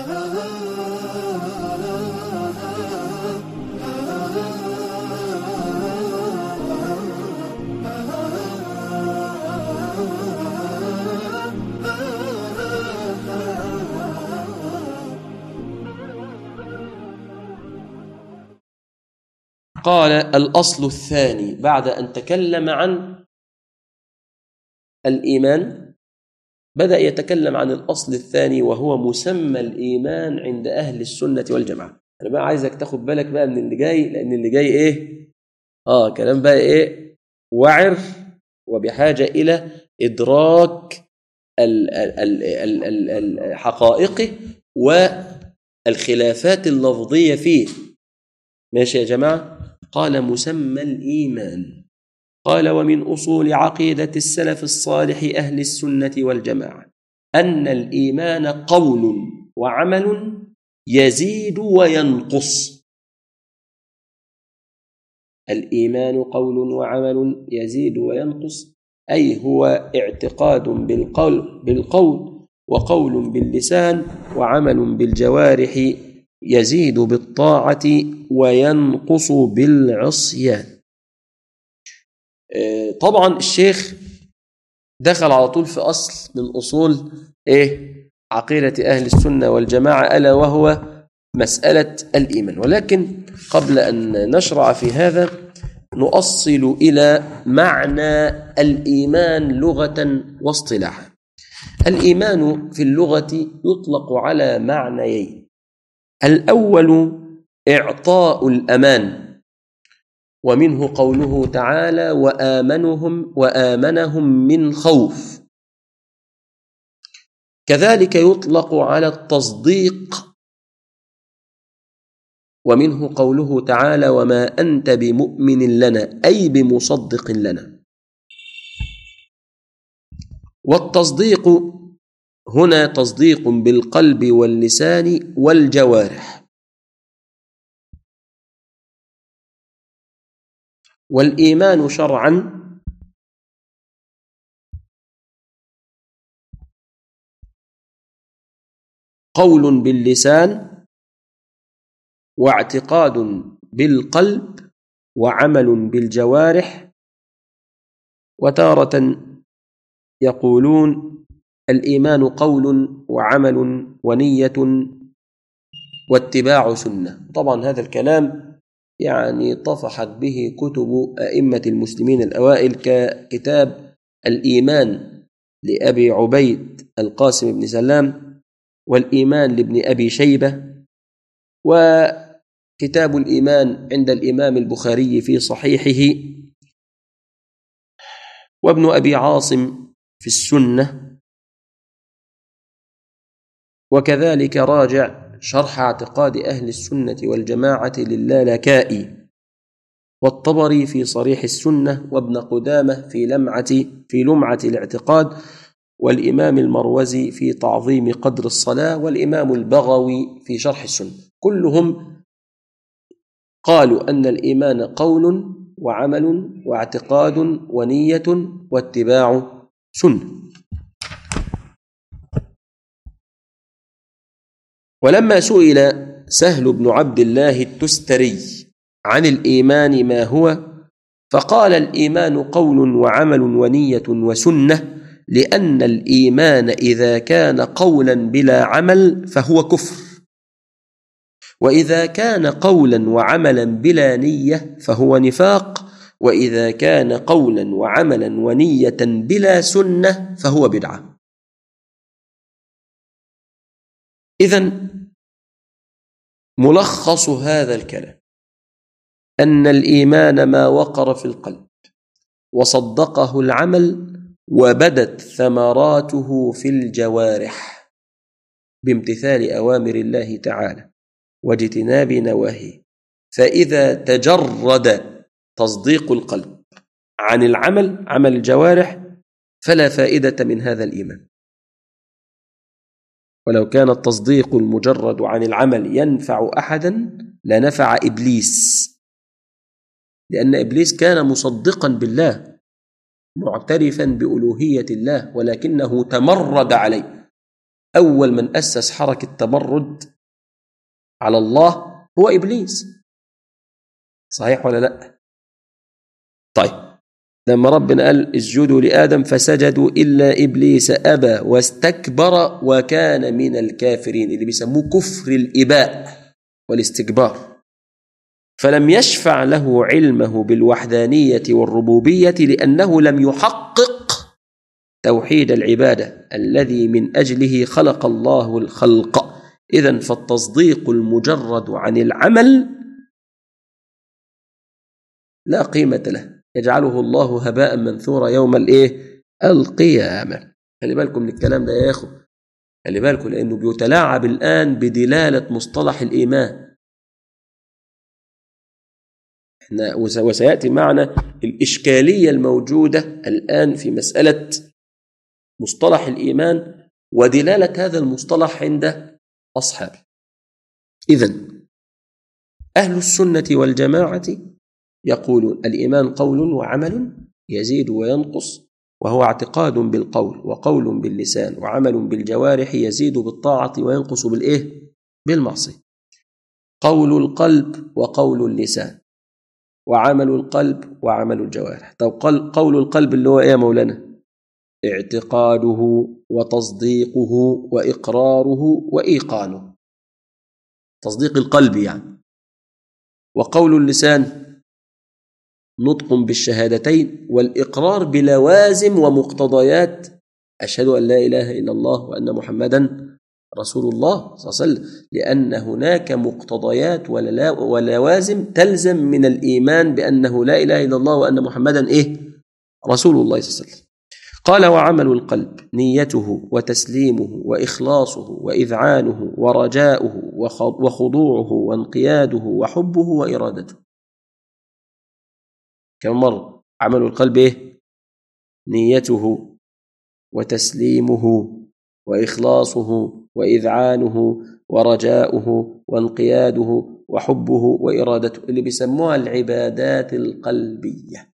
قال الأصل الثاني بعد أن تكلم عن الإيمان بدأ يتكلم عن الأصل الثاني وهو مسمى الإيمان عند أهل السنة والجماعة أنا بقى عايزك تاخد بالك بقى من اللي جاي لأن اللي جاي إيه آه كلام بقى إيه وعر وبحاجة إلى إدراك ال- ال- ال- ال- ال- ال- حقائقه والخلافات اللفظية فيه ماشي يا جماعة قال مسمى الإيمان قال ومن أصول عقيدة السلف الصالح أهل السنة والجماعة أن الإيمان قول وعمل يزيد وينقص الإيمان قول وعمل يزيد وينقص أي هو اعتقاد بالقول بالقول وقول باللسان وعمل بالجوارح يزيد بالطاعة وينقص بالعصيان آه، طبعا الشيخ دخل على طول في أصل من أصول إيه عقيدة أهل السنة والجماعة ألا وهو مسألة الإيمان ولكن قبل أن نشرع في هذا نؤصل إلى معنى الإيمان لغة واصطلاحا الإيمان في اللغة يطلق على معنيين الأول إعطاء الأمان ومنه قوله تعالى وآمنهم وآمنهم من خوف كذلك يطلق على التصديق ومنه قوله تعالى وما أنت بمؤمن لنا أي بمصدق لنا والتصديق هنا تصديق بالقلب واللسان والجوارح والإيمان شرعا قول باللسان واعتقاد بالقلب وعمل بالجوارح وتارة يقولون الإيمان قول وعمل ونية واتباع سنة طبعا هذا الكلام يعني طفحت به كتب أئمة المسلمين الأوائل ككتاب الإيمان لأبي عبيد القاسم بن سلام والإيمان لابن أبي شيبة وكتاب الإيمان عند الإمام البخاري في صحيحه وابن أبي عاصم في السنة وكذلك راجع شرح اعتقاد أهل السنة والجماعة للالكائي والطبري في صريح السنة وابن قدامة في لمعة في لمعة الاعتقاد والإمام المروزي في تعظيم قدر الصلاة والإمام البغوي في شرح السنة كلهم قالوا أن الإيمان قول وعمل واعتقاد ونية واتباع سنة ولما سئل سهل بن عبد الله التستري عن الإيمان ما هو فقال الإيمان قول وعمل ونية وسنة لأن الإيمان إذا كان قولا بلا عمل فهو كفر وإذا كان قولا وعملا بلا نية فهو نفاق وإذا كان قولا وعملا ونية بلا سنة فهو بدعة إذا ملخص هذا الكلام أن الإيمان ما وقر في القلب وصدقه العمل وبدت ثمراته في الجوارح بامتثال أوامر الله تعالى واجتناب نواهيه فإذا تجرد تصديق القلب عن العمل عمل الجوارح فلا فائدة من هذا الإيمان ولو كان التصديق المجرد عن العمل ينفع أحدا لنفع إبليس لأن إبليس كان مصدقا بالله معترفا بألوهية الله ولكنه تمرد عليه أول من أسس حركة تمرد على الله هو إبليس صحيح ولا لا طيب لما ربنا قال اسجدوا لآدم فسجدوا إلا إبليس أبى واستكبر وكان من الكافرين اللي بيسموه كفر الإباء والاستكبار فلم يشفع له علمه بالوحدانية والربوبية لأنه لم يحقق توحيد العبادة الذي من أجله خلق الله الخلق إذا فالتصديق المجرد عن العمل لا قيمة له يجعله الله هباء منثورا يوم الايه القيامة خلي بالكم من الكلام ده يا اخو خلي بالكم لأنه بيتلاعب الآن بدلالة مصطلح الإيمان احنا وسيأتي معنا الإشكالية الموجودة الآن في مسألة مصطلح الإيمان ودلالة هذا المصطلح عند أصحابه إذا أهل السنة والجماعة يقولون الإيمان قول وعمل يزيد وينقص وهو اعتقاد بالقول وقول باللسان وعمل بالجوارح يزيد بالطاعة وينقص بالإيه؟ بالمعصية قول القلب وقول اللسان وعمل القلب وعمل الجوارح طب قول القلب اللي هو ايه يا مولانا اعتقاده وتصديقه واقراره وايقانه تصديق القلب يعني وقول اللسان نطق بالشهادتين والاقرار بلوازم ومقتضيات اشهد ان لا اله الا الله وان محمدا رسول الله صلى الله عليه وسلم لأن هناك مقتضيات ولوازم تلزم من الإيمان بأنه لا إله إلا الله وأن محمدا إيه رسول الله صلى الله عليه وسلم قال وعمل القلب نيته وتسليمه وإخلاصه وإذعانه ورجاؤه وخضوعه وانقياده وحبه وإرادته كم مرة عمل القلب إيه نيته وتسليمه وإخلاصه وإذعانه ورجاؤه وانقياده وحبه وإرادته اللي بيسموها العبادات القلبية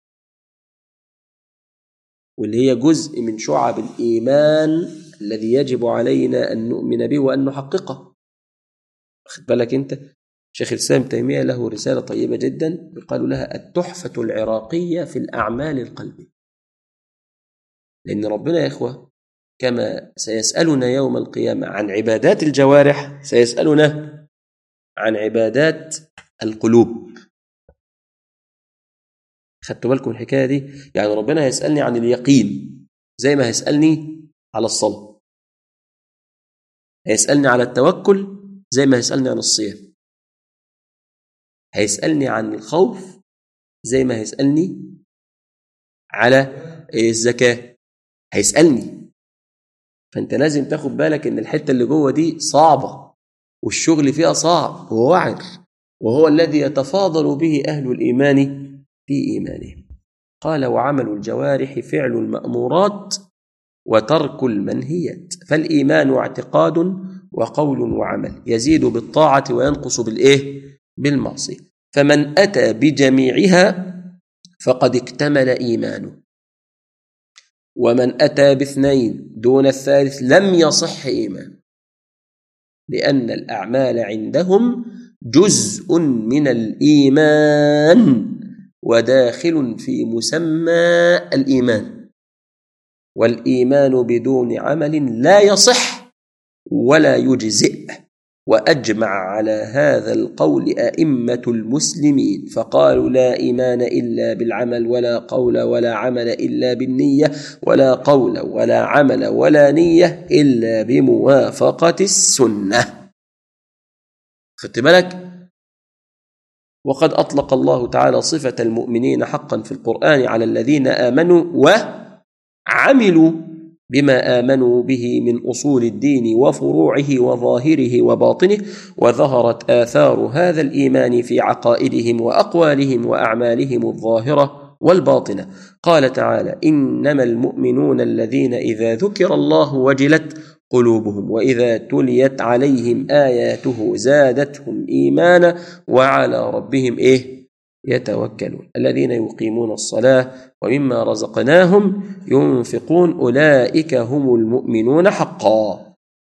واللي هي جزء من شعب الإيمان الذي يجب علينا أن نؤمن به وأن نحققه واخد بالك أنت شيخ الإسلام تيمية له رسالة طيبة جدا يقال لها التحفة العراقية في الأعمال القلبية لأن ربنا يا إخوة كما سيسألنا يوم القيامة عن عبادات الجوارح سيسألنا عن عبادات القلوب خدتوا بالكم الحكاية دي يعني ربنا هيسألني عن اليقين زي ما هيسألني على الصلاة هيسألني على التوكل زي ما هيسألني عن الصيام هيسألني عن الخوف زي ما هيسألني على الزكاة هيسألني فانت لازم تاخد بالك ان الحته اللي جوه دي صعبه والشغل فيها صعب ووعر وهو الذي يتفاضل به اهل الايمان في ايمانهم قال وعمل الجوارح فعل المامورات وترك المنهيات فالايمان اعتقاد وقول وعمل يزيد بالطاعه وينقص بالايه بالمعصيه فمن اتى بجميعها فقد اكتمل ايمانه ومن أتى باثنين دون الثالث لم يصح إيمان لأن الأعمال عندهم جزء من الإيمان وداخل في مسمى الإيمان والإيمان بدون عمل لا يصح ولا يجزئ واجمع على هذا القول ائمه المسلمين فقالوا لا ايمان الا بالعمل ولا قول ولا عمل الا بالنيه ولا قول ولا عمل ولا نيه الا بموافقه السنه خدت بالك وقد اطلق الله تعالى صفه المؤمنين حقا في القران على الذين امنوا وعملوا بما امنوا به من اصول الدين وفروعه وظاهره وباطنه وظهرت اثار هذا الايمان في عقائدهم واقوالهم واعمالهم الظاهره والباطنه قال تعالى انما المؤمنون الذين اذا ذكر الله وجلت قلوبهم واذا تليت عليهم اياته زادتهم ايمانا وعلى ربهم ايه يتوكلون الذين يقيمون الصلاه ومما رزقناهم ينفقون أولئك هم المؤمنون حقا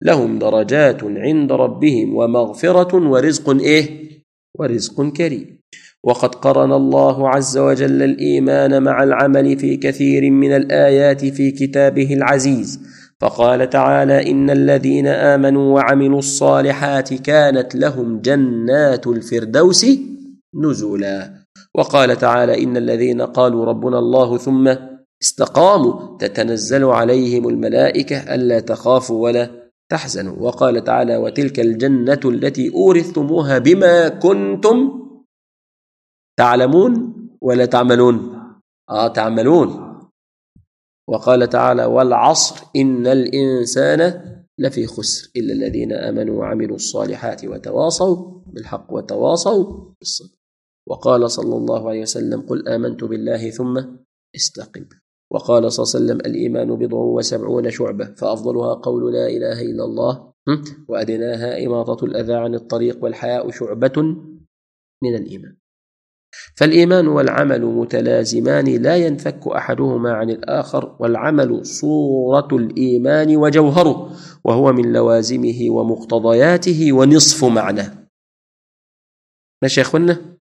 لهم درجات عند ربهم ومغفرة ورزق إيه؟ ورزق كريم وقد قرن الله عز وجل الإيمان مع العمل في كثير من الآيات في كتابه العزيز فقال تعالى إن الذين آمنوا وعملوا الصالحات كانت لهم جنات الفردوس نزلا وقال تعالى إن الذين قالوا ربنا الله ثم استقاموا تتنزل عليهم الملائكة ألا تخافوا ولا تحزنوا وقال تعالى وتلك الجنة التي أورثتموها بما كنتم تعلمون ولا تعملون آه تعملون وقال تعالى والعصر إن الإنسان لفي خسر إلا الذين آمنوا وعملوا الصالحات وتواصوا بالحق وتواصوا بالصبر وقال صلى الله عليه وسلم قل آمنت بالله ثم استقم وقال صلى الله عليه وسلم الإيمان بضع وسبعون شعبة فأفضلها قول لا إله إلا الله وأدناها إماطة الأذى عن الطريق والحياء شعبة من الإيمان فالإيمان والعمل متلازمان لا ينفك أحدهما عن الآخر والعمل صورة الإيمان وجوهره وهو من لوازمه ومقتضياته ونصف معناه ماشي يا أخوانا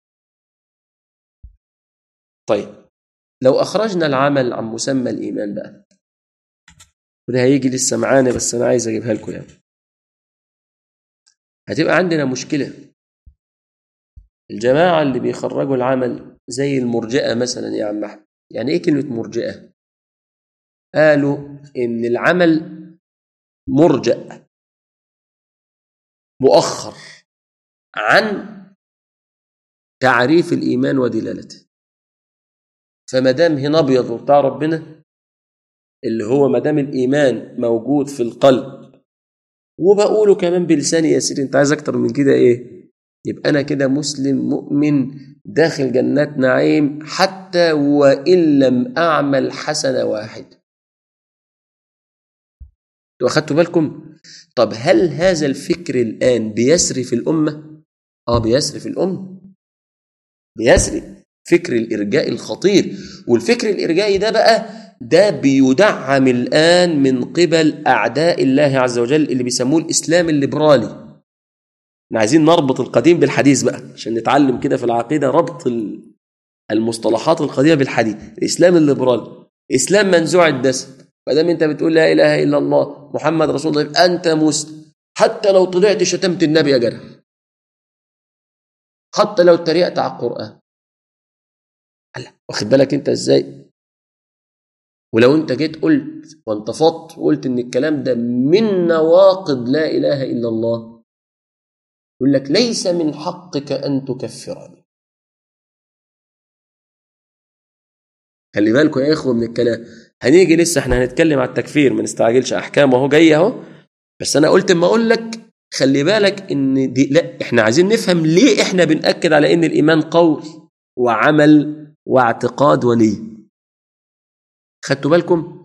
طيب لو أخرجنا العمل عن مسمى الإيمان بقى وده هيجي لسه معانا بس أنا عايز أجيبها لكم يعني هتبقى عندنا مشكلة الجماعة اللي بيخرجوا العمل زي المرجئة مثلا يا عم أحمد يعني إيه كلمة مرجئة؟ قالوا إن العمل مرجأ مؤخر عن تعريف الإيمان ودلالته فما دام هنا أبيض وبتاع ربنا اللي هو ما دام الإيمان موجود في القلب وبقوله كمان بلساني يا سيدي أنت عايز أكتر من كده إيه؟ يبقى أنا كده مسلم مؤمن داخل جنات نعيم حتى وإن لم أعمل حسنة واحد واخدتوا بالكم طب هل هذا الفكر الآن بيسري في الأمة آه بيسري في الأمة بيسري فكر الإرجاء الخطير والفكر الإرجائي ده بقى ده بيدعم الآن من قبل أعداء الله عز وجل اللي بيسموه الإسلام الليبرالي احنا عايزين نربط القديم بالحديث بقى عشان نتعلم كده في العقيده ربط المصطلحات القديمه بالحديث الاسلام الليبرالي اسلام منزوع الدسم ما دام انت بتقول لا اله الا الله محمد رسول الله يبقى انت مسلم حتى لو طلعت شتمت النبي يا جدع حتى لو اتريقت على القران الله واخد بالك انت ازاي ولو انت جيت قلت وانتفضت وقلت ان الكلام ده من نواقض لا اله الا الله يقول لك ليس من حقك أن تكفر به خلي بالكم يا إخوة من الكلام هنيجي لسه احنا هنتكلم على التكفير ما نستعجلش أحكام وهو جاي أهو بس أنا قلت اما أقول لك خلي بالك إن دي لا احنا عايزين نفهم ليه احنا بنأكد على إن الإيمان قول وعمل واعتقاد ونية خدتوا بالكم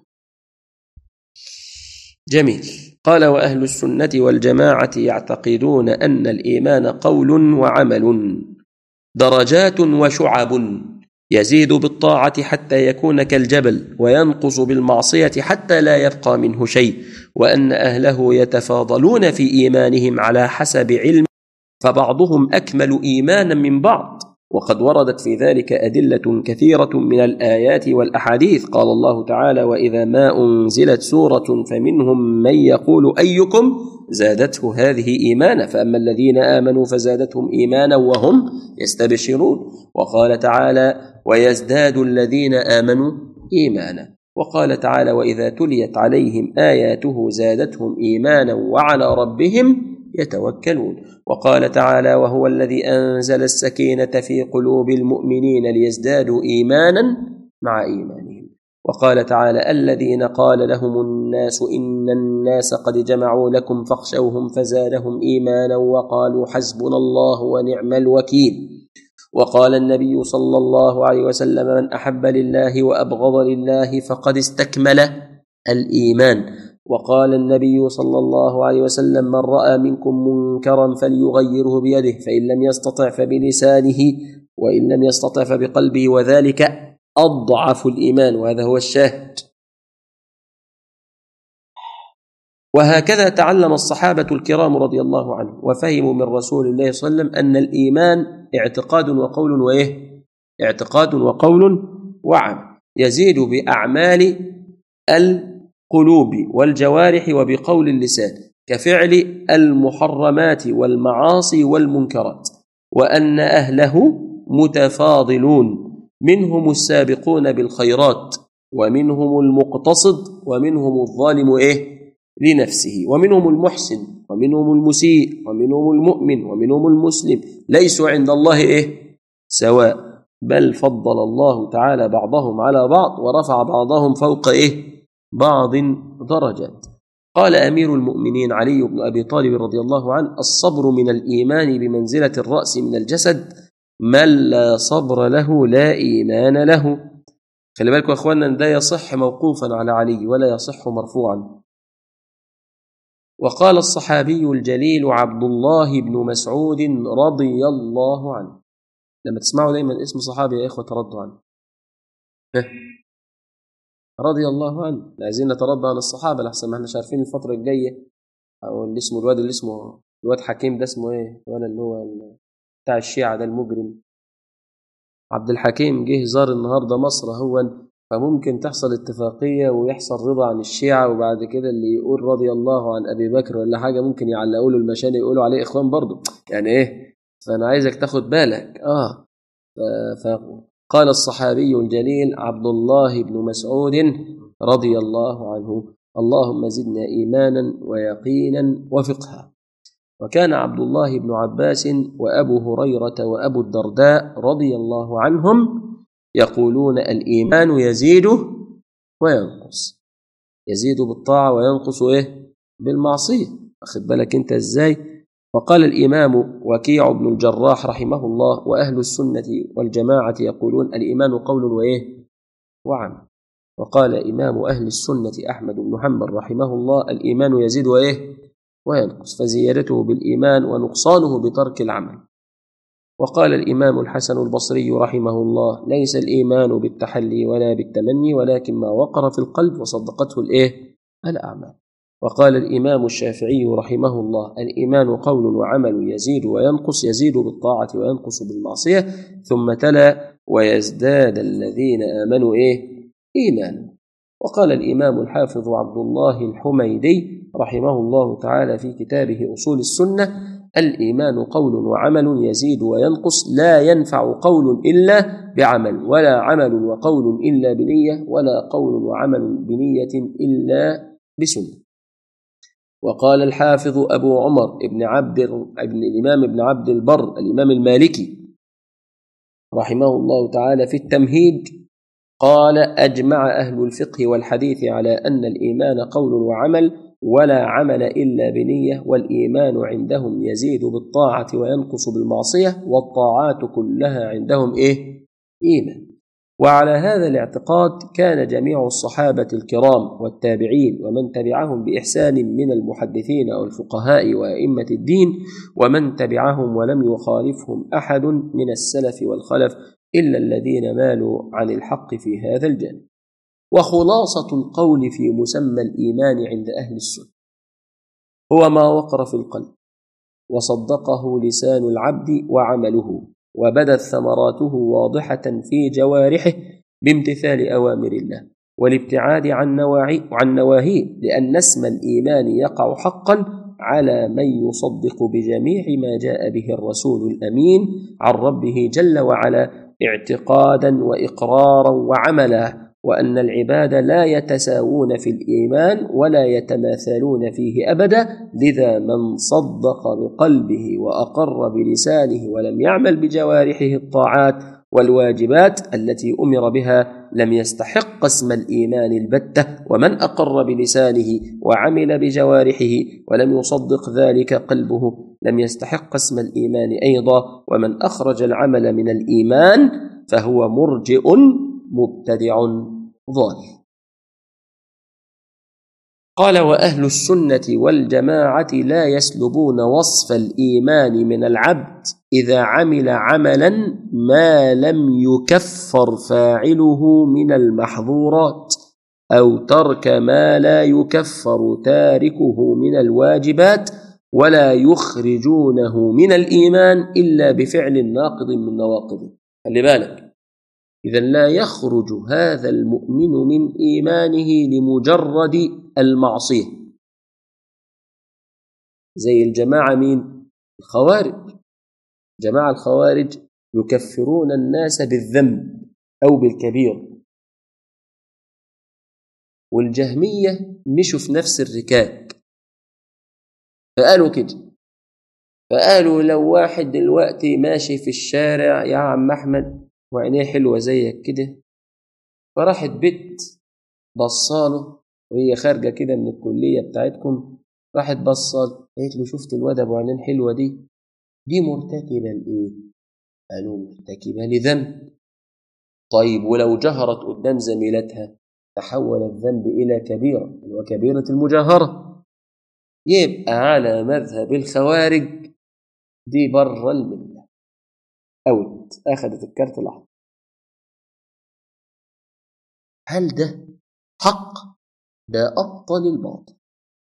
جميل قال واهل السنه والجماعه يعتقدون ان الايمان قول وعمل درجات وشعب يزيد بالطاعه حتى يكون كالجبل وينقص بالمعصيه حتى لا يبقى منه شيء وان اهله يتفاضلون في ايمانهم على حسب علم فبعضهم اكمل ايمانا من بعض وقد وردت في ذلك أدلة كثيرة من الآيات والأحاديث قال الله تعالى وإذا ما أنزلت سورة فمنهم من يقول أيكم زادته هذه إيمانا فأما الذين آمنوا فزادتهم إيمانا وهم يستبشرون وقال تعالى ويزداد الذين آمنوا إيمانا وقال تعالى وإذا تليت عليهم آياته زادتهم إيمانا وعلى ربهم يتوكلون وقال تعالى وهو الذي انزل السكينه في قلوب المؤمنين ليزدادوا ايمانا مع ايمانهم وقال تعالى الذين قال لهم الناس ان الناس قد جمعوا لكم فاخشوهم فزادهم ايمانا وقالوا حسبنا الله ونعم الوكيل وقال النبي صلى الله عليه وسلم من احب لله وابغض لله فقد استكمل الايمان وقال النبي صلى الله عليه وسلم من راى منكم منكرا فليغيره بيده فان لم يستطع فبلسانه وان لم يستطع فبقلبه وذلك اضعف الايمان وهذا هو الشاهد وهكذا تعلم الصحابة الكرام رضي الله عنهم وفهموا من رسول الله صلى الله عليه وسلم أن الإيمان اعتقاد وقول وإيه؟ اعتقاد وقول وعمل يزيد بأعمال القلوب والجوارح وبقول اللسان كفعل المحرمات والمعاصي والمنكرات وأن أهله متفاضلون منهم السابقون بالخيرات ومنهم المقتصد ومنهم الظالم إيه؟ لنفسه ومنهم المحسن ومنهم المسيء ومنهم المؤمن ومنهم المسلم ليسوا عند الله إيه؟ سواء بل فضل الله تعالى بعضهم على بعض ورفع بعضهم فوق إيه؟ بعض درجات قال أمير المؤمنين علي بن أبي طالب رضي الله عنه الصبر من الإيمان بمنزلة الرأس من الجسد من لا صبر له لا إيمان له خلي بالكم يا أخوانا ده يصح موقوفا على علي ولا يصح مرفوعا وقال الصحابي الجليل عبد الله بن مسعود رضي الله عنه لما تسمعوا دايما اسم صحابي يا إخوة تردوا عنه رضي الله عنه عايزين نترضى عن الصحابة لحسن ما احنا عارفين الفترة الجاية أو اللي اسمه الواد اللي اسمه الواد حكيم ده اسمه إيه؟ الواد اللي هو بتاع الشيعة ده المجرم عبد الحكيم جه زار النهارده مصر هو فممكن تحصل اتفاقية ويحصل رضا عن الشيعة وبعد كده اللي يقول رضي الله عن أبي بكر ولا حاجة ممكن يعلقوا له المشان يقولوا عليه إخوان برضه يعني إيه فأنا عايزك تاخد بالك آه فقال الصحابي الجليل عبد الله بن مسعود رضي الله عنه اللهم زدنا إيمانا ويقينا وفقها وكان عبد الله بن عباس وأبو هريرة وأبو الدرداء رضي الله عنهم يقولون الإيمان يزيد وينقص يزيد بالطاعة وينقص إيه؟ بالمعصية أخذ بالك أنت إزاي؟ وقال الإمام وكيع بن الجراح رحمه الله وأهل السنة والجماعة يقولون الإيمان قول وإيه؟ وعمل وقال إمام أهل السنة أحمد بن حنبل رحمه الله الإيمان يزيد وإيه؟ وينقص فزيادته بالإيمان ونقصانه بترك العمل وقال الإمام الحسن البصري رحمه الله ليس الإيمان بالتحلي ولا بالتمني ولكن ما وقر في القلب وصدقته الإيه؟ الأعمال وقال الإمام الشافعي رحمه الله الإيمان قول وعمل يزيد وينقص يزيد بالطاعة وينقص بالمعصية ثم تلا ويزداد الذين آمنوا إيه؟ إيمانا وقال الإمام الحافظ عبد الله الحميدي رحمه الله تعالى في كتابه أصول السنة الإيمان قول وعمل يزيد وينقص لا ينفع قول إلا بعمل ولا عمل وقول إلا بنية ولا قول وعمل بنية إلا بسنة وقال الحافظ أبو عمر ابن عبد ابن الإمام ابن عبد البر الإمام المالكي رحمه الله تعالى في التمهيد قال أجمع أهل الفقه والحديث على أن الإيمان قول وعمل ولا عمل إلا بنية والإيمان عندهم يزيد بالطاعة وينقص بالمعصية والطاعات كلها عندهم إيه؟ إيمان وعلى هذا الاعتقاد كان جميع الصحابة الكرام والتابعين ومن تبعهم بإحسان من المحدثين والفقهاء وأئمة الدين ومن تبعهم ولم يخالفهم أحد من السلف والخلف إلا الذين مالوا عن الحق في هذا الجانب وخلاصة القول في مسمى الإيمان عند أهل السنة هو ما وقر في القلب وصدقه لسان العبد وعمله وبدت ثمراته واضحة في جوارحه بامتثال أوامر الله والابتعاد عن نواعي عن نواهيه لأن اسم الإيمان يقع حقا على من يصدق بجميع ما جاء به الرسول الأمين عن ربه جل وعلا اعتقادا وإقرارا وعملا وأن العباد لا يتساوون في الإيمان ولا يتماثلون فيه أبدا لذا من صدق بقلبه وأقر بلسانه ولم يعمل بجوارحه الطاعات والواجبات التي أمر بها لم يستحق اسم الإيمان البتة ومن أقر بلسانه وعمل بجوارحه ولم يصدق ذلك قلبه لم يستحق اسم الإيمان أيضا ومن أخرج العمل من الإيمان فهو مرجئ مبتدع ضال قال واهل السنه والجماعه لا يسلبون وصف الايمان من العبد اذا عمل عملا ما لم يكفر فاعله من المحظورات أو ترك ما لا يكفر تاركه من الواجبات ولا يخرجونه من الإيمان إلا بفعل ناقض من نواقضه خلي بالك إذا لا يخرج هذا المؤمن من إيمانه لمجرد المعصية زي الجماعة مين؟ الخوارج جماعة الخوارج يكفرون الناس بالذنب أو بالكبير والجهمية مشوا في نفس الركاب فقالوا كده فقالوا لو واحد دلوقتي ماشي في الشارع يا عم أحمد وعينيه حلوة زيك كده فراحت بنت بصاله وهي خارجة كده من الكلية بتاعتكم راحت بصال قالت له شفت الواد أبو عينين حلوة دي دي مرتكبة لإيه؟ قالوا مرتكبة لذنب طيب ولو جهرت قدام زميلتها تحول الذنب إلى كبيرة وكبيرة المجاهرة يبقى على مذهب الخوارج دي بره الملة أوت أخذت الكارت الأحمر هل ده حق؟ ده أبطل الباطل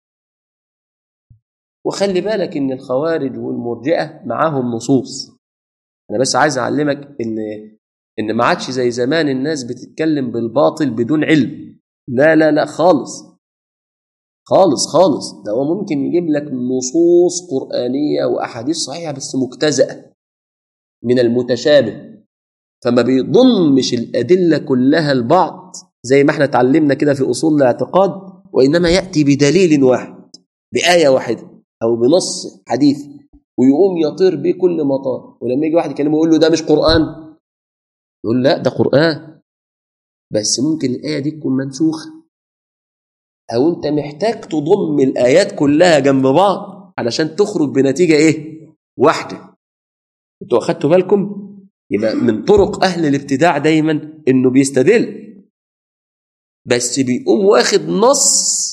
وخلي بالك إن الخوارج والمرجئة معاهم نصوص أنا بس عايز أعلمك إن إن ما عادش زي زمان الناس بتتكلم بالباطل بدون علم لا لا لا خالص خالص خالص ده هو ممكن يجيب لك نصوص قرآنية وأحاديث صحيحة بس مجتزأة من المتشابه فما بيضمش الأدلة كلها لبعض زي ما احنا اتعلمنا كده في أصول الاعتقاد وإنما يأتي بدليل واحد بآية واحدة أو بنص حديث ويقوم يطير بيه كل مطار ولما يجي واحد يكلمه يقول له ده مش قرآن يقول لا ده قرآن بس ممكن الآية دي تكون منسوخة أو أنت محتاج تضم الآيات كلها جنب بعض علشان تخرج بنتيجة إيه؟ واحدة أنتوا أخدتوا بالكم؟ يبقى من طرق أهل الابتداع دايما إنه بيستدل بس بيقوم واخد نص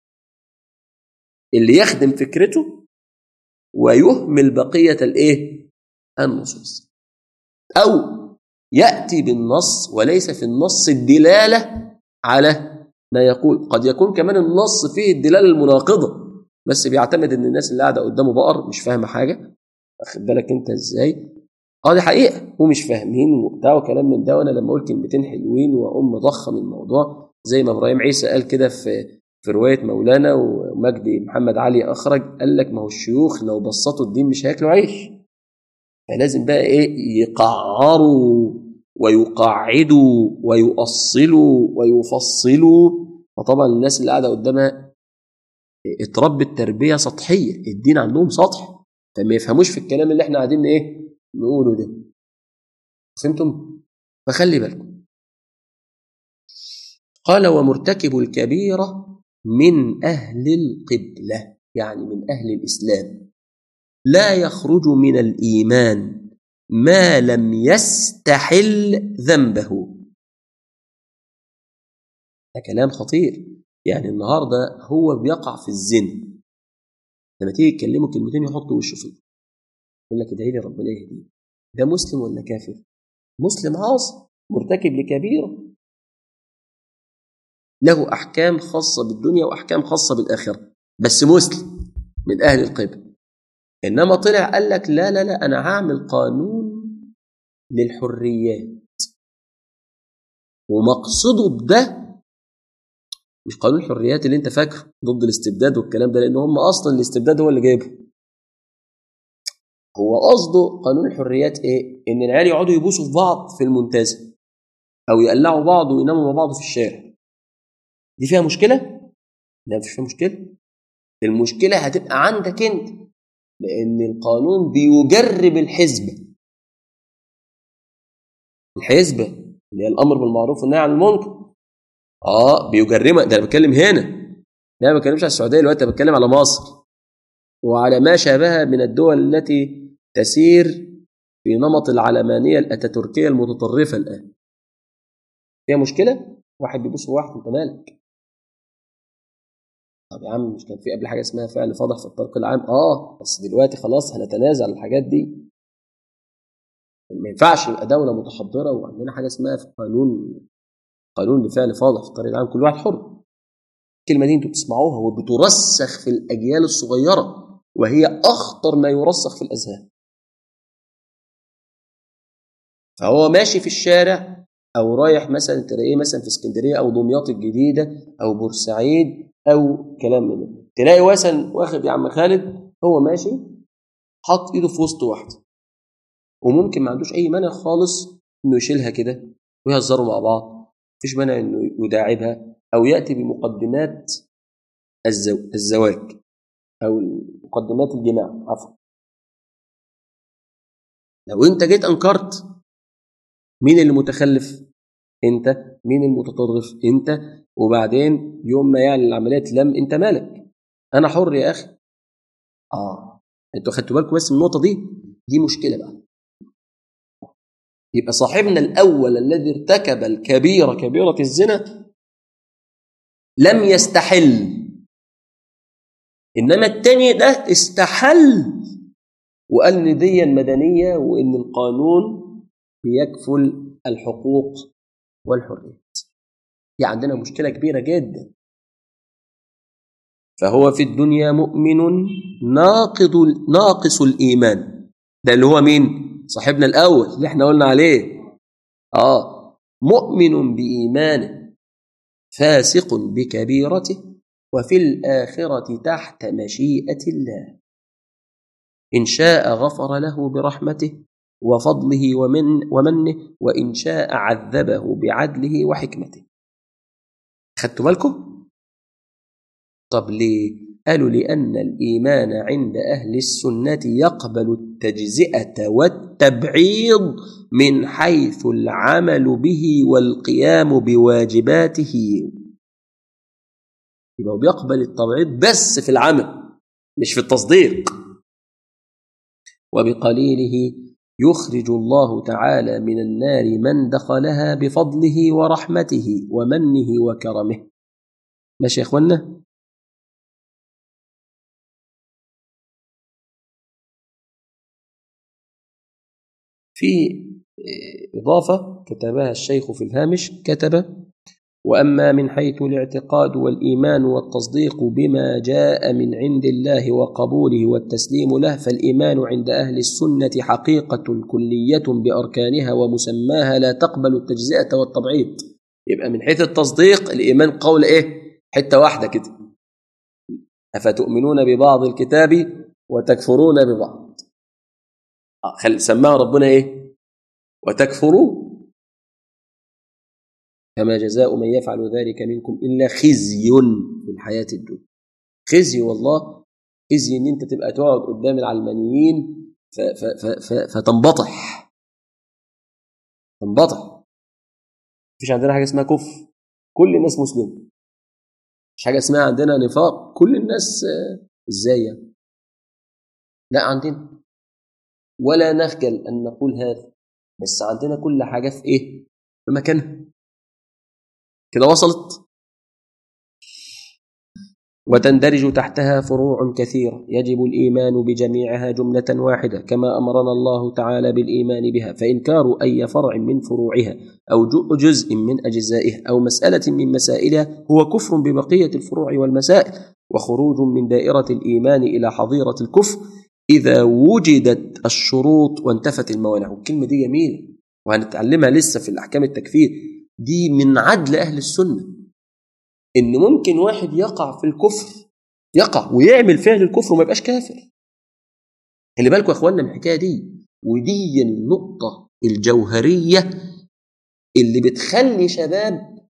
اللي يخدم فكرته ويهمل بقية الإيه؟ النصوص أو يأتي بالنص وليس في النص الدلالة على ما يقول قد يكون كمان النص فيه الدلالة المناقضة بس بيعتمد ان الناس اللي قاعده قدامه بقر مش فاهمه حاجه واخد بالك انت ازاي اه دي حقيقه ومش فاهمين وبتاع وكلام من ده وانا لما اقول كلمتين حلوين واقوم مضخم الموضوع زي ما ابراهيم عيسى قال كده في في روايه مولانا ومجدي محمد علي اخرج قال لك ما هو الشيوخ لو بسطوا الدين مش هياكلوا عيش فلازم بقى ايه يقعروا ويقعدوا ويؤصلوا ويفصلوا فطبعا الناس اللي قاعده قدامها اتربت تربيه سطحيه الدين عندهم سطح فما يفهموش في الكلام اللي احنا قاعدين ايه نقوله ده فهمتم فخلي بالكم قال ومرتكب الكبيره من اهل القبله يعني من اهل الاسلام لا يخرج من الايمان ما لم يستحل ذنبه ده كلام خطير يعني النهارده هو بيقع في الزنا لما تيجي تكلمه كلمتين يحط وشه فيه يقول لك ادعي لي ربنا يهديه ده مسلم ولا كافر؟ مسلم عاصي مرتكب لكبيره له احكام خاصه بالدنيا واحكام خاصه بالاخره بس مسلم من اهل القبله انما طلع قال لك لا لا لا انا هعمل قانون للحريات ومقصده بده مش قانون الحريات اللي انت فاكره ضد الاستبداد والكلام ده لان هم اصلا الاستبداد هو اللي جايبه هو قصده قانون الحريات ايه ان العيال يقعدوا يبوسوا في بعض في المنتزه او يقلعوا بعض ويناموا مع بعض في الشارع دي فيها مشكله لا مفيش فيها مشكله المشكله هتبقى عندك انت لان القانون بيجرب الحزبه الحزبه اللي هي الامر بالمعروف والنهي عن المنكر اه بيجرمها ده انا بتكلم هنا لا ما بتكلمش على السعوديه دلوقتي انا بتكلم على مصر وعلى ما شابهها من الدول التي تسير في نمط العلمانيه الاتاتوركيه المتطرفه الان فيها مشكله واحد بيبص واحد انت مالك طب يا عم مش كان في قبل حاجه اسمها فعل فاضح في الطريق العام اه بس دلوقتي خلاص هنتنازل الحاجات دي ما ينفعش يبقى دوله متحضره وعندنا حاجه اسمها في قانون قانون لفعل فاضح في الطريق العام كل واحد حر الكلمة دي انتوا بتسمعوها وبترسخ في الأجيال الصغيرة وهي أخطر ما يرسخ في الأذهان فهو ماشي في الشارع أو رايح مثلا تلاقيه مثلا في اسكندرية أو دمياط الجديدة أو بورسعيد أو كلام من ده تلاقي مثلا واخد يا عم خالد هو ماشي حاط إيده في وسط واحدة وممكن ما عندوش أي مانع خالص إنه يشيلها كده ويهزروا مع بعض مفيش مانع إنه يداعبها أو يأتي بمقدمات الزو... الزواج أو مقدمات الجماع عفوا لو أنت جيت أنكرت مين اللي متخلف؟ أنت مين المتطرف؟ أنت وبعدين يوم ما يعلن العملية لم أنت مالك أنا حر يا أخي آه أنتوا خدتوا بالكم بس من النقطة دي دي مشكلة بقى يبقى صاحبنا الأول الذي ارتكب الكبيرة كبيرة الزنا لم يستحل إنما التاني ده استحل وقال إن دي مدنية وإن القانون بيكفل الحقوق والحريات دي عندنا مشكلة كبيرة جدا فهو في الدنيا مؤمن ناقض ناقص الإيمان ده اللي هو مين؟ صاحبنا الأول اللي احنا قلنا عليه آه مؤمن بإيمانه فاسق بكبيرته وفي الآخرة تحت مشيئة الله إن شاء غفر له برحمته وفضله ومن ومنه وإن شاء عذبه بعدله وحكمته خدتوا بالكم؟ طب ليه؟ قالوا لأن الإيمان عند أهل السنة يقبل التجزئة والتبعيض من حيث العمل به والقيام بواجباته يبقى بيقبل التبعيض بس في العمل مش في التصديق وبقليله يخرج الله تعالى من النار من دخلها بفضله ورحمته ومنه وكرمه ماشي يا اخوانا في إضافة كتبها الشيخ في الهامش كتب وأما من حيث الاعتقاد والإيمان والتصديق بما جاء من عند الله وقبوله والتسليم له فالإيمان عند أهل السنة حقيقة كلية بأركانها ومسماها لا تقبل التجزئة والتبعيض يبقى من حيث التصديق الإيمان قول إيه حتة واحدة كده أفتؤمنون ببعض الكتاب وتكفرون ببعض خل سماها ربنا إيه وتكفرون فما جزاء من يفعل ذلك منكم إلا خزي في الحياة الدنيا خزي والله خزي إن أنت تبقى تقعد قدام العلمانيين ف ف ف ف فتنبطح تنبطح مفيش عندنا حاجة اسمها كفر كل الناس مسلمة مش حاجة اسمها عندنا نفاق كل الناس ازاي يعني لا عندنا ولا نخجل أن نقول هذا بس عندنا كل حاجة في إيه؟ في مكانها كده وصلت وتندرج تحتها فروع كثيرة يجب الإيمان بجميعها جملة واحدة كما أمرنا الله تعالى بالإيمان بها فإنكار أي فرع من فروعها أو جزء من أجزائها أو مسألة من مسائلها هو كفر ببقية الفروع والمسائل وخروج من دائرة الإيمان إلى حظيرة الكفر إذا وجدت الشروط وانتفت الموانع والكلمة دي جميلة وهنتعلمها لسه في الأحكام التكفير دي من عدل أهل السنة إن ممكن واحد يقع في الكفر يقع ويعمل فعل الكفر وما يبقاش كافر خلي بالكم يا اخوانا من الحكايه دي ودي النقطه الجوهريه اللي بتخلي شباب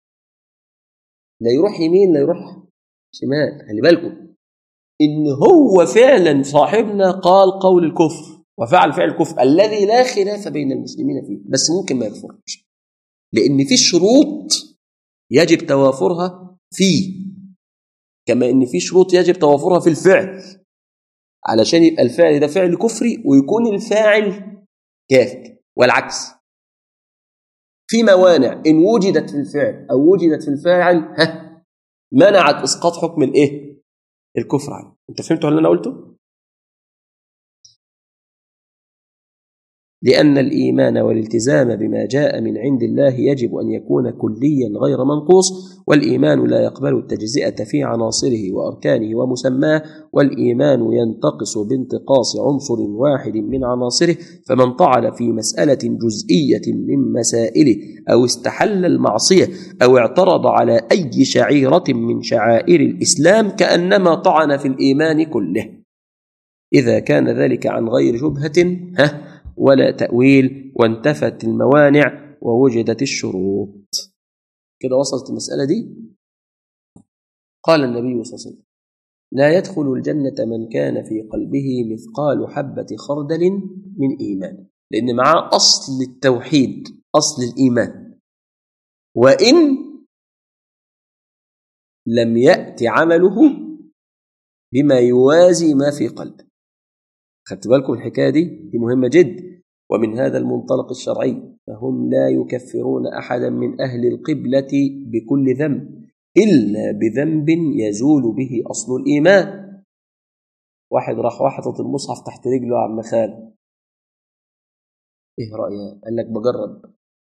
لا يروح يمين لا يروح شمال خلي بالكم ان هو فعلا صاحبنا قال قول الكفر وفعل فعل الكفر الذي لا خلاف بين المسلمين فيه بس ممكن ما يكفرش لان في شروط يجب توافرها فيه كما ان في شروط يجب توافرها في الفعل علشان يبقى الفعل ده فعل كفري ويكون الفاعل كافر والعكس في موانع ان وجدت في الفعل او وجدت في الفاعل ها منعت اسقاط حكم الايه الكفر عنه انت فهمتوا اللي انا قلته لأن الإيمان والالتزام بما جاء من عند الله يجب أن يكون كليا غير منقوص والإيمان لا يقبل التجزئة في عناصره وأركانه ومسماه والإيمان ينتقص بانتقاص عنصر واحد من عناصره فمن طعن في مسألة جزئية من مسائله أو استحل المعصية أو اعترض على أي شعيرة من شعائر الإسلام كأنما طعن في الإيمان كله إذا كان ذلك عن غير شبهة ها ولا تأويل وانتفت الموانع ووجدت الشروط كده وصلت المسألة دي قال النبي صلى الله عليه وسلم لا يدخل الجنة من كان في قلبه مثقال حبة خردل من إيمان لأن معاه أصل التوحيد أصل الإيمان وإن لم يأتي عمله بما يوازي ما في قلبه خدت بالكم الحكاية دي دي مهمة جدا ومن هذا المنطلق الشرعي فهم لا يكفرون أحدا من أهل القبلة بكل ذنب إلا بذنب يزول به أصل الإيمان واحد راح وحطت المصحف تحت رجله يا عم خالد ايه رأيه قال لك بجرب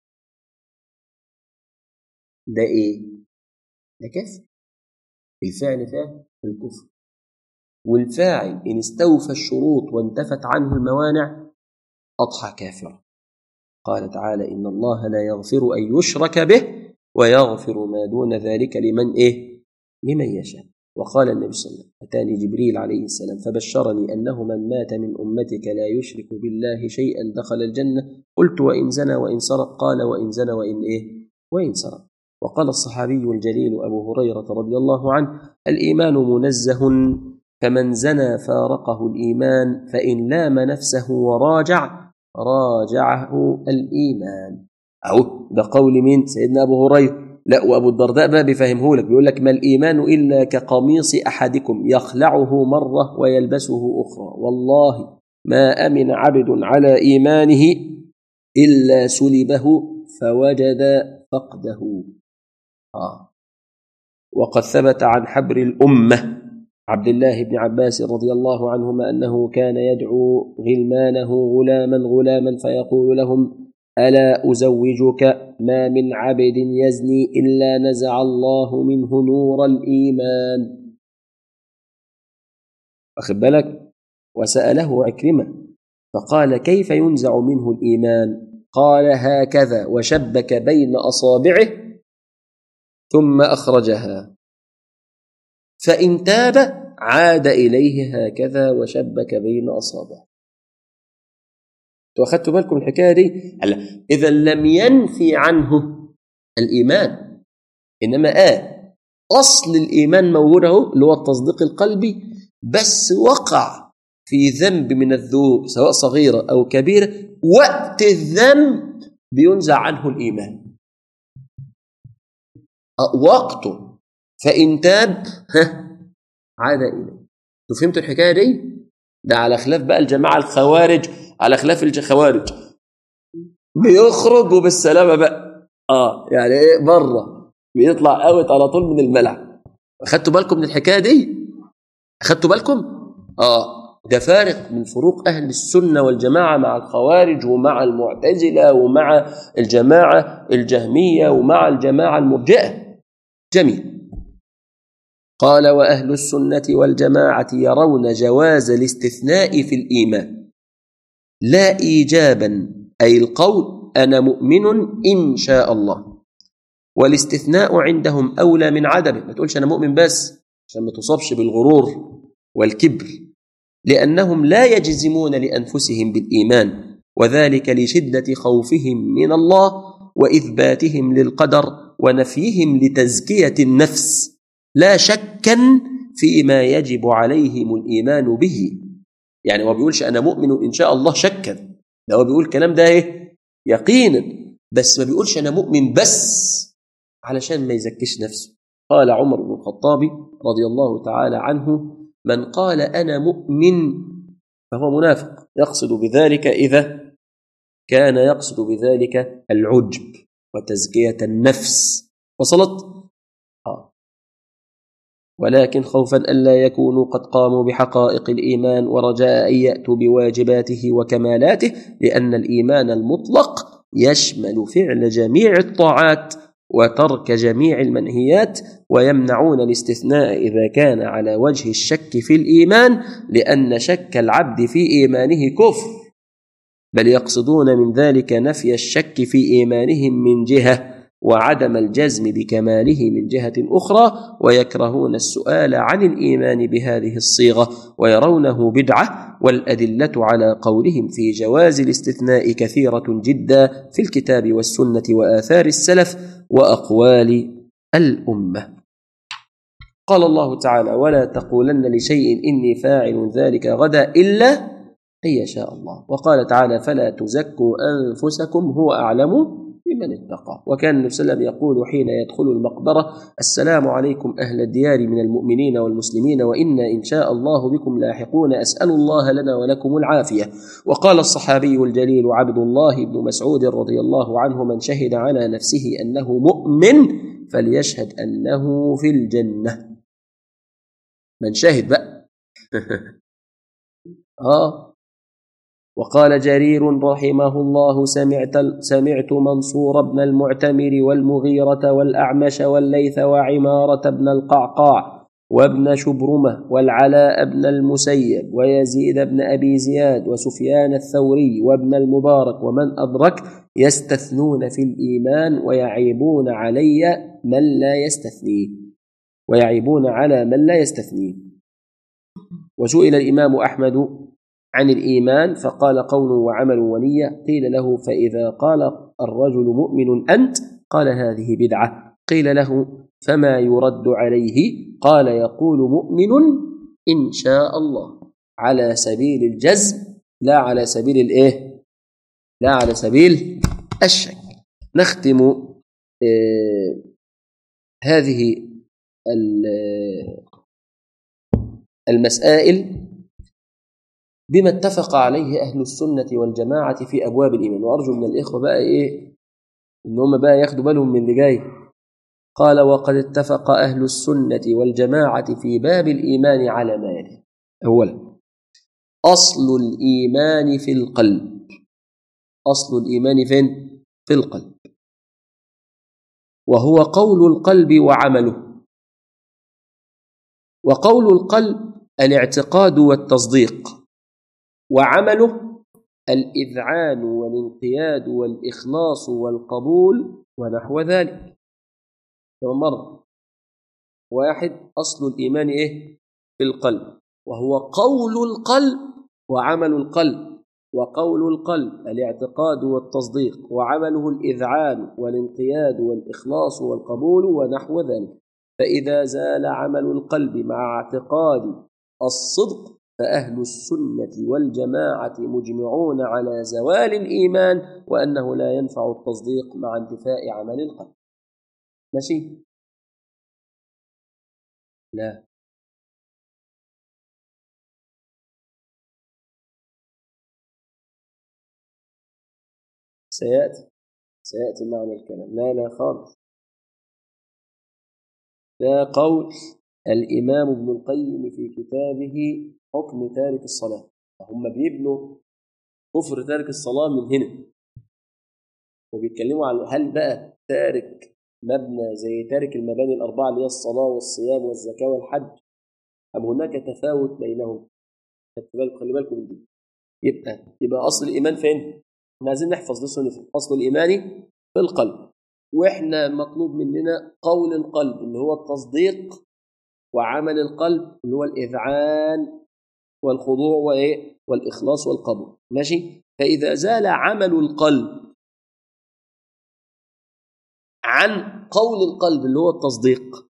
ده ايه ده كفر الفعل فعل الكفر والفاعل إن استوفى الشروط وانتفت عنه الموانع أضحى كافرا قال تعالى إن الله لا يغفر أن يشرك به ويغفر ما دون ذلك لمن إيه؟ لمن يشاء وقال النبي صلى الله عليه وسلم أتاني جبريل عليه السلام فبشرني أنه من مات من أمتك لا يشرك بالله شيئا دخل الجنة قلت وإن زنى وإن سرق قال وإن زنى وإن إيه؟ وإن سرق وقال الصحابي الجليل أبو هريرة رضي الله عنه الإيمان منزه فمن زنى فارقه الإيمان فإن لام نفسه وراجع راجعه الإيمان أو ده قول مين سيدنا أبو هريرة لا وأبو الدرداء بقى بيفهمه لك بيقول لك ما الإيمان إلا كقميص أحدكم يخلعه مرة ويلبسه أخرى والله ما أمن عبد على إيمانه إلا سلبه فوجد فقده آه. وقد ثبت عن حبر الأمة عبد الله بن عباس رضي الله عنهما انه كان يدعو غلمانه غلاما غلاما فيقول لهم الا ازوجك ما من عبد يزني الا نزع الله منه نور الايمان واخد بالك وساله عكرمه فقال كيف ينزع منه الايمان قال هكذا وشبك بين اصابعه ثم اخرجها فإن تاب عاد إليه هكذا وشبك بين أصابعه أخذتوا بالكم الحكاية دي هلا إذا لم ينفي عنه الإيمان إنما آه أصل الإيمان موجود أهو اللي هو التصديق القلبي بس وقع في ذنب من الذنوب سواء صغيرة أو كبيرة وقت الذنب بينزع عنه الإيمان وقته فإن تاب ها عاد إليه انتوا فهمتوا الحكاية دي؟ ده على خلاف بقى الجماعة الخوارج على خلاف الخوارج بيخرج وبالسلامة بقى اه يعني ايه بره بيطلع اوت على طول من الملعب اخدتوا بالكم من الحكايه دي اخدتوا بالكم اه ده فارق من فروق اهل السنه والجماعه مع الخوارج ومع المعتزله ومع الجماعه الجهميه ومع الجماعه المرجئه جميل قال واهل السنه والجماعه يرون جواز الاستثناء في الايمان لا ايجابا اي القول انا مؤمن ان شاء الله والاستثناء عندهم اولى من عدمه ما تقولش انا مؤمن بس عشان ما تصابش بالغرور والكبر لانهم لا يجزمون لانفسهم بالايمان وذلك لشده خوفهم من الله واثباتهم للقدر ونفيهم لتزكيه النفس لا شكا فيما يجب عليهم الايمان به يعني هو بيقولش انا مؤمن ان شاء الله شكا ده هو بيقول الكلام ده ايه يقينا بس ما بيقولش انا مؤمن بس علشان ما يزكيش نفسه قال عمر بن الخطاب رضي الله تعالى عنه من قال انا مؤمن فهو منافق يقصد بذلك اذا كان يقصد بذلك العجب وتزكيه النفس وصلت ولكن خوفا ألا يكونوا قد قاموا بحقائق الإيمان ورجاء أن يأتوا بواجباته وكمالاته لأن الإيمان المطلق يشمل فعل جميع الطاعات وترك جميع المنهيات ويمنعون الاستثناء إذا كان على وجه الشك في الإيمان لأن شك العبد في إيمانه كفر بل يقصدون من ذلك نفي الشك في إيمانهم من جهة وعدم الجزم بكماله من جهة أخرى ويكرهون السؤال عن الإيمان بهذه الصيغة ويرونه بدعة والأدلة على قولهم في جواز الاستثناء كثيرة جدا في الكتاب والسنة وآثار السلف وأقوال الأمة قال الله تعالى ولا تقولن لشيء إني فاعل ذلك غدا إلا أن يشاء الله وقال تعالى فلا تزكوا أنفسكم هو أعلم بمن اتقى وكان النبي صلى الله عليه وسلم يقول حين يدخل المقبرة السلام عليكم أهل الديار من المؤمنين والمسلمين وإنا إن شاء الله بكم لاحقون أسأل الله لنا ولكم العافية وقال الصحابي الجليل عبد الله بن مسعود رضي الله عنه من شهد على نفسه أنه مؤمن فليشهد أنه في الجنة من شهد بقى آه وقال جرير رحمه الله سمعت, سمعت منصور بن المعتمر والمغيرة والأعمش والليث وعمارة بن القعقاع وابن شبرمة والعلاء بن المسيب ويزيد بن أبي زياد وسفيان الثوري وابن المبارك ومن أدرك يستثنون في الإيمان ويعيبون علي من لا يستثنيه ويعيبون على من لا يستثنيه وسئل الإمام أحمد عن الإيمان فقال قول وعمل ونية قيل له فإذا قال الرجل مؤمن أنت قال هذه بدعة قيل له فما يرد عليه قال يقول مؤمن إن شاء الله على سبيل الجزم لا على سبيل الإيه لا على سبيل الشك نختم آه هذه المسائل بما اتفق عليه أهل السنة والجماعة في أبواب الإيمان وأرجو من الإخوة بقى إيه إن هم بقى ياخدوا بالهم من اللي جاي قال وقد اتفق أهل السنة والجماعة في باب الإيمان على ما يلي أولا أصل الإيمان في القلب أصل الإيمان فين؟ في القلب وهو قول القلب وعمله وقول القلب الاعتقاد والتصديق وعمله الإذعان والانقياد والإخلاص والقبول ونحو ذلك كما مرة واحد أصل الإيمان إيه؟ في القلب وهو قول القلب وعمل القلب وقول القلب الاعتقاد والتصديق وعمله الإذعان والانقياد والإخلاص والقبول ونحو ذلك فإذا زال عمل القلب مع اعتقاد الصدق فأهل السنة والجماعة مجمعون على زوال الإيمان وأنه لا ينفع التصديق مع انتفاء عمل القلب ماشي لا سيأتي سيأتي معنى الكلام لا لا خالص ده قول الإمام ابن القيم في كتابه حكم تارك الصلاة هم بيبنوا كفر تارك الصلاة من هنا وبيتكلموا عن هل بقى تارك مبنى زي تارك المباني الأربعة اللي هي الصلاة والصيام والزكاة والحج أم هناك تفاوت بينهم خلي بالكم من دي يبقى يبقى أصل الإيمان فين؟ احنا عايزين نحفظ ده سنة أصل الإيمان في القلب واحنا مطلوب مننا قول القلب اللي هو التصديق وعمل القلب اللي هو الإذعان والخضوع وإيه والإخلاص والقبول ماشي فإذا زال عمل القلب عن قول القلب اللي هو التصديق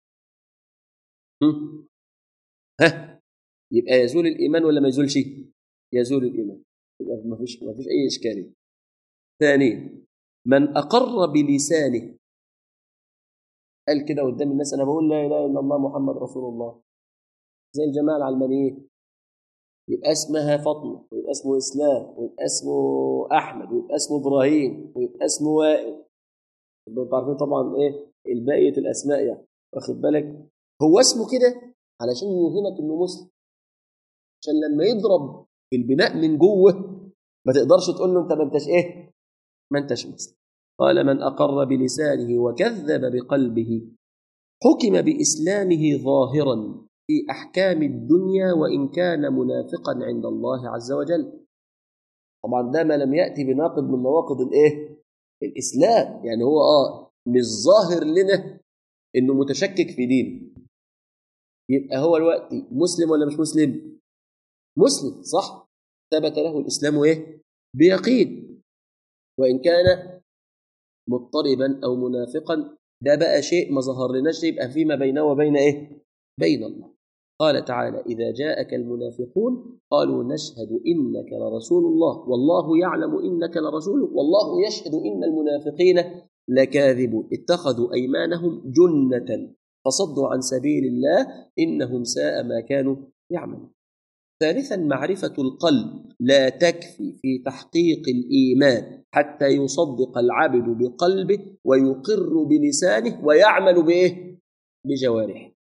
ها يبقى يزول الإيمان ولا ما يزولش يزول الإيمان يبقى ما فيش ما فيش أي إشكالية ثانيا من أقر بلسانه قال كده قدام الناس أنا بقول لا إله إلا الله محمد رسول الله زي الجماعة العلمانيين يبقى اسمها فاطمة ويبقى اسمه إسلام ويبقى اسمه أحمد ويبقى اسمه إبراهيم ويبقى اسمه وائل انتوا عارفين طبعا إيه الباقية الأسماء يعني واخد بالك هو اسمه كده علشان يوهمك انه مسلم عشان لما يضرب في البناء من جوه ما تقدرش تقول له انت ما انتش ايه ما انتش مسلم قال من اقر بلسانه وكذب بقلبه حكم باسلامه ظاهرا في احكام الدنيا وان كان منافقا عند الله عز وجل طبعا ده ما لم ياتي بناقض من نواقض الايه الاسلام يعني هو اه مش ظاهر لنا انه متشكك في دينه يبقى هو الوقت مسلم ولا مش مسلم مسلم صح ثبت له الاسلام ايه بيقين وان كان مضطربا او منافقا ده بقى شيء ما ظهر لناش يبقى فيما بينه وبين ايه بين الله قال تعالى إذا جاءك المنافقون قالوا نشهد إنك لرسول الله والله يعلم إنك لرسوله والله يشهد إن المنافقين لكاذبون اتخذوا أيمانهم جنة فصدوا عن سبيل الله إنهم ساء ما كانوا يعملون ثالثا معرفة القلب لا تكفي في تحقيق الإيمان حتى يصدق العبد بقلبه ويقر بلسانه ويعمل بإيه؟ بجوارحه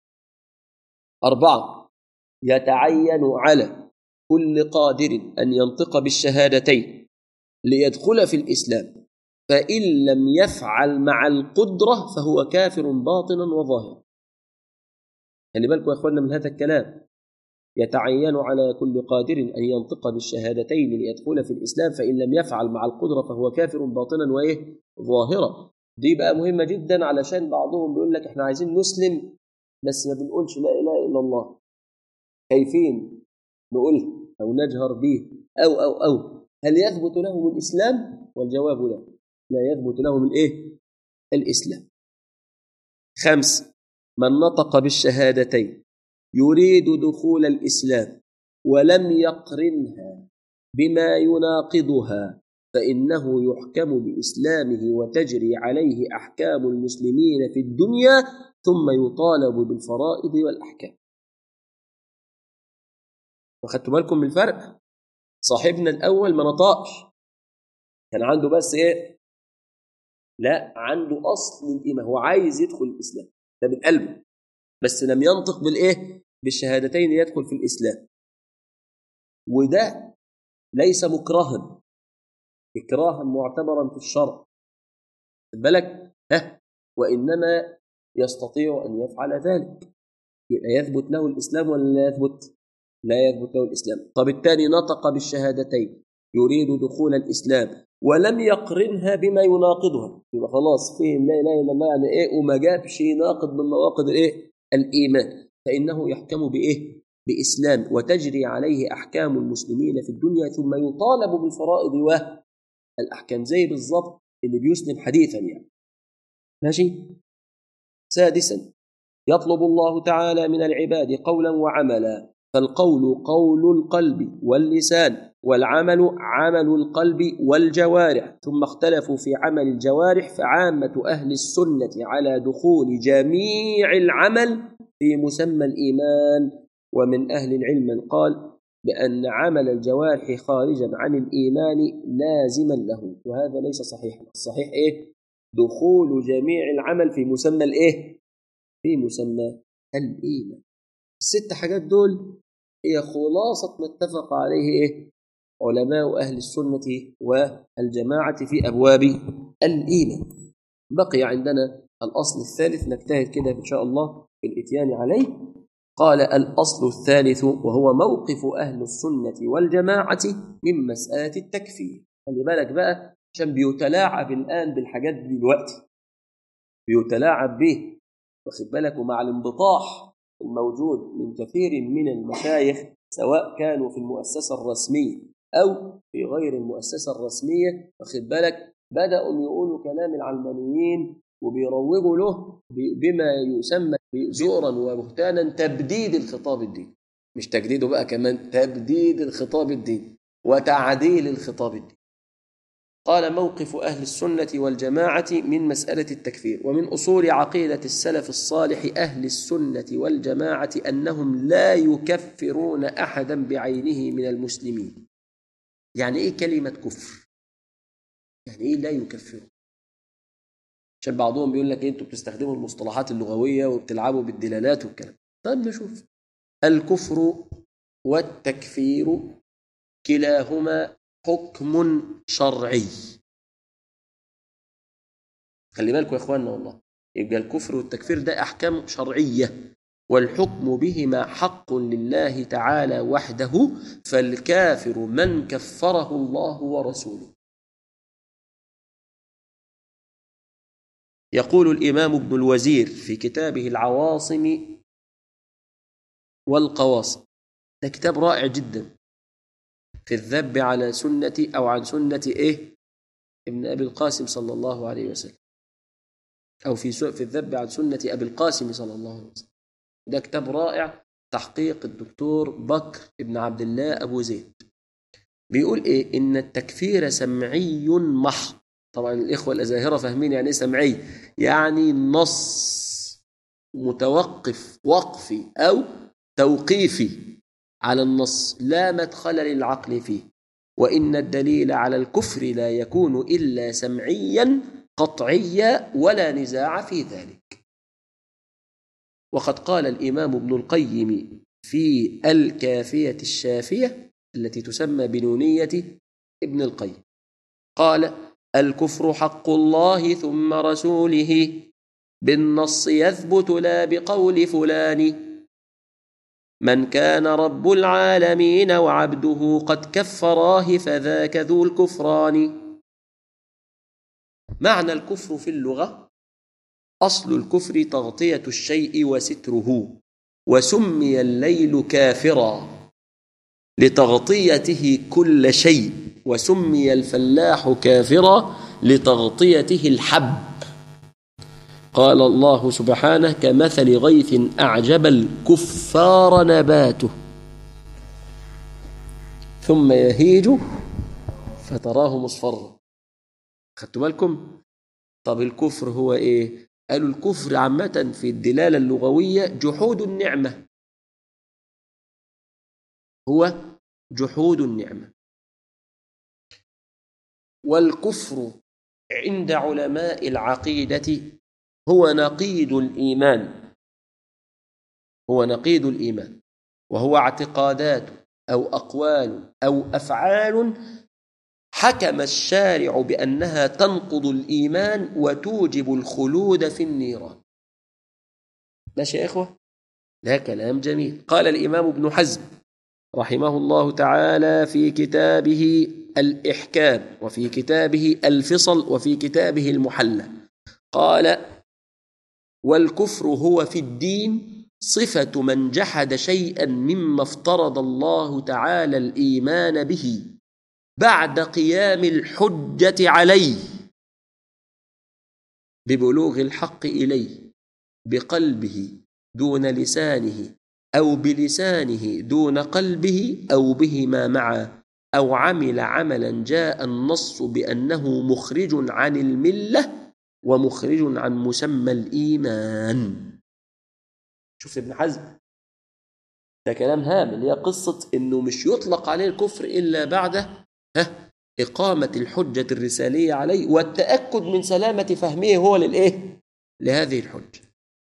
أربعة يتعين على كل قادر أن ينطق بالشهادتين ليدخل في الإسلام فإن لم يفعل مع القدرة فهو كافر باطنا وظاهرا خلي بالكم يا اخوانا من هذا الكلام يتعين على كل قادر ان ينطق بالشهادتين ليدخل في الاسلام فان لم يفعل مع القدره فهو كافر باطنا وايه ظاهرا دي بقى مهمه جدا علشان بعضهم بيقول لك احنا عايزين نسلم بس ما بنقولش لا اله الا الله كيفين نقولها او نجهر به او او او هل يثبت لهم الاسلام والجواب لا لا يثبت لهم الايه الاسلام خمس من نطق بالشهادتين يريد دخول الاسلام ولم يقرنها بما يناقضها فانه يحكم باسلامه وتجري عليه احكام المسلمين في الدنيا ثم يطالب بالفرائض والاحكام واخدتوا بالكم من الفرق صاحبنا الاول ما نطقش كان عنده بس ايه لا عنده اصل الايمان هو عايز يدخل الاسلام ده بالقلب بس لم ينطق بالايه بالشهادتين يدخل في الاسلام وده ليس مكرها اكراها معتبرا في الشرع خد بالك ها وانما يستطيع ان يفعل ذلك يبقى يثبت له الاسلام ولا لا يثبت لا يثبت له الاسلام طب الثاني نطق بالشهادتين يريد دخول الاسلام ولم يقرنها بما يناقضها يبقى خلاص فهم لا اله الا الله يعني ايه وما جابش ناقض من نواقض الايه الايمان فانه يحكم بايه باسلام وتجري عليه احكام المسلمين في الدنيا ثم يطالب بالفرائض والاحكام زي بالظبط اللي بيسلم حديثا يعني ماشي سادسا يطلب الله تعالى من العباد قولا وعملا فالقول قول القلب واللسان والعمل عمل القلب والجوارح ثم اختلفوا في عمل الجوارح فعامة أهل السنة على دخول جميع العمل في مسمى الإيمان ومن أهل العلم من قال بأن عمل الجوارح خارجا عن الإيمان لازما له وهذا ليس صحيحا الصحيح إيه؟ دخول جميع العمل في مسمى الإيه؟ في مسمى الإيمان الست حاجات دول هي خلاصة ما اتفق عليه إيه؟ علماء أهل السنة والجماعة في أبواب الإيمان بقي عندنا الأصل الثالث نجتهد كده إن شاء الله في الإتيان عليه قال الأصل الثالث وهو موقف أهل السنة والجماعة من مسألة التكفير خلي بالك بقى عشان بيتلاعب الآن بالحاجات دي دلوقتي بيتلاعب به واخد بالك ومع الانبطاح الموجود من كثير من المشايخ سواء كانوا في المؤسسة الرسمية أو في غير المؤسسة الرسمية واخد بالك بدأوا يقولوا كلام العلمانيين وبيروجوا له بما يسمى زورا وبهتانا تبديد الخطاب الديني مش تجديده بقى كمان تبديد الخطاب الديني وتعديل الخطاب الديني قال موقف أهل السنة والجماعة من مسألة التكفير ومن أصول عقيدة السلف الصالح أهل السنة والجماعة أنهم لا يكفرون أحدا بعينه من المسلمين يعني إيه كلمة كفر؟ يعني إيه لا يكفر؟ عشان بعضهم بيقول لك إيه انتوا بتستخدموا المصطلحات اللغويه وبتلعبوا بالدلالات والكلام طيب نشوف الكفر والتكفير كلاهما حكم شرعي خلي بالكم يا اخواننا والله يبقى الكفر والتكفير ده احكام شرعيه والحكم بهما حق لله تعالى وحده فالكافر من كفره الله ورسوله يقول الامام ابن الوزير في كتابه العواصم والقواصم ده كتاب رائع جدا في الذب على سنة أو عن سنة إيه ابن أبي القاسم صلى الله عليه وسلم أو في في الذب عن سنة أبي القاسم صلى الله عليه وسلم ده كتاب رائع تحقيق الدكتور بكر ابن عبد الله أبو زيد بيقول إيه إن التكفير سمعي محض طبعا الإخوة الأزاهرة فاهمين يعني إيه سمعي يعني نص متوقف وقفي أو توقيفي على النص لا مدخل للعقل فيه وإن الدليل على الكفر لا يكون إلا سمعيا قطعيا ولا نزاع في ذلك وقد قال الإمام ابن القيم في الكافية الشافية التي تسمى بنونية ابن القيم قال الكفر حق الله ثم رسوله بالنص يثبت لا بقول فلان من كان رب العالمين وعبده قد كفراه فذاك ذو الكفران معنى الكفر في اللغة أصل الكفر تغطية الشيء وستره وسمي الليل كافرا لتغطيته كل شيء وسمي الفلاح كافرا لتغطيته الحب قال الله سبحانه كمثل غيث أعجب الكفار نباته ثم يهيج فتراه مصفرا خدتوا بالكم طب الكفر هو ايه قالوا الكفر عامة في الدلالة اللغوية جحود النعمة هو جحود النعمة والكفر عند علماء العقيدة هو نقيض الإيمان هو نقيض الإيمان وهو اعتقادات أو أقوال أو أفعال حكم الشارع بأنها تنقض الإيمان وتوجب الخلود في النيران ماشي يا إخوة ده كلام جميل قال الإمام ابن حزم رحمه الله تعالى في كتابه الإحكام وفي كتابه الفصل وفي كتابه المحلى قال والكفر هو في الدين صفة من جحد شيئا مما افترض الله تعالى الإيمان به بعد قيام الحجة عليه ببلوغ الحق إليه بقلبه دون لسانه أو بلسانه دون قلبه أو بهما معا أو عمل عملا جاء النص بأنه مخرج عن الملة ومخرج عن مسمى الإيمان شوف ابن حزم ده كلام هام اللي هي قصة إنه مش يطلق عليه الكفر إلا بعد ها إقامة الحجة الرسالية عليه والتأكد من سلامة فهمه هو للإيه؟ لهذه الحجة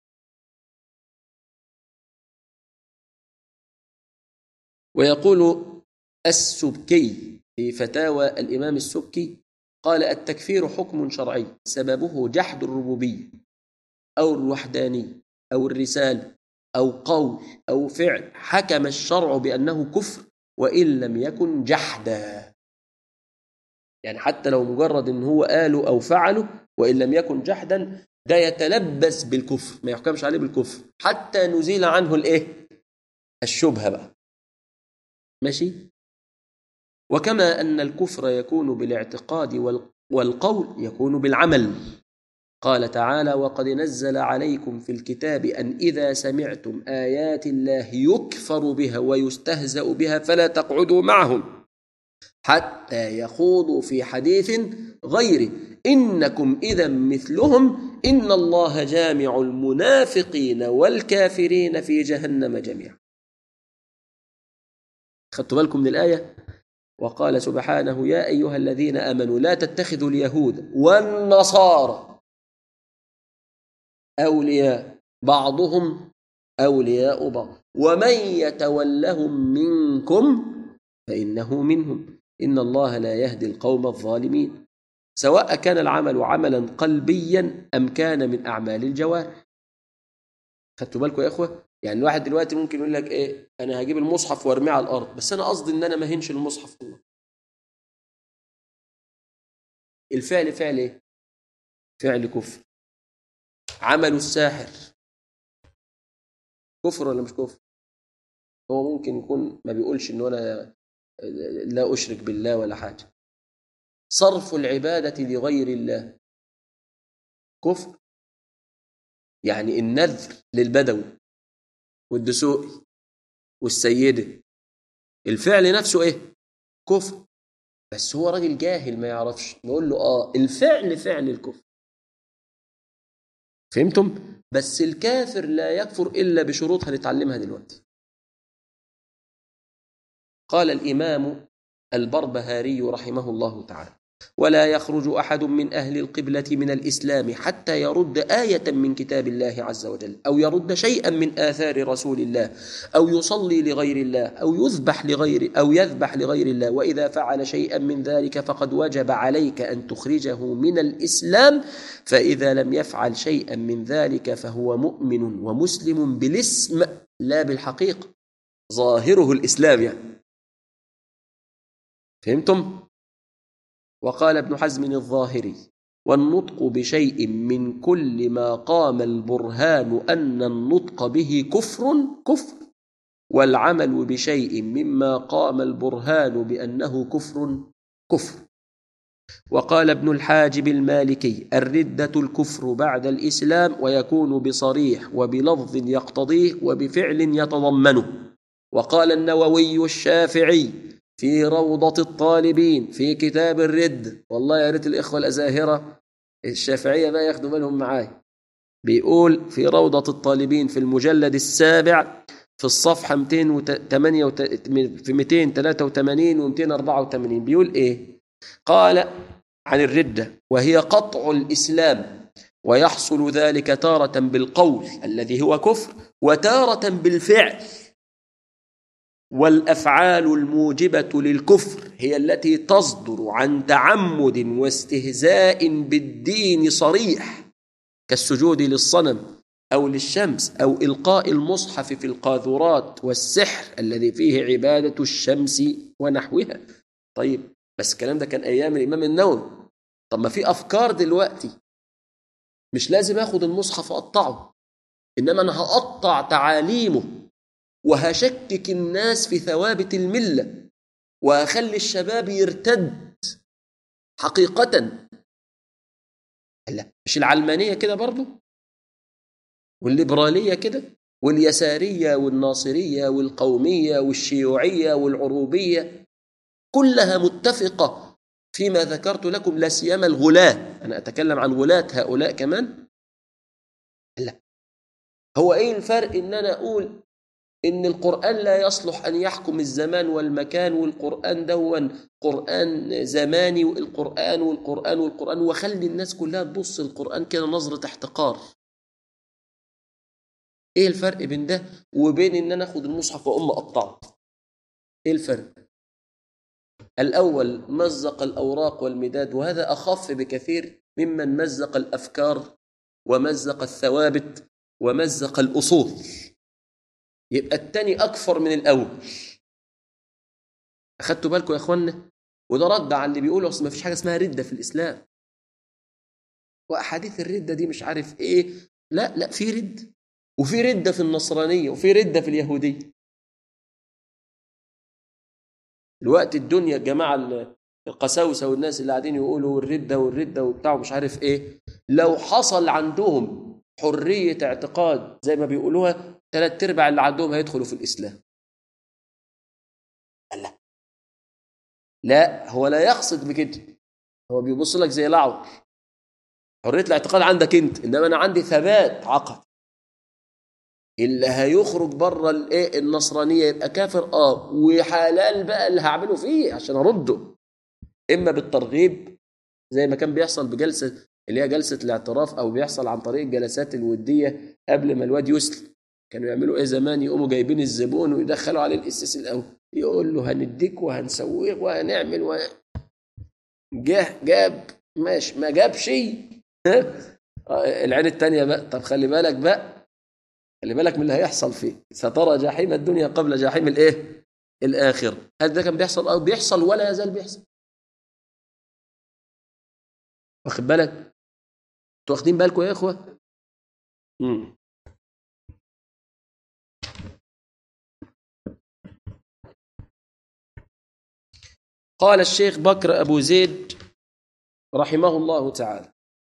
ويقول السبكي في فتاوى الإمام السبكي قال التكفير حكم شرعي سببه جحد الربوبية أو الوحدانية أو الرسالة أو قول أو فعل حكم الشرع بأنه كفر وإن لم يكن جحدا يعني حتى لو مجرد ان هو قاله او فعله وان لم يكن جحدا ده يتلبس بالكفر ما يحكمش عليه بالكفر حتى نزيل عنه الايه الشبهه بقى ماشي وكما ان الكفر يكون بالاعتقاد والقول يكون بالعمل قال تعالى وقد نزل عليكم في الكتاب ان اذا سمعتم ايات الله يكفر بها ويستهزا بها فلا تقعدوا معهم حتى يخوضوا في حديث غيره انكم اذا مثلهم ان الله جامع المنافقين والكافرين في جهنم جميعا خدتوا بالكم من الايه وقال سبحانه يا ايها الذين امنوا لا تتخذوا اليهود والنصارى أولياء بعضهم أولياء بعض ومن يتولهم منكم فإنه منهم إن الله لا يهدي القوم الظالمين سواء كان العمل عملا قلبيا أم كان من أعمال الجوارح خدتوا بالكم يا إخوة يعني الواحد دلوقتي ممكن يقول لك إيه أنا هجيب المصحف وارميه على الأرض بس أنا قصدي إن أنا ما هنش المصحف والله الفعل فعل إيه فعل كفر عمل الساحر كفر ولا مش كفر هو ممكن يكون ما بيقولش ان انا لا اشرك بالله ولا حاجه صرف العباده لغير الله كفر يعني النذر للبدوي والدسوقي والسيده الفعل نفسه ايه كفر بس هو راجل جاهل ما يعرفش نقول له اه الفعل فعل الكفر فهمتم بس الكافر لا يكفر الا بشروطها نتعلمها دلوقتي قال الامام البربهاري رحمه الله تعالى ولا يخرج احد من اهل القبله من الاسلام حتى يرد ايه من كتاب الله عز وجل او يرد شيئا من اثار رسول الله او يصلي لغير الله او يذبح لغير او يذبح لغير الله واذا فعل شيئا من ذلك فقد وجب عليك ان تخرجه من الاسلام فاذا لم يفعل شيئا من ذلك فهو مؤمن ومسلم بالاسم لا بالحقيقه ظاهره الاسلام يعني فهمتم وقال ابن حزم الظاهري والنطق بشيء من كل ما قام البرهان ان النطق به كفر كفر والعمل بشيء مما قام البرهان بانه كفر كفر وقال ابن الحاجب المالكي الردة الكفر بعد الإسلام ويكون بصريح وبلفظ يقتضيه وبفعل يتضمنه وقال النووي الشافعي في روضة الطالبين في كتاب الرد والله يا ريت الإخوة الأزاهرة الشافعية بقى ياخدوا بالهم معاي بيقول في روضة الطالبين في المجلد السابع في الصفحة 208 في 283 و 284 بيقول إيه؟ قال عن الردة وهي قطع الإسلام ويحصل ذلك تارة بالقول الذي هو كفر وتارة بالفعل والافعال الموجبه للكفر هي التي تصدر عن تعمد واستهزاء بالدين صريح كالسجود للصنم او للشمس او القاء المصحف في القاذورات والسحر الذي فيه عباده الشمس ونحوها طيب بس الكلام ده كان ايام الامام النووي طب ما في افكار دلوقتي مش لازم اخد المصحف اقطعه انما انا هقطع تعاليمه وهشكك الناس في ثوابت الملة وهخلي الشباب يرتد حقيقة لا مش العلمانية كده برضو والليبرالية كده واليسارية والناصرية والقومية والشيوعية والعروبية كلها متفقة فيما ذكرت لكم لا سيما الغلاة أنا أتكلم عن غلاة هؤلاء كمان لا هو إيه الفرق إن أنا أقول إن القرآن لا يصلح أن يحكم الزمان والمكان والقرآن دون قرآن زماني والقرآن والقرآن والقرآن وخلي الناس كلها تبص القرآن كده نظرة احتقار إيه الفرق بين ده وبين إن أنا أخد المصحف وأقوم أقطعه إيه الفرق الأول مزق الأوراق والمداد وهذا أخف بكثير ممن مزق الأفكار ومزق الثوابت ومزق الأصول يبقى التاني أكثر من الأول أخدتوا بالكم يا إخوانا وده رد على اللي بيقولوا أصل ما فيش حاجة اسمها ردة في الإسلام وأحاديث الردة دي مش عارف إيه لا لا في رد وفي ردة في النصرانية وفي ردة في اليهودية الوقت الدنيا الجماعة القساوسة والناس اللي قاعدين يقولوا الردة والردة وبتاع ومش عارف إيه لو حصل عندهم حرية اعتقاد زي ما بيقولوها ثلاث ارباع اللي عندهم هيدخلوا في الاسلام لا لا هو لا يقصد بكده هو بيبص لك زي لعور حريه الاعتقاد عندك انت انما انا عندي ثبات عقد اللي هيخرج بره الايه النصرانيه يبقى كافر اه وحلال بقى اللي هعمله فيه عشان ارده اما بالترغيب زي ما كان بيحصل بجلسه اللي هي جلسه الاعتراف او بيحصل عن طريق الجلسات الوديه قبل ما الواد يسلم كانوا يعملوا ايه زمان يقوموا جايبين الزبون ويدخلوا عليه الاساس الاول يقول له هنديك وهنسويك وهنعمل و... جه جاب ماشي ما جابش العين التانية بقى طب خلي بالك بقى خلي بالك من اللي هيحصل فيه سترى جحيم الدنيا قبل جحيم الايه الاخر هل ده كان بيحصل او بيحصل ولا يزال بيحصل واخد بالك انتوا واخدين بالكم يا اخوه امم قال الشيخ بكر ابو زيد رحمه الله تعالى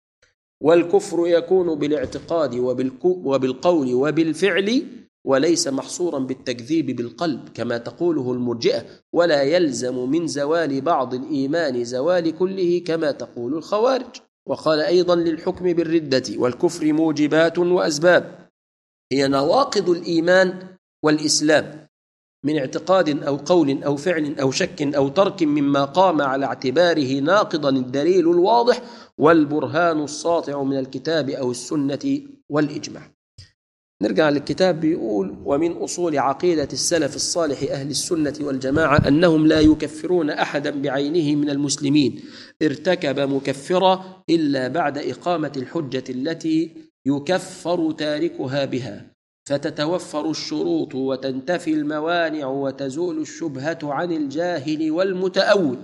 والكفر يكون بالاعتقاد وبالقول وبالفعل وليس محصورا بالتكذيب بالقلب كما تقوله المرجئه ولا يلزم من زوال بعض الايمان زوال كله كما تقول الخوارج وقال ايضا للحكم بالرده والكفر موجبات واسباب هي نواقض الايمان والاسلام من اعتقاد او قول او فعل او شك او ترك مما قام على اعتباره ناقضا الدليل الواضح والبرهان الساطع من الكتاب او السنه والاجماع نرجع للكتاب بيقول ومن اصول عقيده السلف الصالح اهل السنه والجماعه انهم لا يكفرون احدا بعينه من المسلمين ارتكب مكفرا الا بعد اقامه الحجه التي يكفر تاركها بها فتتوفر الشروط وتنتفي الموانع وتزول الشبهه عن الجاهل والمتاول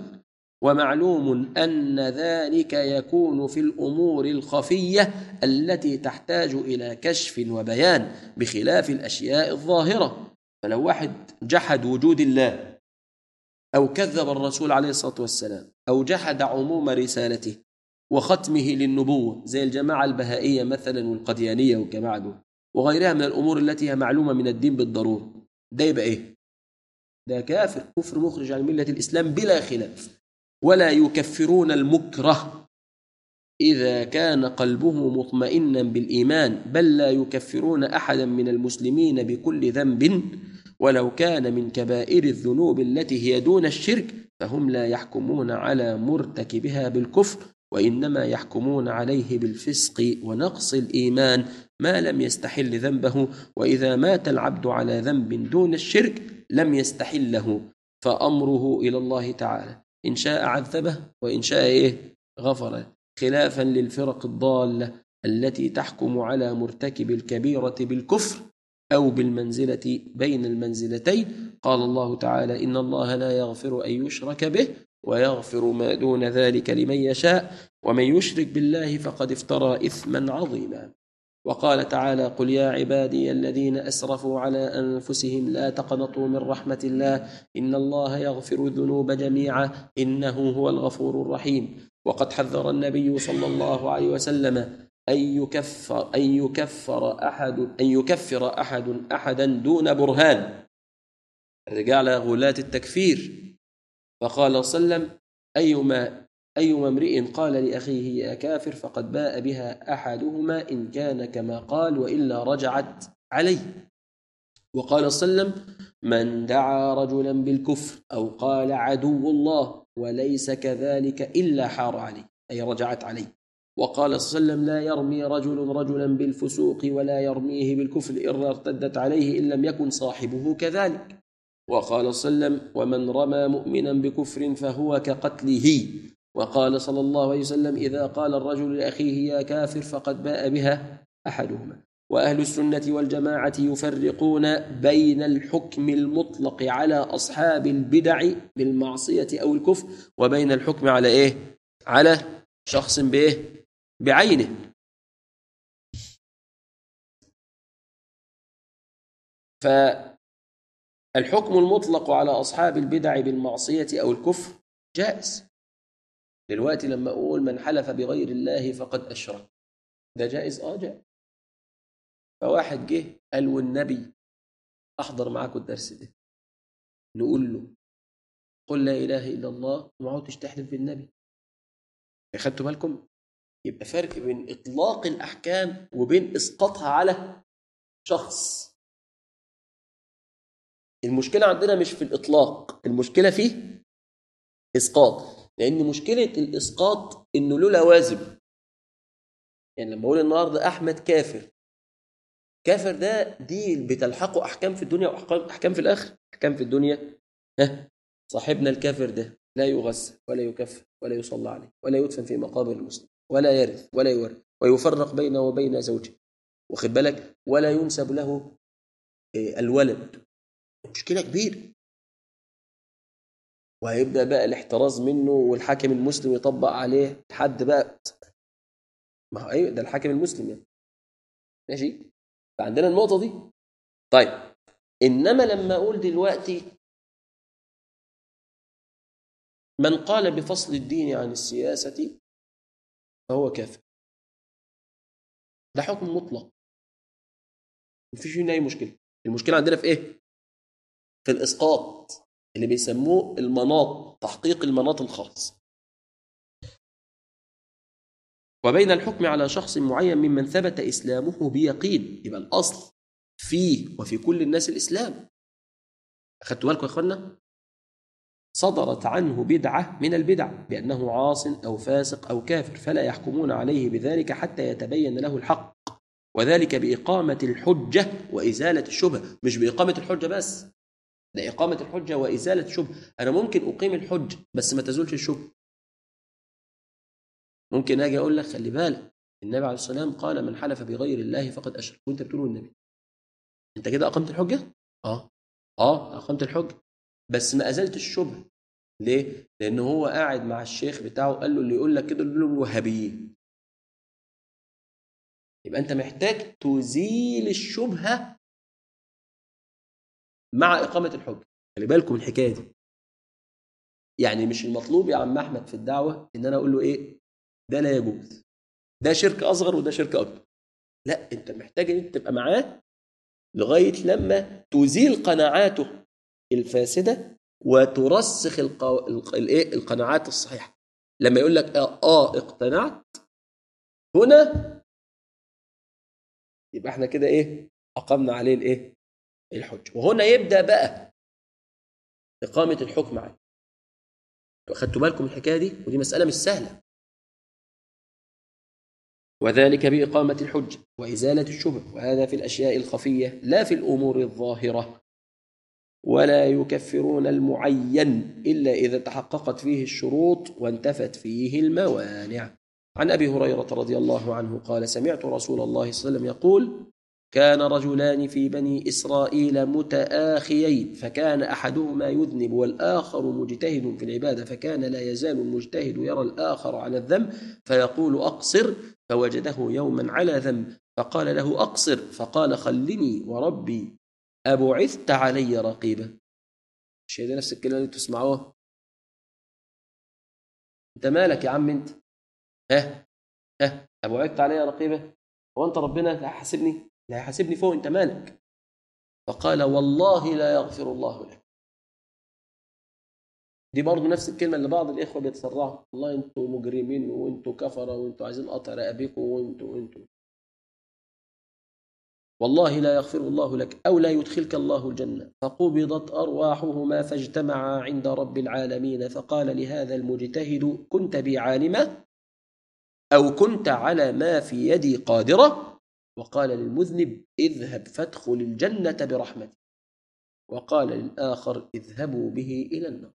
ومعلوم ان ذلك يكون في الامور الخفيه التي تحتاج الى كشف وبيان بخلاف الاشياء الظاهره فلو واحد جحد وجود الله او كذب الرسول عليه الصلاه والسلام او جحد عموم رسالته وختمه للنبوه زي الجماعه البهائيه مثلا والقديانيه والجماعه دول وغيرها من الامور التي هي معلومه من الدين بالضروره ده يبقى ايه ده كافر كفر مخرج عن مله الاسلام بلا خلاف ولا يكفرون المكره اذا كان قلبه مطمئنا بالايمان بل لا يكفرون احدا من المسلمين بكل ذنب ولو كان من كبائر الذنوب التي هي دون الشرك فهم لا يحكمون على مرتكبها بالكفر وانما يحكمون عليه بالفسق ونقص الايمان ما لم يستحل ذنبه واذا مات العبد على ذنب دون الشرك لم يستحله فامره الى الله تعالى ان شاء عذبه وان شاء ايه غفر خلافا للفرق الضاله التي تحكم على مرتكب الكبيره بالكفر او بالمنزله بين المنزلتين قال الله تعالى ان الله لا يغفر ان يشرك به ويغفر ما دون ذلك لمن يشاء ومن يشرك بالله فقد افترى اثما عظيما وقال تعالى قل يا عبادي الذين اسرفوا على انفسهم لا تقنطوا من رحمه الله ان الله يغفر الذنوب جميعا انه هو الغفور الرحيم وقد حذر النبي صلى الله عليه وسلم ان يكفر ان يكفر احد ان يكفر احد احدا دون برهان رجع غلاة التكفير فقال صلى الله عليه وسلم ايما أيما امرئ قال لأخيه يا كافر فقد باء بها أحدهما إن كان كما قال وإلا رجعت عليه وقال صلى الله عليه وسلم من دعا رجلا بالكفر أو قال عدو الله وليس كذلك إلا حار عليه أي رجعت عليه وقال صلى الله عليه وسلم لا يرمي رجل رجلا بالفسوق ولا يرميه بالكفر إن ارتدت عليه إن لم يكن صاحبه كذلك وقال صلى الله عليه وسلم ومن رمى مؤمنا بكفر فهو كقتله وقال صلى الله عليه وسلم إذا قال الرجل لأخيه يا كافر فقد باء بها أحدهما وأهل السنة والجماعة يفرقون بين الحكم المطلق على أصحاب البدع بالمعصية أو الكفر وبين الحكم على إيه؟ على شخص بإيه؟ بعينه فالحكم المطلق على أصحاب البدع بالمعصية أو الكفر جائز دلوقتي لما اقول من حلف بغير الله فقد اشرك ده جائز اه جائز فواحد جه قال والنبي احضر معاكم الدرس ده نقول له قل لا اله الا الله وما عدتش تحلف بالنبي خدتوا بالكم يبقى فرق بين اطلاق الاحكام وبين اسقاطها على شخص المشكله عندنا مش في الاطلاق المشكله في اسقاط لأن مشكلة الإسقاط إنه له لوازم يعني لما اقول النهارده احمد كافر كافر ده دي بتلحقه احكام في الدنيا واحكام في الاخر احكام في الدنيا ها صاحبنا الكافر ده لا يغسل ولا يكفر ولا يصلى عليه ولا يدفن في مقابر المسلم ولا يرث ولا يورث ويفرق بينه وبين زوجه واخد بالك ولا ينسب له الولد مشكله كبيره وهيبدا بقى الاحتراز منه والحاكم المسلم يطبق عليه لحد بقى ما هو ايوه ده الحاكم المسلم يعني ماشي فعندنا النقطه دي طيب انما لما اقول دلوقتي من قال بفصل الدين عن السياسه فهو كافر ده حكم مطلق مفيش هنا اي مشكله المشكله عندنا في ايه في الاسقاط اللي بيسموه المناط تحقيق المناط الخاص وبين الحكم على شخص معين ممن ثبت إسلامه بيقين يبقى الأصل فيه وفي كل الناس الإسلام أخذتوا بالكم يا أخوانا صدرت عنه بدعة من البدع بأنه عاص أو فاسق أو كافر فلا يحكمون عليه بذلك حتى يتبين له الحق وذلك بإقامة الحجة وإزالة الشبهة مش بإقامة الحجة بس ده إقامة الحجة وإزالة الشبهة أنا ممكن أقيم الحجة بس ما تزولش الشبهة ممكن أجي أقول لك خلي بالك النبي عليه الصلاة والسلام قال من حلف بغير الله فقد أشرك وأنت بتقول النبي أنت كده أقمت الحجة؟ آه آه أقمت الحجة بس ما أزلت الشبهة ليه؟ لأن هو قاعد مع الشيخ بتاعه قال له اللي يقول لك كده دول الوهابيين يبقى أنت محتاج تزيل الشبهة مع إقامة الحجة خلي بالكم الحكاية دي يعني مش المطلوب يا عم أحمد في الدعوة إن أنا أقول له إيه ده لا يجوز ده شرك أصغر وده شرك أكبر لا أنت محتاج إن أنت تبقى معاه لغاية لما تزيل قناعاته الفاسدة وترسخ القو... الايه القناعات الصحيحة لما يقول لك آه, آه اقتنعت هنا يبقى احنا كده ايه أقمنا عليه الايه الحجة وهنا يبدأ بقى إقامة الحكم عليه أخدتوا بالكم الحكاية دي ودي مسألة مش سهلة وذلك بإقامة الحجة وإزالة الشبه وهذا في الأشياء الخفية لا في الأمور الظاهرة ولا يكفرون المعين إلا إذا تحققت فيه الشروط وانتفت فيه الموانع عن أبي هريرة رضي الله عنه قال سمعت رسول الله صلى الله عليه وسلم يقول كان رجلان في بني إسرائيل متآخيين فكان أحدهما يذنب والآخر مجتهد في العبادة فكان لا يزال المجتهد يرى الآخر على الذنب فيقول أقصر فوجده يوما على ذنب فقال له أقصر فقال خلني وربي أبعثت علي رقيبا الشيء ده نفس الكلمة اللي تسمعوها أنت مالك يا عم أنت ها ها أبعثت علي رقيبا هو أنت ربنا هيحاسبني لا يحاسبني فوق أنت مالك فقال والله لا يغفر الله لك دي برضه نفس الكلمة اللي بعض الإخوة بيتسرعوا والله أنتوا مجرمين وأنتوا كفرة وأنتوا عايزين قطع رقابيكم وأنتوا وأنتوا والله لا يغفر الله لك أو لا يدخلك الله الجنة فقبضت أرواحهما فاجتمعا عند رب العالمين فقال لهذا المجتهد كنت بي عالمة أو كنت على ما في يدي قادرة وقال للمذنب اذهب فادخل الجنة برحمتي وقال للآخر اذهبوا به إلى النار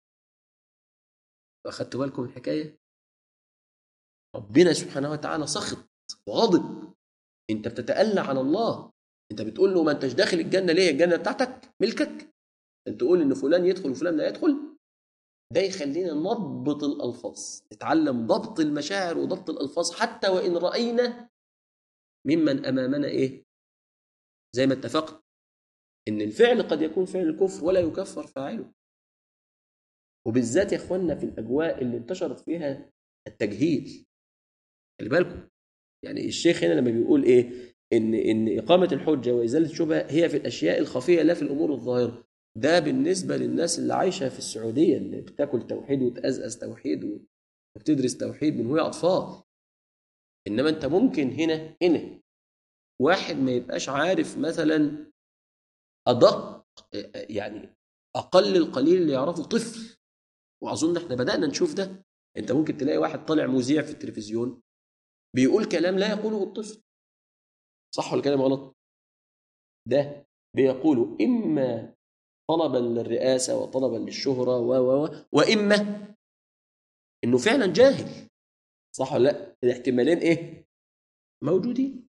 فأخذت بالكم الحكاية ربنا سبحانه وتعالى سخط وغضب انت بتتألى على الله انت بتقول له ما انتش داخل الجنة ليه الجنة بتاعتك ملكك انت تقول ان فلان يدخل وفلان لا يدخل ده يخلينا نضبط الألفاظ نتعلم ضبط المشاعر وضبط الألفاظ حتى وإن رأينا ممن أمامنا إيه زي ما اتفقنا إن الفعل قد يكون فعل كفر ولا يكفر فاعله وبالذات يا إخواننا في الأجواء اللي انتشرت فيها التجهيل خلي بالكم يعني الشيخ هنا لما بيقول إيه إن إن إقامة الحجة وإزالة الشبهة هي في الأشياء الخفية لا في الأمور الظاهرة ده بالنسبة للناس اللي عايشة في السعودية اللي بتاكل توحيد وتأزأز توحيد وبتدرس توحيد من وهي أطفال إنما أنت ممكن هنا هنا واحد ما يبقاش عارف مثلا أدق يعني أقل القليل اللي يعرفه طفل وأظن إحنا بدأنا نشوف ده أنت ممكن تلاقي واحد طالع مذيع في التلفزيون بيقول كلام لا يقوله الطفل صح ولا كلام غلط ده بيقول إما طلبا للرئاسة وطلبا للشهرة و و وإما إنه فعلا جاهل صح ولا لا الاحتمالين إيه موجودين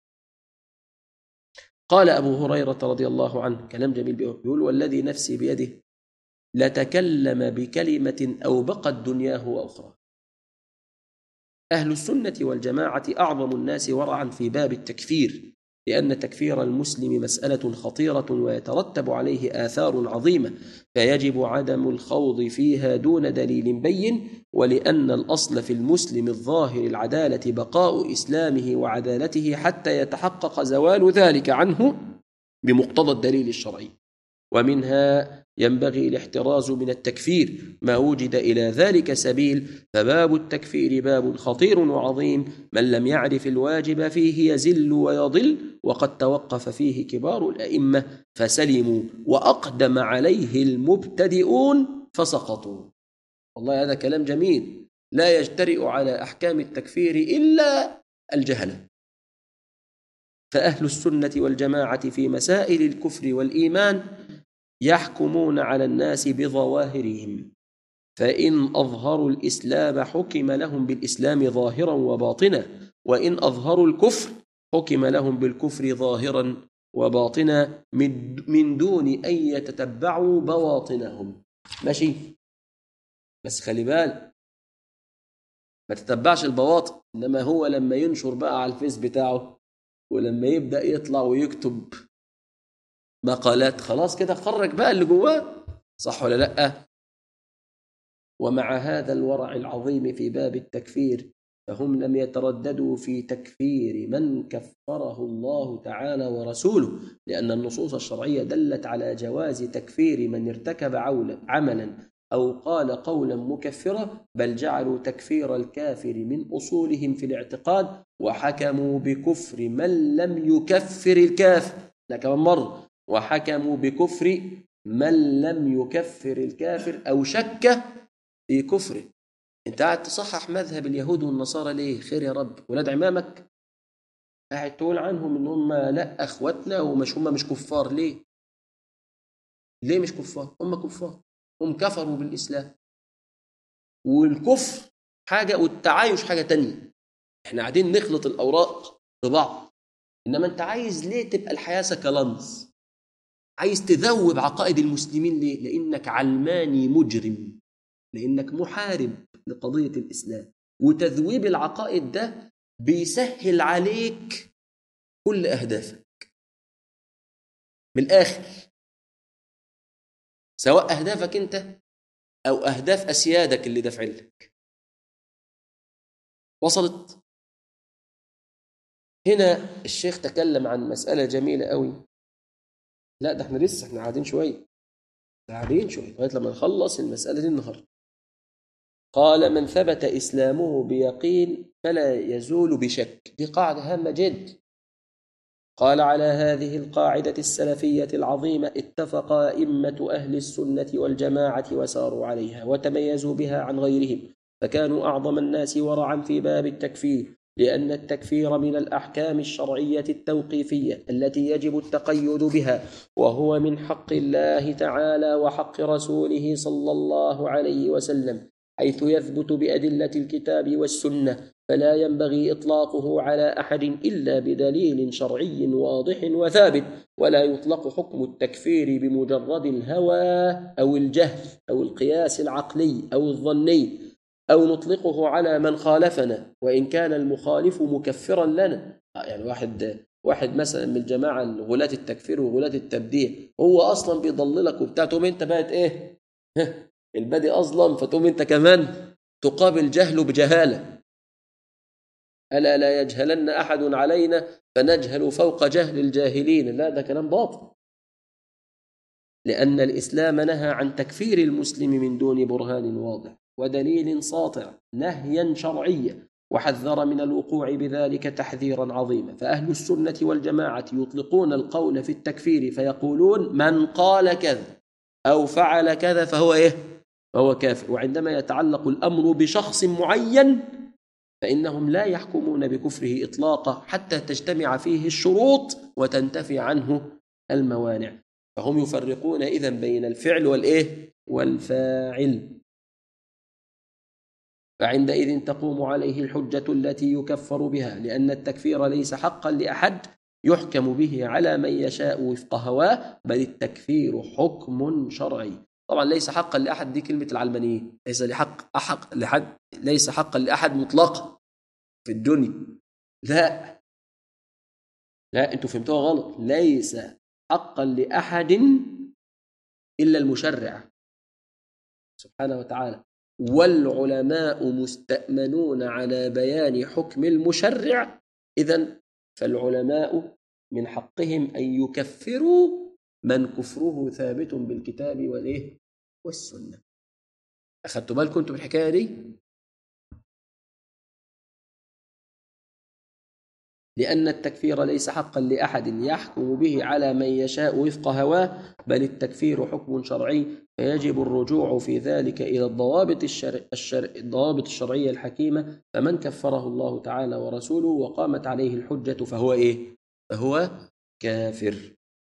قال أبو هريرة رضي الله عنه كلام جميل بيقول والذي نفسي بيده لتكلم بكلمة أوبقت دنياه وأخرى أهل السنة والجماعة أعظم الناس ورعا في باب التكفير لأن تكفير المسلم مسألة خطيرة ويترتب عليه آثار عظيمة فيجب عدم الخوض فيها دون دليل بين ولأن الأصل في المسلم الظاهر العدالة بقاء إسلامه وعدالته حتى يتحقق زوال ذلك عنه بمقتضى الدليل الشرعي ومنها ينبغي الاحتراز من التكفير ما وجد إلى ذلك سبيل فباب التكفير باب خطير وعظيم من لم يعرف الواجب فيه يزل ويضل وقد توقف فيه كبار الأئمة فسلموا وأقدم عليه المبتدئون فسقطوا والله هذا كلام جميل لا يجترئ على أحكام التكفير إلا الجهلة فأهل السنة والجماعة في مسائل الكفر والإيمان يحكمون على الناس بظواهرهم فإن أظهروا الإسلام حكم لهم بالإسلام ظاهرا وباطنا وإن أظهروا الكفر حكم لهم بالكفر ظاهرا وباطنا من دون أن يتتبعوا بواطنهم ماشي بس خلي بال ما تتبعش البواطن إنما هو لما ينشر بقى على الفيس بتاعه ولما يبدأ يطلع ويكتب مقالات خلاص كده خرج بقى اللي جواه صح ولا لا ومع هذا الورع العظيم في باب التكفير فهم لم يترددوا في تكفير من كفره الله تعالى ورسوله لأن النصوص الشرعية دلت على جواز تكفير من ارتكب عملا أو قال قولا مكفرا بل جعلوا تكفير الكافر من أصولهم في الاعتقاد وحكموا بكفر من لم يكفر الكافر ده كمان مرة وحكموا بكفر من لم يكفر الكافر أو شك في كفره انت قاعد تصحح مذهب اليهود والنصارى ليه خير يا رب ولاد عمامك قاعد تقول عنهم ان هم لا اخواتنا ومش هم مش كفار ليه ليه مش كفار هم كفار هم كفروا بالاسلام والكفر حاجه والتعايش حاجه تانية احنا قاعدين نخلط الاوراق ببعض انما انت عايز ليه تبقى الحياه سكالانس عايز تذوب عقائد المسلمين ليه لانك علماني مجرم لانك محارب لقضيه الاسلام وتذويب العقائد ده بيسهل عليك كل اهدافك من الاخر سواء اهدافك انت او اهداف اسيادك اللي دافعين لك وصلت هنا الشيخ تكلم عن مساله جميله قوي لا ده احنا لسه احنا قاعدين شويه قاعدين شويه لغايه لما نخلص المساله دي النهارده قال من ثبت اسلامه بيقين فلا يزول بشك دي قاعده هامه جدا قال على هذه القاعده السلفيه العظيمه اتفق ائمه اهل السنه والجماعه وساروا عليها وتميزوا بها عن غيرهم فكانوا اعظم الناس ورعا في باب التكفير لأن التكفير من الأحكام الشرعية التوقيفية التي يجب التقيد بها وهو من حق الله تعالى وحق رسوله صلى الله عليه وسلم حيث يثبت بأدلة الكتاب والسنة فلا ينبغي إطلاقه على أحد إلا بدليل شرعي واضح وثابت ولا يطلق حكم التكفير بمجرد الهوى أو الجهل أو القياس العقلي أو الظني أو نطلقه على من خالفنا وإن كان المخالف مكفرا لنا يعني واحد واحد مثلا من الجماعة غلاة التكفير وغلاة التبديع هو أصلا بيضللك وبتاع تقوم أنت بقت إيه البادي أظلم فتقوم أنت كمان تقابل جهله بجهالة ألا لا يجهلن أحد علينا فنجهل فوق جهل الجاهلين لا ده كلام باطل لأن الإسلام نهى عن تكفير المسلم من دون برهان واضح ودليل ساطع نهيا شرعيا وحذر من الوقوع بذلك تحذيرا عظيما فأهل السنة والجماعة يطلقون القول في التكفير فيقولون من قال كذا أو فعل كذا فهو إيه؟ فهو كافر وعندما يتعلق الأمر بشخص معين فإنهم لا يحكمون يقرون بكفره إطلاقا حتى تجتمع فيه الشروط وتنتفي عنه الموانع فهم يفرقون إذن بين الفعل والإيه والفاعل فعندئذ تقوم عليه الحجة التي يكفر بها لأن التكفير ليس حقا لأحد يحكم به على من يشاء وفق هواه بل التكفير حكم شرعي طبعا ليس حقا لأحد دي كلمة العلمانية ليس لحق أحق لحد ليس حقا لأحد مطلقا في الدنيا لا لا انتوا فهمتوها غلط ليس حقا لأحد إلا المشرع سبحانه وتعالى والعلماء مستأمنون على بيان حكم المشرع إذا فالعلماء من حقهم أن يكفروا من كفره ثابت بالكتاب والإيه والسنة أخذتوا بالكم أنتم بالحكاية دي لأن التكفير ليس حقا لأحد يحكم به على من يشاء وفق هواه بل التكفير حكم شرعي فيجب الرجوع في ذلك إلى الضوابط الشرع الشرع الضوابط الشرعية الحكيمة فمن كفره الله تعالى ورسوله وقامت عليه الحجة فهو إيه؟ فهو كافر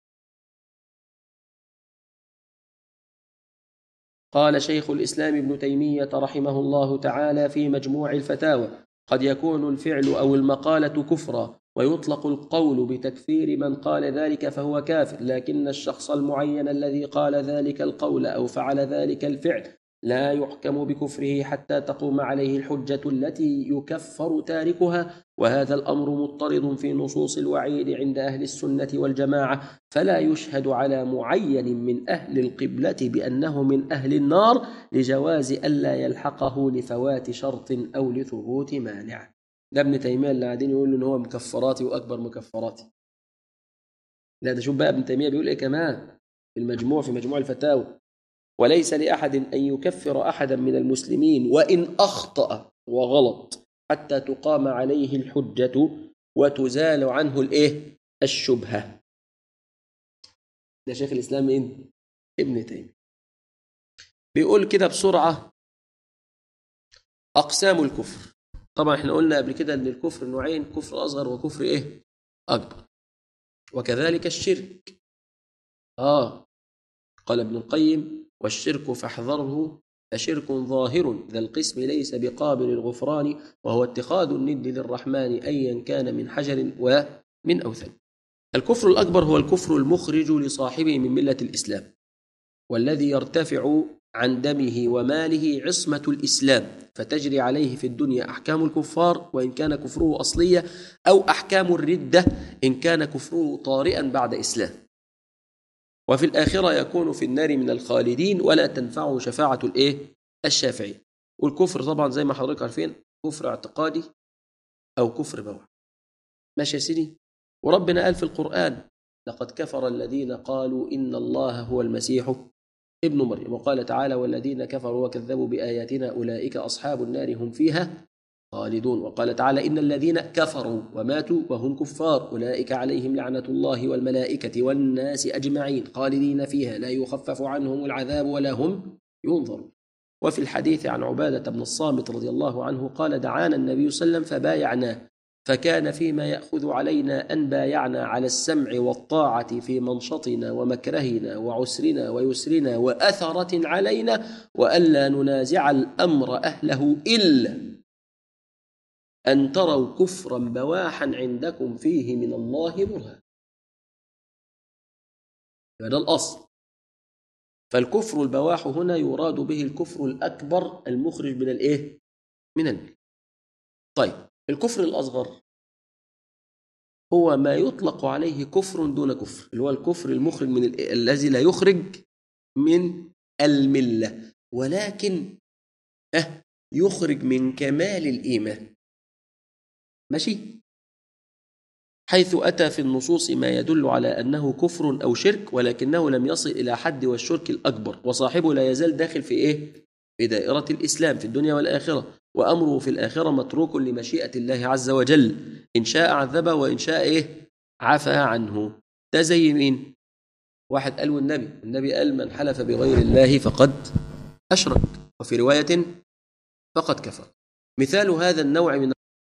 قال شيخ الإسلام ابن تيمية رحمه الله تعالى في مجموع الفتاوى قد يكون الفعل أو المقالة كفرا ويطلق القول بتكفير من قال ذلك فهو كافر لكن الشخص المعين الذي قال ذلك القول أو فعل ذلك الفعل لا يحكم بكفره حتى تقوم عليه الحجة التي يكفر تاركها وهذا الأمر مضطرد في نصوص الوعيد عند أهل السنة والجماعة فلا يشهد على معين من أهل القبلة بأنه من أهل النار لجواز ألا يلحقه لفوات شرط أو لثبوت مانع ده ابن تيمية اللي قاعدين يقولوا إن هو مكفراتي وأكبر مكفراتي لا ده شوف بقى ابن تيمية بيقول إيه كمان في المجموع في مجموع الفتاوى وليس لأحد أن يكفر أحدا من المسلمين وإن أخطأ وغلط حتى تقام عليه الحجة وتزال عنه الإيه؟ الشبهة ده شيخ الإسلام إن ابن تيمية بيقول كده بسرعة أقسام الكفر طبعا احنا قلنا قبل كده ان الكفر نوعين كفر اصغر وكفر ايه اكبر وكذلك الشرك اه قال ابن القيم والشرك فاحذره فشرك ظاهر ذا القسم ليس بقابل الغفران وهو اتخاذ الند للرحمن ايا كان من حجر ومن اوثان الكفر الاكبر هو الكفر المخرج لصاحبه من مله الاسلام والذي يرتفع عن دمه وماله عصمة الإسلام فتجري عليه في الدنيا أحكام الكفار وإن كان كفره أصلية أو أحكام الردة إن كان كفره طارئا بعد إسلام وفي الآخرة يكون في النار من الخالدين ولا تنفعه شفاعة الإيه؟ الشافعي والكفر طبعا زي ما حضرتك عارفين كفر اعتقادي أو كفر بوع ماشي يا سيدي وربنا قال في القرآن لقد كفر الذين قالوا إن الله هو المسيح ابن مريم وقال تعالى والذين كفروا وكذبوا بآياتنا أولئك أصحاب النار هم فيها خالدون وقال تعالى إن الذين كفروا وماتوا وهم كفار أولئك عليهم لعنة الله والملائكة والناس أجمعين خالدين فيها لا يخفف عنهم العذاب ولا هم ينظرون وفي الحديث عن عبادة بن الصامت رضي الله عنه قال دعانا النبي صلى الله عليه وسلم فبايعناه فكان فيما ياخذ علينا ان بايعنا على السمع والطاعه في منشطنا ومكرهنا وعسرنا ويسرنا واثره علينا والا ننازع الامر اهله الا ان تروا كفرا بواحا عندكم فيه من الله برهان هذا الاصل فالكفر البواح هنا يراد به الكفر الاكبر المخرج من الايه من المله طيب الكفر الأصغر هو ما يطلق عليه كفر دون كفر اللي هو الكفر المخرج من ال... الذي لا يخرج من الملة ولكن أه يخرج من كمال الإيمان ماشي حيث أتى في النصوص ما يدل على أنه كفر أو شرك ولكنه لم يصل إلى حد والشرك الأكبر وصاحبه لا يزال داخل في إيه؟ في دائرة الإسلام في الدنيا والآخرة وأمره في الآخرة متروك لمشيئة الله عز وجل إن شاء عذبه وإن شاء إيه عفى عنه ده زي مين واحد قال والنبي النبي قال من حلف بغير الله فقد أشرك وفي رواية فقد كفر مثال هذا النوع من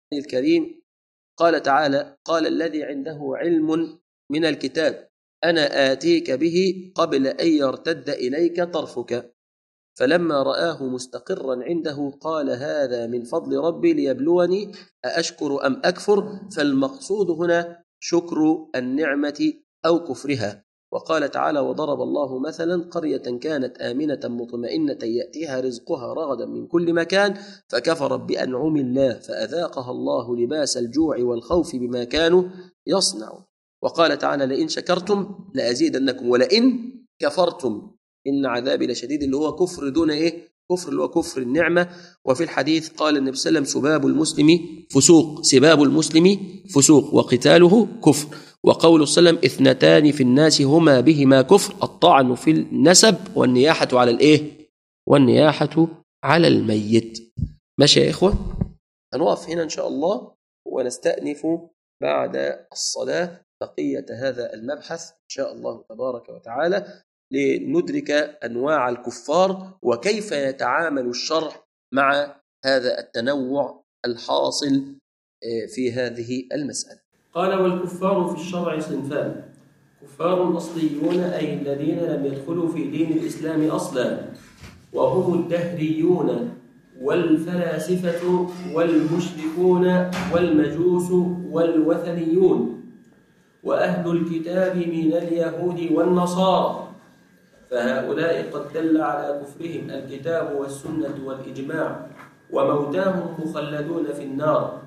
الكريم قال تعالى قال الذي عنده علم من الكتاب أنا آتيك به قبل أن يرتد إليك طرفك فلما رآه مستقرا عنده قال هذا من فضل ربي ليبلوني أأشكر أم أكفر فالمقصود هنا شكر النعمة أو كفرها وقال تعالى وضرب الله مثلا قرية كانت آمنة مطمئنة يأتيها رزقها رغدا من كل مكان فكفرت بأنعم الله فأذاقها الله لباس الجوع والخوف بما كانوا يصنعون وقال تعالى لئن شكرتم لأزيدنكم ولئن كفرتم إن عذابي لشديد اللي هو كفر دون إيه كفر اللي هو كفر النعمة وفي الحديث قال النبي صلى الله عليه وسلم سباب المسلم فسوق سباب المسلم فسوق وقتاله كفر وقول صلى الله عليه وسلم اثنتان في الناس هما بهما كفر الطعن في النسب والنياحة على الإيه والنياحة على الميت ماشي يا إخوة هنقف هنا إن شاء الله ونستأنف بعد الصلاة بقية هذا المبحث إن شاء الله تبارك وتعالى لندرك أنواع الكفار وكيف يتعامل الشرع مع هذا التنوع الحاصل في هذه المسألة قال والكفار في الشرع صنفان كفار أصليون أي الذين لم يدخلوا في دين الإسلام أصلا وهم الدهريون والفلاسفة والمشركون والمجوس والوثنيون وأهل الكتاب من اليهود والنصارى فهؤلاء قد دل على كفرهم الكتاب والسنة والإجماع وموتاهم مخلدون في النار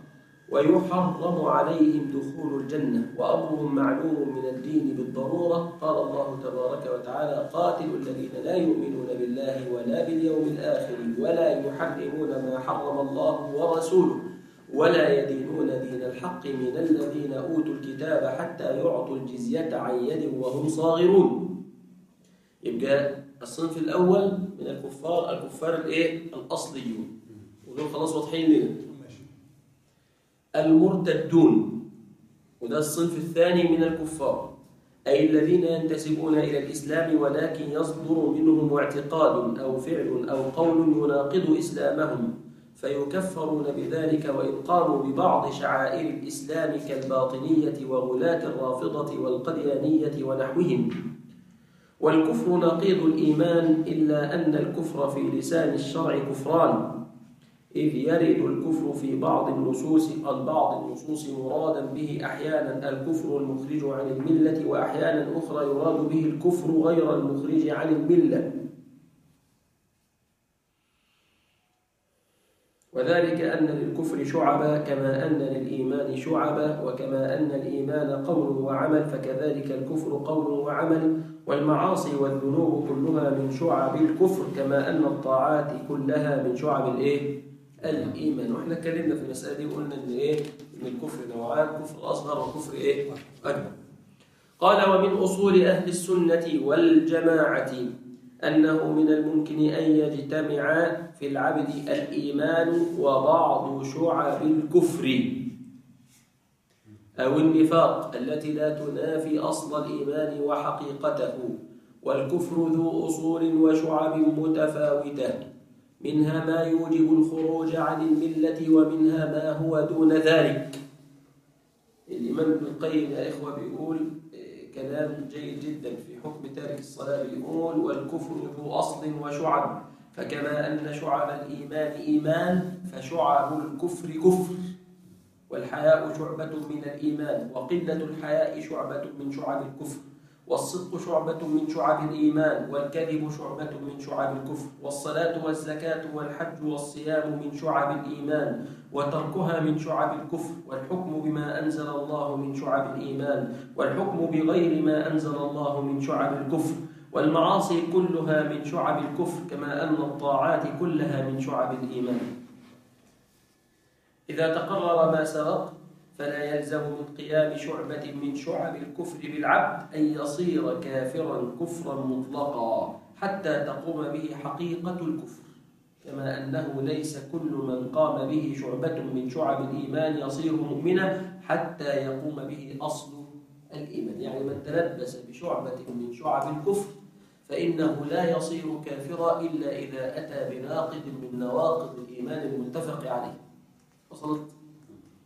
ويحرم عليهم دخول الجنة وأمرهم معلوم من الدين بالضرورة قال الله تبارك وتعالى قاتلوا الذين لا يؤمنون بالله ولا باليوم الآخر ولا يحرمون ما حرم الله ورسوله ولا يدينون دين الحق من الذين أوتوا الكتاب حتى يعطوا الجزية عن يد وهم صاغرون يبقى الصنف الأول من الكفار الكفار الإيه؟ الأصليون ودول خلاص واضحين لنا المرتدون وده الصنف الثاني من الكفار أي الذين ينتسبون إلى الإسلام ولكن يصدر منهم اعتقاد أو فعل أو قول يناقض إسلامهم فيكفرون بذلك وإن قاموا ببعض شعائر الإسلام كالباطنية وغلاة الرافضة والقديانية ونحوهم والكفر نقيض الإيمان إلا أن الكفر في لسان الشرع كفران إذ يرد الكفر في بعض النصوص البعض النصوص مرادا به أحيانا الكفر المخرج عن الملة وأحيانا أخرى يراد به الكفر غير المخرج عن الملة وذلك أن للكفر شعبا كما أن للإيمان شعبا وكما أن الإيمان قول وعمل فكذلك الكفر قول وعمل والمعاصي والذنوب كلها من شعب الكفر كما أن الطاعات كلها من شعب الإيه؟ الإيمان وإحنا اتكلمنا في المسألة دي وقلنا إن إيه؟ إن الكفر نوعان كفر أصغر وكفر إيه؟ أكبر قال ومن أصول أهل السنة والجماعة أنه من الممكن أن يجتمع في العبد الإيمان وبعض شعب الكفر أو النفاق التي لا تنافي أصل الإيمان وحقيقته والكفر ذو أصول وشعب متفاوتة منها ما يوجب الخروج عن الملة ومنها ما هو دون ذلك الإمام ابن القيم يا إخوة بيقول كلام جيد جدا في حكم تارك الصلاة بيقول والكفر ذو أصل وشعب فكما أن شعب الإيمان إيمان فشعب الكفر كفر والحياء شعبة من الإيمان وقلة الحياء شعبة من شعب الكفر والصدق شعبة من شعب الإيمان والكذب شعبة من شعب الكفر والصلاة والزكاة والحج والصيام من شعب الإيمان وتركها من شعب الكفر والحكم بما أنزل الله من شعب الإيمان والحكم بغير ما أنزل الله من شعب الكفر والمعاصي كلها من شعب الكفر كما أن الطاعات كلها من شعب الإيمان إذا تقرر ما سبق فلا يلزم من قيام شعبة من شعب الكفر بالعبد أن يصير كافرا كفرا مطلقا حتى تقوم به حقيقة الكفر كما أنه ليس كل من قام به شعبة من شعب الإيمان يصير مؤمنا حتى يقوم به أصل الإيمان يعني من تلبس بشعبة من شعب الكفر فإنه لا يصير كافرا إلا إذا أتى بناقض من نواقض الإيمان المتفق عليه وصلت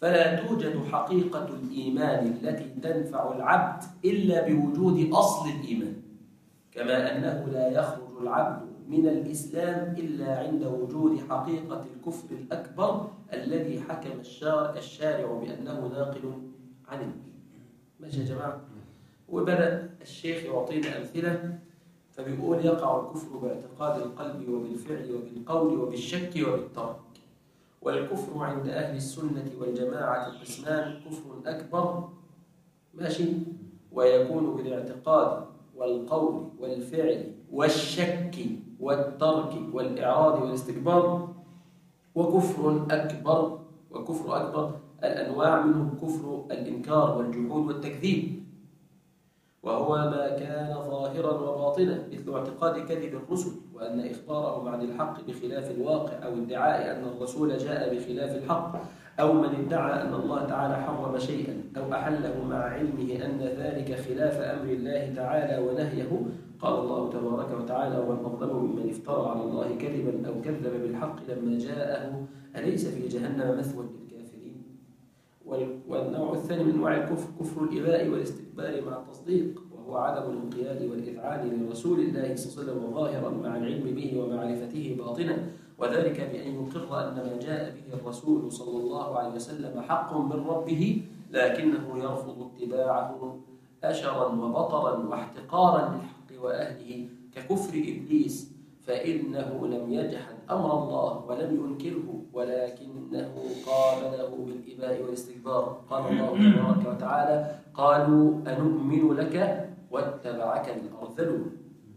فلا توجد حقيقة الإيمان التي تنفع العبد إلا بوجود أصل الإيمان كما أنه لا يخرج العبد من الإسلام إلا عند وجود حقيقة الكفر الأكبر الذي حكم الشارع بأنه ناقل عن الدين ماشي يا جماعة وبدأ الشيخ يعطينا أمثلة فبيقول يقع الكفر باعتقاد القلب وبالفعل وبالقول وبالشك وبالترك والكفر عند أهل السنة والجماعة قسمان كفر أكبر ماشي ويكون بالاعتقاد والقول والفعل والشك والترك والإعراض والاستكبار وكفر أكبر وكفر أكبر الأنواع منه كفر الإنكار والجحود والتكذيب وهو ما كان ظاهرا وباطنا مثل اعتقاد كذب الرسل وأن إخبارهم عن الحق بخلاف الواقع أو ادعاء أن الرسول جاء بخلاف الحق أو من ادعى أن الله تعالى حرم شيئا أو أحله مع علمه أن ذلك خلاف أمر الله تعالى ونهيه قال الله تبارك وتعالى ومن أظلم ممن افترى على الله كذبا أو كذب بالحق لما جاءه أليس في جهنم مثوى للكافرين والنوع الثاني من أنواع الكفر كفر الإباء والاستكبار مع التصديق وهو عدم الانقياد والإذعان لرسول الله صلى الله عليه وسلم ظاهرا مع العلم به ومعرفته باطنا وذلك بأن يقر أن ما جاء به الرسول صلى الله عليه وسلم حق من ربه لكنه يرفض اتباعه أشرا وبطرا واحتقارا للحق وأهله ككفر إبليس فإنه لم يجحد أمر الله ولم ينكره ولكنه قابله بالإباء والاستكبار قال الله تبارك وتعالى قالوا أنؤمن لك واتبعك الأرذلون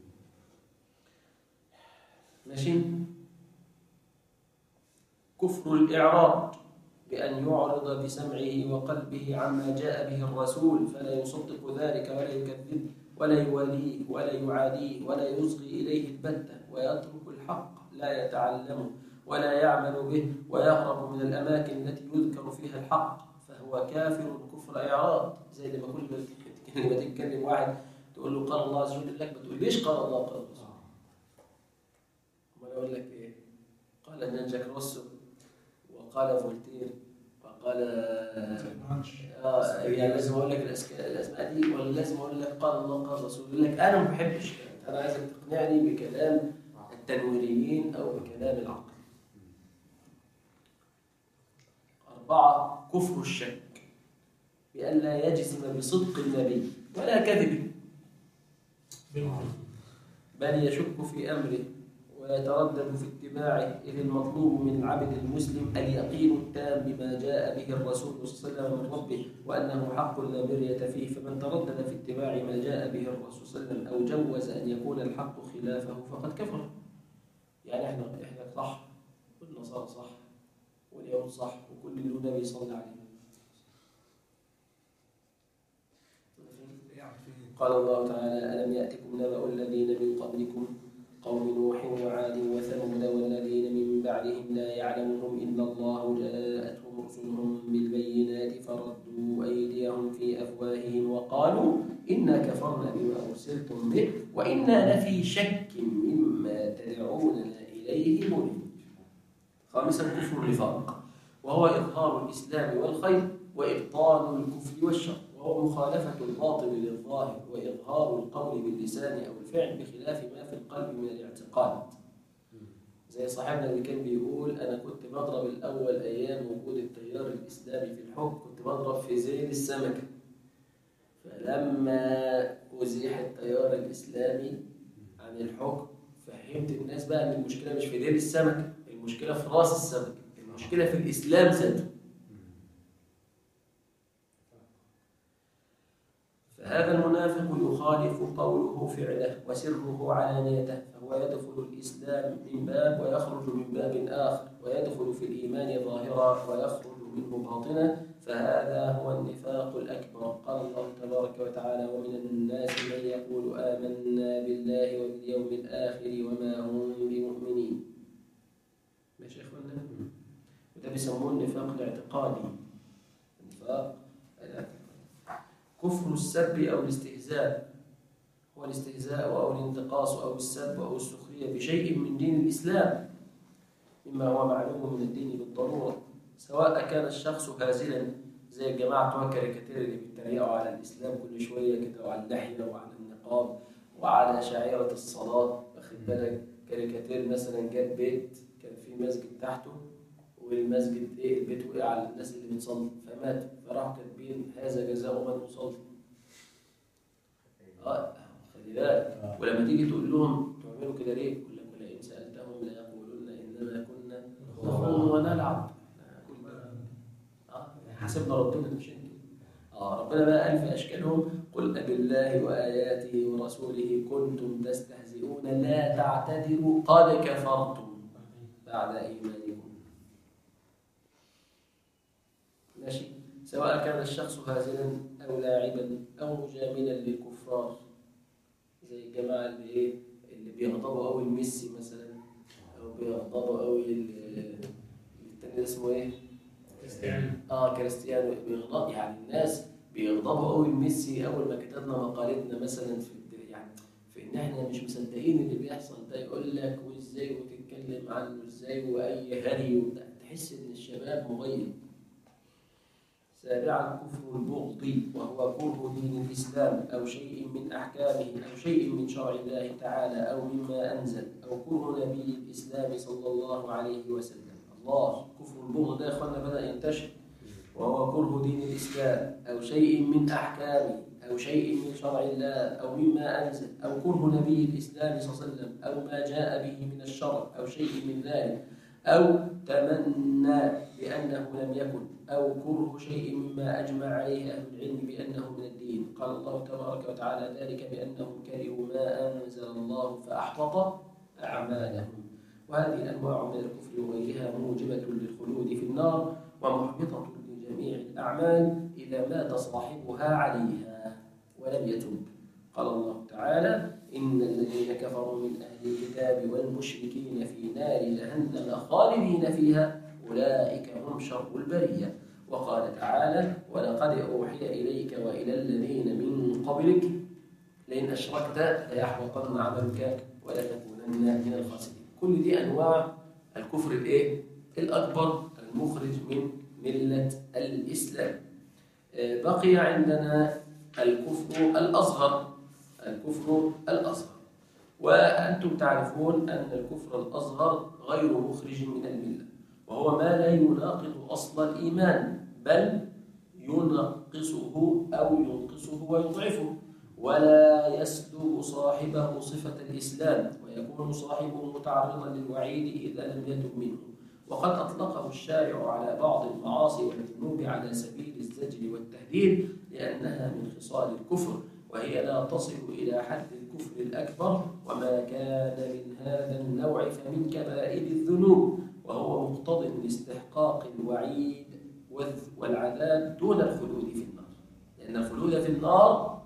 ماشي كفر الإعراض بأن يعرض بسمعه وقلبه عما جاء به الرسول فلا يصدق ذلك ولا يكذب ولا يواليه ولا يعاديه ولا يصغي إليه البتة ويترك الحق لا يتعلمه ولا يعمل به ويهرب من الأماكن التي يذكر فيها الحق فهو كافر كفر إعراض زي لما كل ما تتكلم واحد تقول له قال الله عز وجل لك ما تقوليش قال الله قال الله امال اقول لك ايه قال نانجاك روسو وقال فولتير وقال آه يعني لازم اقول لك الاسماء دي ولا لازم اقول لك قال الله قال الرسول يقول لك انا ما بحبش انا عايزك تقنعني بكلام التنويريين او بكلام العقل أربعة كفر الشك بأن لا يجزم بصدق النبي ولا كذبه بل يشك في أمره ويتردد في اتباعه إذ المطلوب من العبد المسلم اليقين التام بما جاء به الرسول صلى الله عليه وسلم من ربه وأنه حق لا مرية فيه فمن تردد في اتباع ما جاء به الرسول صلى الله عليه وسلم أو جوز أن يكون الحق خلافه فقد كفر يعني احنا احنا صح والنصارى صح واليهود صح وكل اللي النبي صلى الله عليه وسلم قال الله تعالى ألم يأتكم نبأ الذين من قبلكم قوم نوح وعاد وثمود والذين من بعدهم لا يعلمهم إلا الله جاءتهم رسلهم بالبينات فردوا أيديهم في أفواههم وقالوا إنا كفرنا بما أرسلتم به وإنا لفي شك مما تدعوننا إليه مريب خامسا كفر النفاق وهو إظهار الإسلام والخير وإبطال الكفر والشر وهو مخالفة الباطل للظاهر وإظهار القول باللسان أو الفعل بخلاف ما في القلب من الاعتقاد زي صاحبنا اللي كان بيقول أنا كنت بضرب الأول أيام وجود التيار الإسلامي في الحكم كنت بضرب في زين السمكة فلما أزيح التيار الإسلامي عن الحكم فهمت الناس بقى أن المشكلة مش في ديل السمكة المشكلة في راس السمكة المشكلة في الإسلام ذاته فهذا المنافق يخالف قوله فعله وسره علانيته فهو يدخل الإسلام من باب ويخرج من باب آخر ويدخل في الإيمان ظاهرا ويخرج منه باطنا فهذا هو النفاق الأكبر قال الله تبارك وتعالى ومن الناس من يقول آمنا بالله وباليوم الآخر وما هم بمؤمنين ماشي يا إخوانا وده بيسموه النفاق الاعتقادي النفاق الاعتقادي كفر السب أو الاستهزاء هو الاستهزاء أو الانتقاص أو السب أو السخرية بشيء من دين الإسلام مما هو معلوم من الدين بالضرورة سواء كان الشخص هازلا زي الجماعة بتوع الكاريكاتير اللي بيتريقوا على الإسلام كل شوية كده وعلى اللحية وعلى النقاب وعلى شعيرة الصلاة واخد بالك كاريكاتير مثلا جاب بيت كان في مسجد تحته والمسجد ايه البيت وقع على الناس اللي بتصلي فمات فراحوا كاتبين هذا جزاء من يصلي اه خلي بالك ولما تيجي تقول لهم تعملوا كده ليه؟ يقول لك ولئن سألتهم ليقولن إنما كنا نخوض ونلعب اه حاسبنا ربنا مش انتوا اه ربنا بقى قال في اشكالهم قل أبالله وآياته ورسوله كنتم تستهزئون لا تعتذروا قد كفرتم بعد إيمانكم ماشي سواء كان الشخص هازلا أو لاعبا أو مجاملا للكفار زي الجماعة اللي إيه اللي بيغضبوا قوي ميسي مثلا أو بيغضبوا قوي ال- التاني ده اسمه إيه؟ اه كريستيانو بيغضب يعني الناس بيغضبوا قوي ميسي اول ما كتبنا مقالتنا مثلا في الد- يعني في ان احنا مش مصدقين اللي بيحصل ده يقول لك وازاي وتتكلم عنه ازاي واي هري وبتاع. تحس ان الشباب مغيب سابعا كفر البغض وهو كره دين الاسلام او شيء من احكامه او شيء من شرع الله تعالى او مما انزل او كره نبي الاسلام صلى الله عليه وسلم الله كفر البغض ده يا اخوانا بدا ينتشر وهو كره دين الإسلام أو شيء من أحكامه أو شيء من شرع الله أو مما أنزل أو كره نبي الإسلام صلى الله عليه وسلم أو ما جاء به من الشرع أو شيء من ذلك أو تمنى بأنه لم يكن أو كره شيء مما أجمع عليه أهل العلم بأنه من الدين قال الله تبارك وتعالى ذلك بأنهم كرهوا ما أنزل الله فأحبط أعمالهم وهذه الأنواع من الكفر وغيرها موجبة للخلود في النار ومحبطة لجميع الأعمال إذا مات صاحبها عليها ولم يتب قال الله تعالى إن الذين كفروا من أهل الكتاب والمشركين في نار جهنم خالدين فيها أولئك هم شر البرية وقال تعالى ولقد أوحي إليك وإلى الذين من قبلك لئن أشركت ليحبطن عملك ولتكونن من الخاسرين كل دي أنواع الكفر الإيه؟ الأكبر المخرج من ملة الإسلام آه، بقي عندنا الكفر الأصغر الكفر الأصغر وأنتم تعرفون أن الكفر الأصغر غير مخرج من الملة وهو ما لا يناقض أصل الإيمان بل ينقصه أو ينقصه ويضعفه ولا يسلب صاحبه صفة الإسلام ويكون صاحبه متعرضا للوعيد إذا لم يتب منه وقد أطلقه الشارع على بعض المعاصي والذنوب على سبيل الزجر والتهديد لأنها من خصال الكفر وهي لا تصل إلى حد الكفر الأكبر وما كان من هذا النوع فمن كبائر الذنوب وهو مقتض لاستحقاق الوعيد والذ- والعذاب دون الخلود في النار لأن الخلود في النار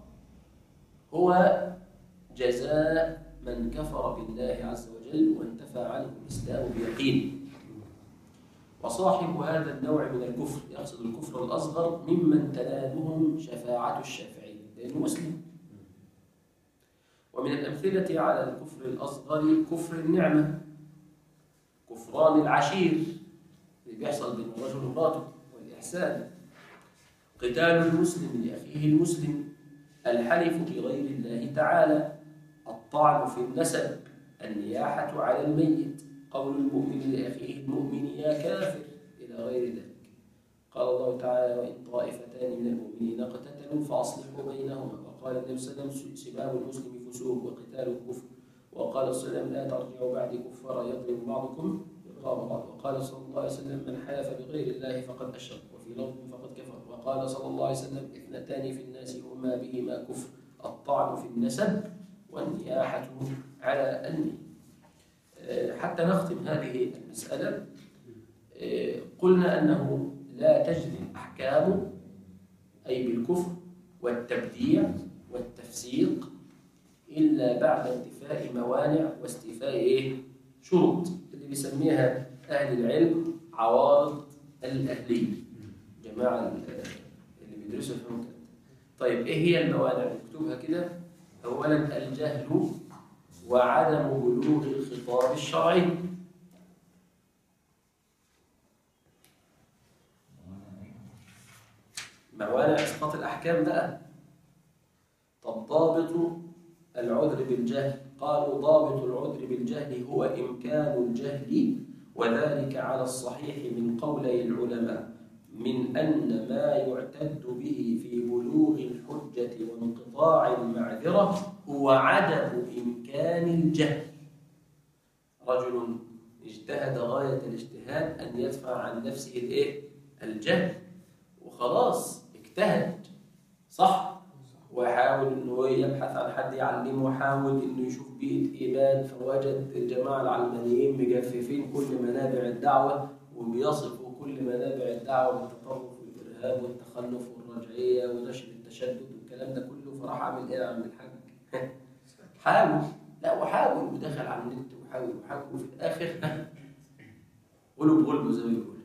هو جزاء من كفر بالله عز وجل وانتفى عنه الإسلام بيقين وصاحب هذا النوع من الكفر يقصد الكفر الأصغر ممن تنالهم شفاعة الشافعين لأنه مسلم ومن الأمثلة على الكفر الأصغر كفر النعمة كفران العشير اللي بيحصل بين الرجل ومراته والإحسان قتال المسلم لأخيه المسلم الحلف بغير الله تعالى الطعن في النسب النياحة على الميت قول المؤمن لأخيه المؤمن يا كافر إلى غير ذلك قال الله تعالى وإن طائفتان من المؤمنين اقتتلوا فأصلحوا بينهما وقال النبي صلى الله عليه وسلم سباب المسلم فسوق وقتاله كفر وقال صلى الله عليه وسلم لا ترجعوا بعد كفارا يضرب بعضكم رقاب بعض وقال صلى الله عليه وسلم من حلف بغير الله فقد أشرك وفي لفظ فقد كفر وقال صلى الله عليه وسلم اثنتان في الناس هما بهما كفر الطعن في النسب والنياحة على الميت آه، حتى نختم هذه المسألة آه، قلنا أنه لا تجري الأحكام أي بالكفر والتبديع والتفسيق إلا بعد انتفاء موانع واستيفاء إيه؟ شروط اللي بيسميها أهل العلم عوارض الأهلية جماعة ال- اللي بيدرسوا يفهموا كده طيب إيه هي الموانع؟ نكتبها كده أولا الجهل وعدم بلوغ الخطاب الشرعي موانع إسقاط الأحكام بقى طب ضابط العذر بالجهل قالوا ضابط العذر بالجهل هو إمكان الجهل وذلك على الصحيح من قولي العلماء من أن ما يعتد به في بلوغ الحجة وانقطاع المعذرة هو عدم إمكان الجهل رجل اجتهد غاية الاجتهاد أن يدفع عن نفسه الإيه؟ الجهل وخلاص اجتهد صح وحاول انه يبحث عن حد يعلمه وحاول انه يشوف بيئه ايمان فوجد الجماعه العلمانيين مجففين كل منابع الدعوه وبيصفوا كل منابع الدعوه بالتطرف والارهاب والتخلف والرجعيه ونشر التشدد والكلام ده كله فراح عامل ايه يا عم الحاج؟ حاول لا وحاول ودخل على النت وحاول وحاول وفي الاخر قلب غلبه زي ما بيقولوا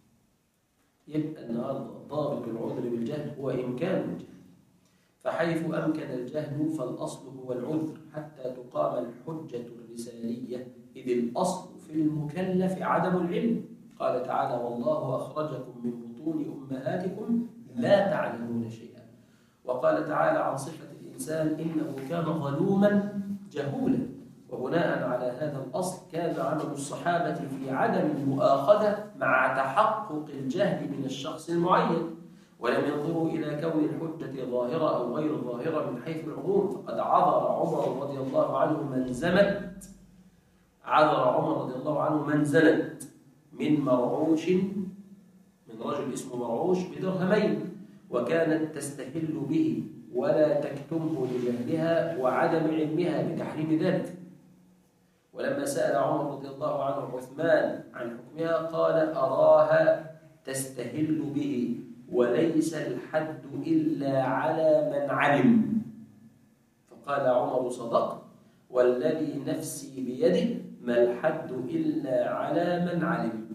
يبقى النهارده ضابط العذر بالجهل هو امكان الجهل فحيث أمكن الجهل فالأصل هو العذر حتى تقام الحجة الرسالية إذ الأصل في المكلف عدم العلم قال تعالى والله أخرجكم من بطون أمهاتكم لا تعلمون شيئا وقال تعالى عن صفة الإنسان إنه كان ظلوما جهولا وبناء على هذا الأصل كان عمل الصحابة في عدم المؤاخذة مع تحقق الجهل من الشخص المعين ولم ينظروا إلى كون الحجة ظاهرة أو غير ظاهرة من حيث العموم فقد عذر عمر رضي الله عنه من زنت عذر عمر رضي الله عنه من زنت من مرعوش من رجل اسمه مرعوش بدرهمين وكانت تستهل به ولا تكتمه لجهلها وعدم علمها بتحريم ذلك ولما سأل عمر رضي الله عنه عثمان عن حكمها قال أراها تستهل به وليس الحد إلا على من علم فقال عمر صدق والذي نفسي بيده ما الحد إلا على من علم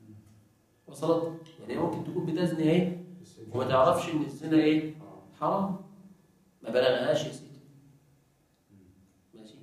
وصلت يعني ممكن تكون بتزني ايه وما تعرفش ان الزنا ايه حرام ما بلغهاش يا سيدي ماشي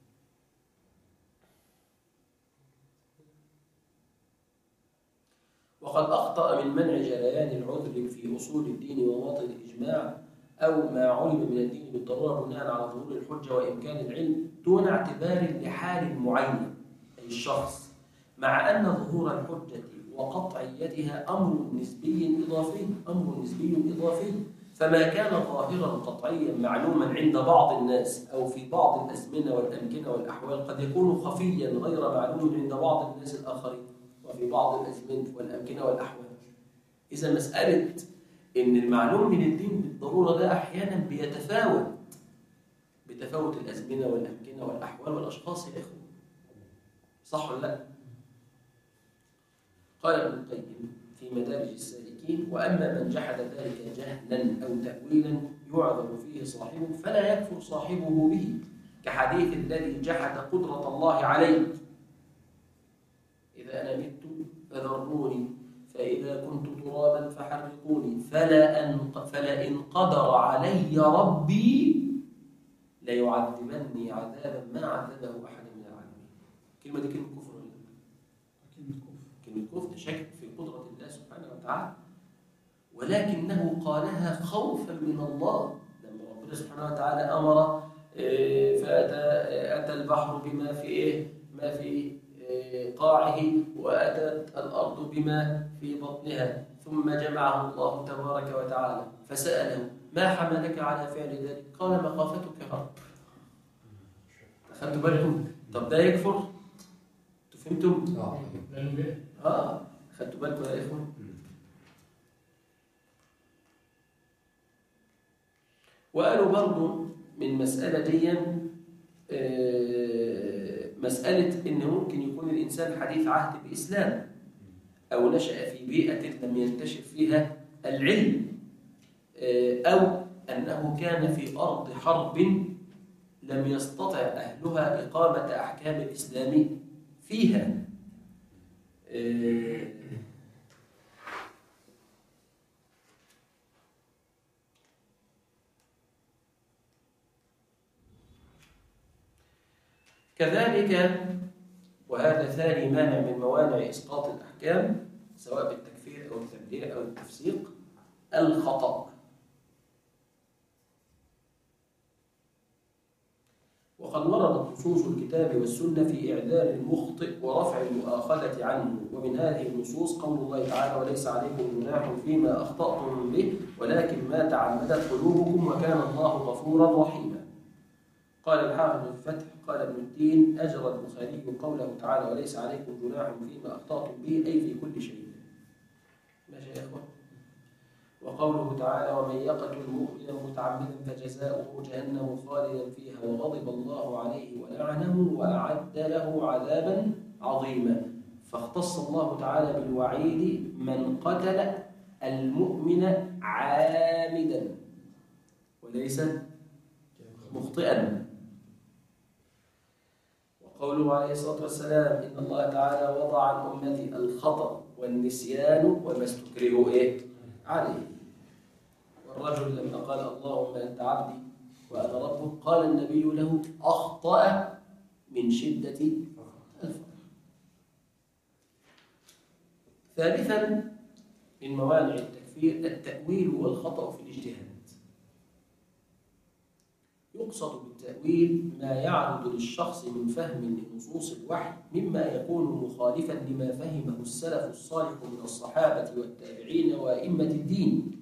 وقد أخطأ من منع جريان العذر في أصول الدين ومواطن الإجماع أو ما علم من الدين بالضرورة بناء على ظهور الحجة وإمكان العلم دون اعتبار لحال معين أي الشخص مع أن ظهور الحجة وقطعيتها أمر نسبي إضافي أمر نسبي إضافي فما كان ظاهرا قطعيا معلوما عند بعض الناس أو في بعض الأزمنة والأمكنة والأحوال قد يكون خفيا غير معلوم عند بعض الناس الآخرين وفي بعض الأزمنة والأمكنة والأحوال إذا مسألة إن المعلوم من الدين بالضرورة ده أحيانا بيتفاوت بتفاوت الأزمنة والأمكنة والأحوال والأشخاص يا إخوة صح ولا لا؟ قال ابن القيم في مدارج السالكين وأما من جحد ذلك جهلا أو تأويلا يعذر فيه صاحبه فلا يكفر صاحبه به كحديث الذي جحد قدرة الله عليه إذا أنا مت فذروني فإذا كنت ترابا فحرقوني فلا أن فلئن قدر علي ربي ليعذبني عذابا ما عذبه أحد من العالمين الكلمة دي كلمة كفر ولا لا؟ كلمة كفر شك في قدرة الله سبحانه وتعالى ولكنه قالها خوفا من الله لما ربنا سبحانه وتعالى أمر إيه، فأتى أتى البحر بما في إيه؟ ما في إيه، قاعه وأتت الأرض بما في بطنها ثم جمعه الله تبارك وتعالى فسأله ما حملك على فعل ذلك؟ قال مخافتك هرب أخذتوا بالكم؟ طب ده يكفر؟ انتوا فهمتم؟ اه خدتوا بالكم يا اخوان وقالوا برضو من مسألة دي آه، مسألة إن ممكن يكون الإنسان حديث عهد بإسلام أو نشأ في بيئة لم ينتشر فيها العلم آه، أو أنه كان في أرض حرب لم يستطع أهلها إقامة أحكام الإسلام فيها آه، كذلك وهذا ثاني مانع من موانع إسقاط الأحكام سواء بالتكفير أو التبديع أو التفسيق الخطأ وقد وردت نصوص الكتاب والسنة في إعذار المخطئ ورفع المؤاخذة عنه ومن هذه النصوص قول الله تعالى وليس عليكم جناح فيما أخطأتم به ولكن ما تعمدت قلوبكم وكان الله غفورا رحيما قال الحافظ في الفتح قال ابن الدين أجرى البخاري قوله تعالى وليس عليكم جناح فيما أخطأتم به أي في كل شيء ماشي يا إخوة وقوله تعالى ومن يقتل مؤمنا متعمدا فجزاؤه جهنم خالدا فيها وغضب الله عليه ولعنه وأعد له عذابا عظيما فاختص الله تعالى بالوعيد من قتل المؤمن عامدا وليس مخطئا وقوله عليه الصلاة والسلام إن الله تعالى وضع عن أمتي الخطأ والنسيان وما استكرهوا إيه عليه والرجل لما قال اللهم أنت عبدي وأنا ربك قال النبي له أخطأ من شدة الفقر ثالثا من موانع التكفير التأويل والخطأ في الاجتهاد يقصد بالتأويل ما يعرض للشخص من فهم لنصوص الوحي مما يكون مخالفا لما فهمه السلف الصالح من الصحابة والتابعين وأئمة الدين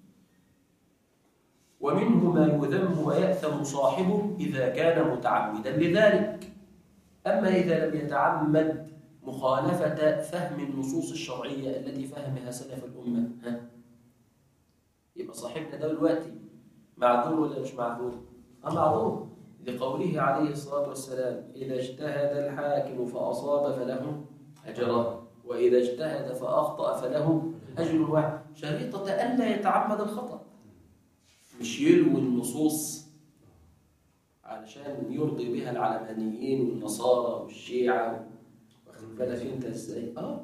ومنه ما يذم ويأثم صاحبه إذا كان متعمدا لذلك أما إذا لم يتعمد مخالفة فهم النصوص الشرعية التي فهمها سلف الأمة ها؟ يبقى صاحبنا ده دلوقتي معذور ولا مش معذور؟ أه معذور لقوله عليه الصلاة والسلام إذا اجتهد الحاكم فأصاب فله أجران وإذا اجتهد فأخطأ فله أجر واحد شريطة ألا يتعمد الخطأ مش يلوي النصوص علشان يرضي بها العلمانيين والنصارى والشيعة واخد بالك انت ازاي؟ اه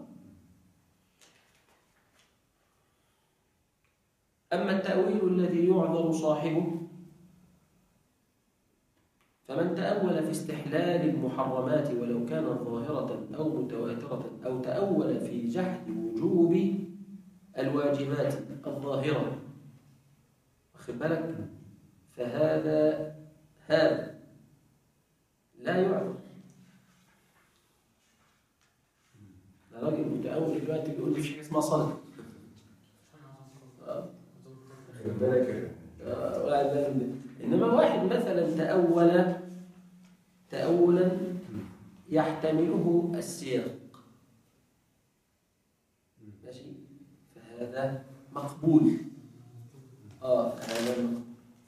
أما التأويل الذي يعذر صاحبه فمن تأول في استحلال المحرمات ولو كانت ظاهرة أو متواترة أو تأول في جحد وجوب الواجبات الظاهرة واخد بالك فهذا هذا لا يعذر ده راجل متأول دلوقتي بيقول لي في حاجة اسمها صلاة آه. واخد بالك آه، واحد بالك. إنما واحد مثلا تأول تأولا يحتمله السياق ماشي فهذا مقبول اه هذا مقبول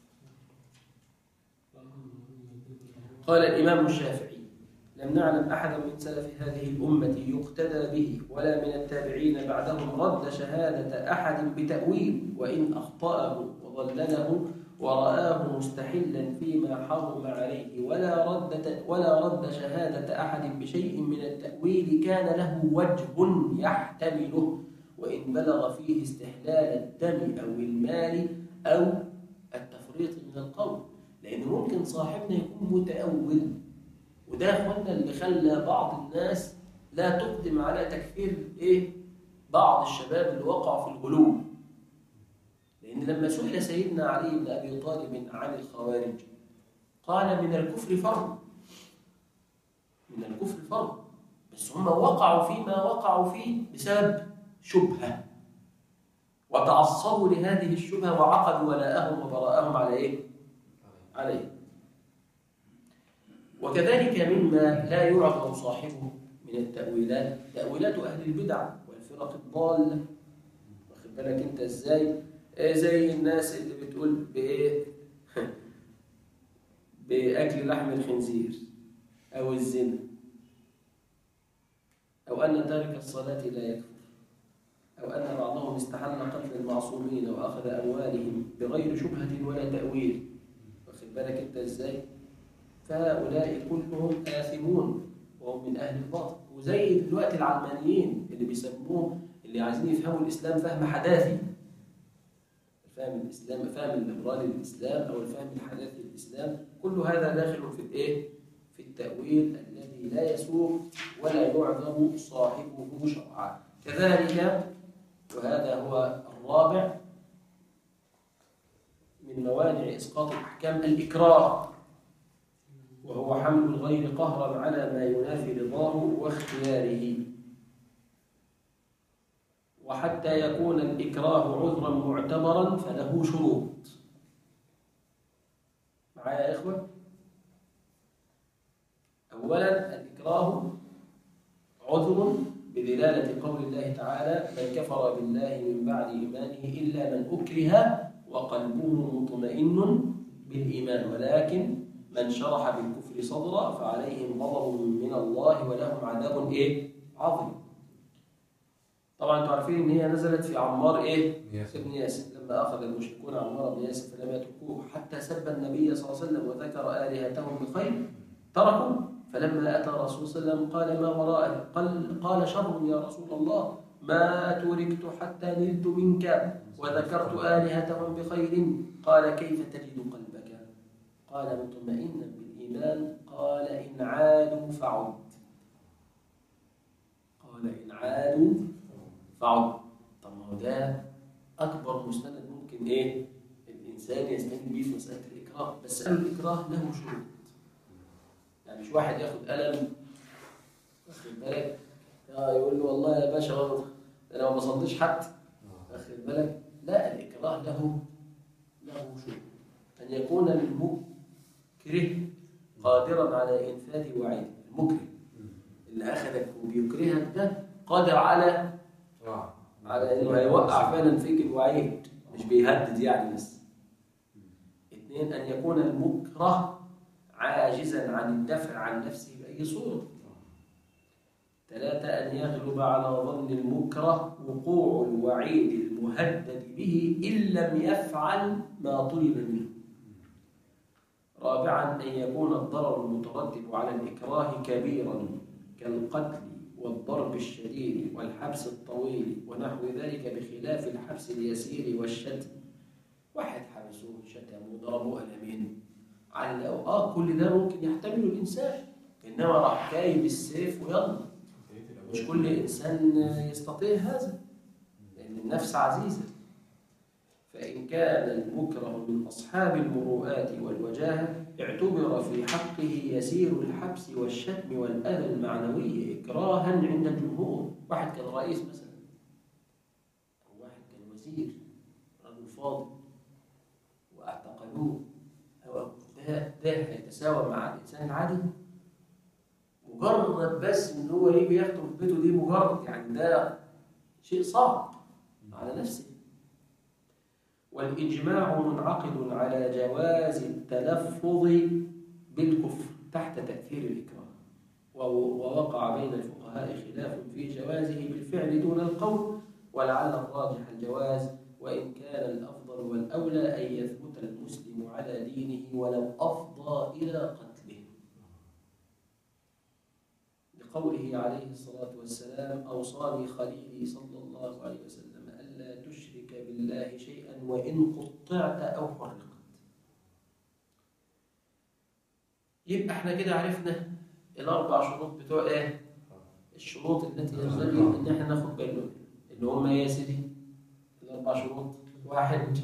قال الإمام الشافعي لم نعلم أحدا من سلف هذه الأمة يقتدى به ولا من التابعين بعدهم رد شهادة أحد بتأويل وإن أخطأه وضلله ورآه مستحلا فيما حرم عليه ولا رد ولا رد شهادة أحد بشيء من التأويل كان له وجه يحتمله وإن بلغ فيه استحلال الدم أو المال أو التفريط من القول لأن ممكن صاحبنا يكون متأول وده يا اخوانا اللي خلى بعض الناس لا تقدم على تكفير ايه بعض الشباب اللي وقعوا في الغلو لأن لما سئل سيدنا علي بن أبي طالب عن الخوارج قال من الكفر فرد من الكفر فرد بس هم وقعوا فيما وقعوا فيه بسبب شبهة وتعصبوا لهذه الشبهة وعقدوا ولاءهم وبراءهم على إيه؟ عليه وكذلك مما لا يعذر صاحبه من التأويلات تأويلات أهل البدع والفرق الضالة واخد بالك أنت إزاي؟ إيه زي الناس اللي بتقول بإيه؟ بأكل لحم الخنزير أو الزنا أو أن تارك الصلاة لا يكفر أو أن بعضهم استحل قتل المعصومين وأخذ أموالهم بغير شبهة ولا تأويل واخد بالك أنت إزاي؟ فهؤلاء كلهم آثمون وهم من أهل الباطل وزي دلوقتي العلمانيين اللي بيسموه اللي عايزين يفهموا الإسلام فهم حداثي فهم الإسلام فهم الليبرالي للإسلام أو الفهم الحداثي للإسلام كل هذا داخل في الإيه؟ في التأويل الذي لا يسوق ولا يعذر صاحبه شرعا كذلك وهذا هو الرابع من موانع إسقاط الأحكام الإكراه وهو حمل الغير قهرا على ما ينافي رضاه واختياره وحتى يكون الإكراه عذرا معتبرا فله شروط معايا يا إخوة أولا الإكراه عذر بدلالة قول الله تعالى من كفر بالله من بعد إيمانه إلا من أكره وقلبه مطمئن بالإيمان ولكن من شرح بالكفر صدرا فعليهم غضب من الله ولهم عذاب إيه؟ عظيم طبعا انتوا عارفين ان هي نزلت في عمار ايه؟ ياسر. ابن ياسر لما اخذ المشركون عمار بن ياسر فلم يتركوه حتى سب النبي صلى الله عليه وسلم وذكر الهتهم بخير تركوا فلما اتى الرسول صلى الله عليه وسلم قال ما وراءه قال قال شر يا رسول الله ما تركت حتى نلت منك وذكرت الهتهم بخير قال كيف تجد قلبك؟ قال مطمئنا بالايمان قال ان عادوا فعد قال ان عادوا فعد طب ما هو ده اكبر مستند ممكن ايه الانسان يستند بيه في مساله الاكراه بس قالوا الاكراه له شروط يعني مش واحد ياخد قلم واخد بالك آه يقول له والله يا باشا غلط انا ما بصليش حتى واخد بالك لا الاكراه له له شروط ان يكون المكره قادرا على انفاذ وعيد المكره اللي اخذك وبيكرهك ده قادر على آه. على انه هيوقع فعلا فيك الوعيد مش بيهدد يعني بس اثنين ان يكون المكره عاجزا عن الدفع عن نفسه باي صوره ثلاثة أن يغلب على ظن المكره وقوع الوعيد المهدد به إن لم يفعل ما طلب منه رابعا أن يكون الضرر المترتب على الإكراه كبيرا كالقتل والضرب الشديد والحبس الطويل ونحو ذلك بخلاف الحبس اليسير والشتم واحد حبسوه شتموه ضربوا قلمين علقوا اه كل ده ممكن يحتمله الانسان انما راح جايب السيف ويلا مش كل انسان يستطيع هذا لان النفس عزيزه فان كان المكره من اصحاب المروءات والوجاهه اعتبر في حقه يسير الحبس والشتم والاذى المعنوي اكراها عند الجمهور واحد كان رئيس مثلا او واحد كان وزير رجل فاضل واعتقلوه هو ده ده هيتساوى مع الانسان العادي مجرد بس ان هو يجي يخطب في بيته دي مجرد يعني ده شيء صعب على نفسه والإجماع منعقد على جواز التلفظ بالكفر تحت تأثير الإكراه و- ووقع بين الفقهاء خلاف في جوازه بالفعل دون القول ولعل الراجح الجواز وإن كان الأفضل والأولى أن يثبت المسلم على دينه ولو أفضى إلى قتله لقوله عليه الصلاة والسلام أوصاني خليلي صلى الله عليه وسلم ألا تشرك بالله شيئا وإن قطعت أو حرقت يبقى احنا كده عرفنا الأربع شروط بتوع إيه؟ الشروط التي ينبغي إن احنا ناخد بالنا منها. اللي هم إيه يا سيدي؟ الأربع شروط واحد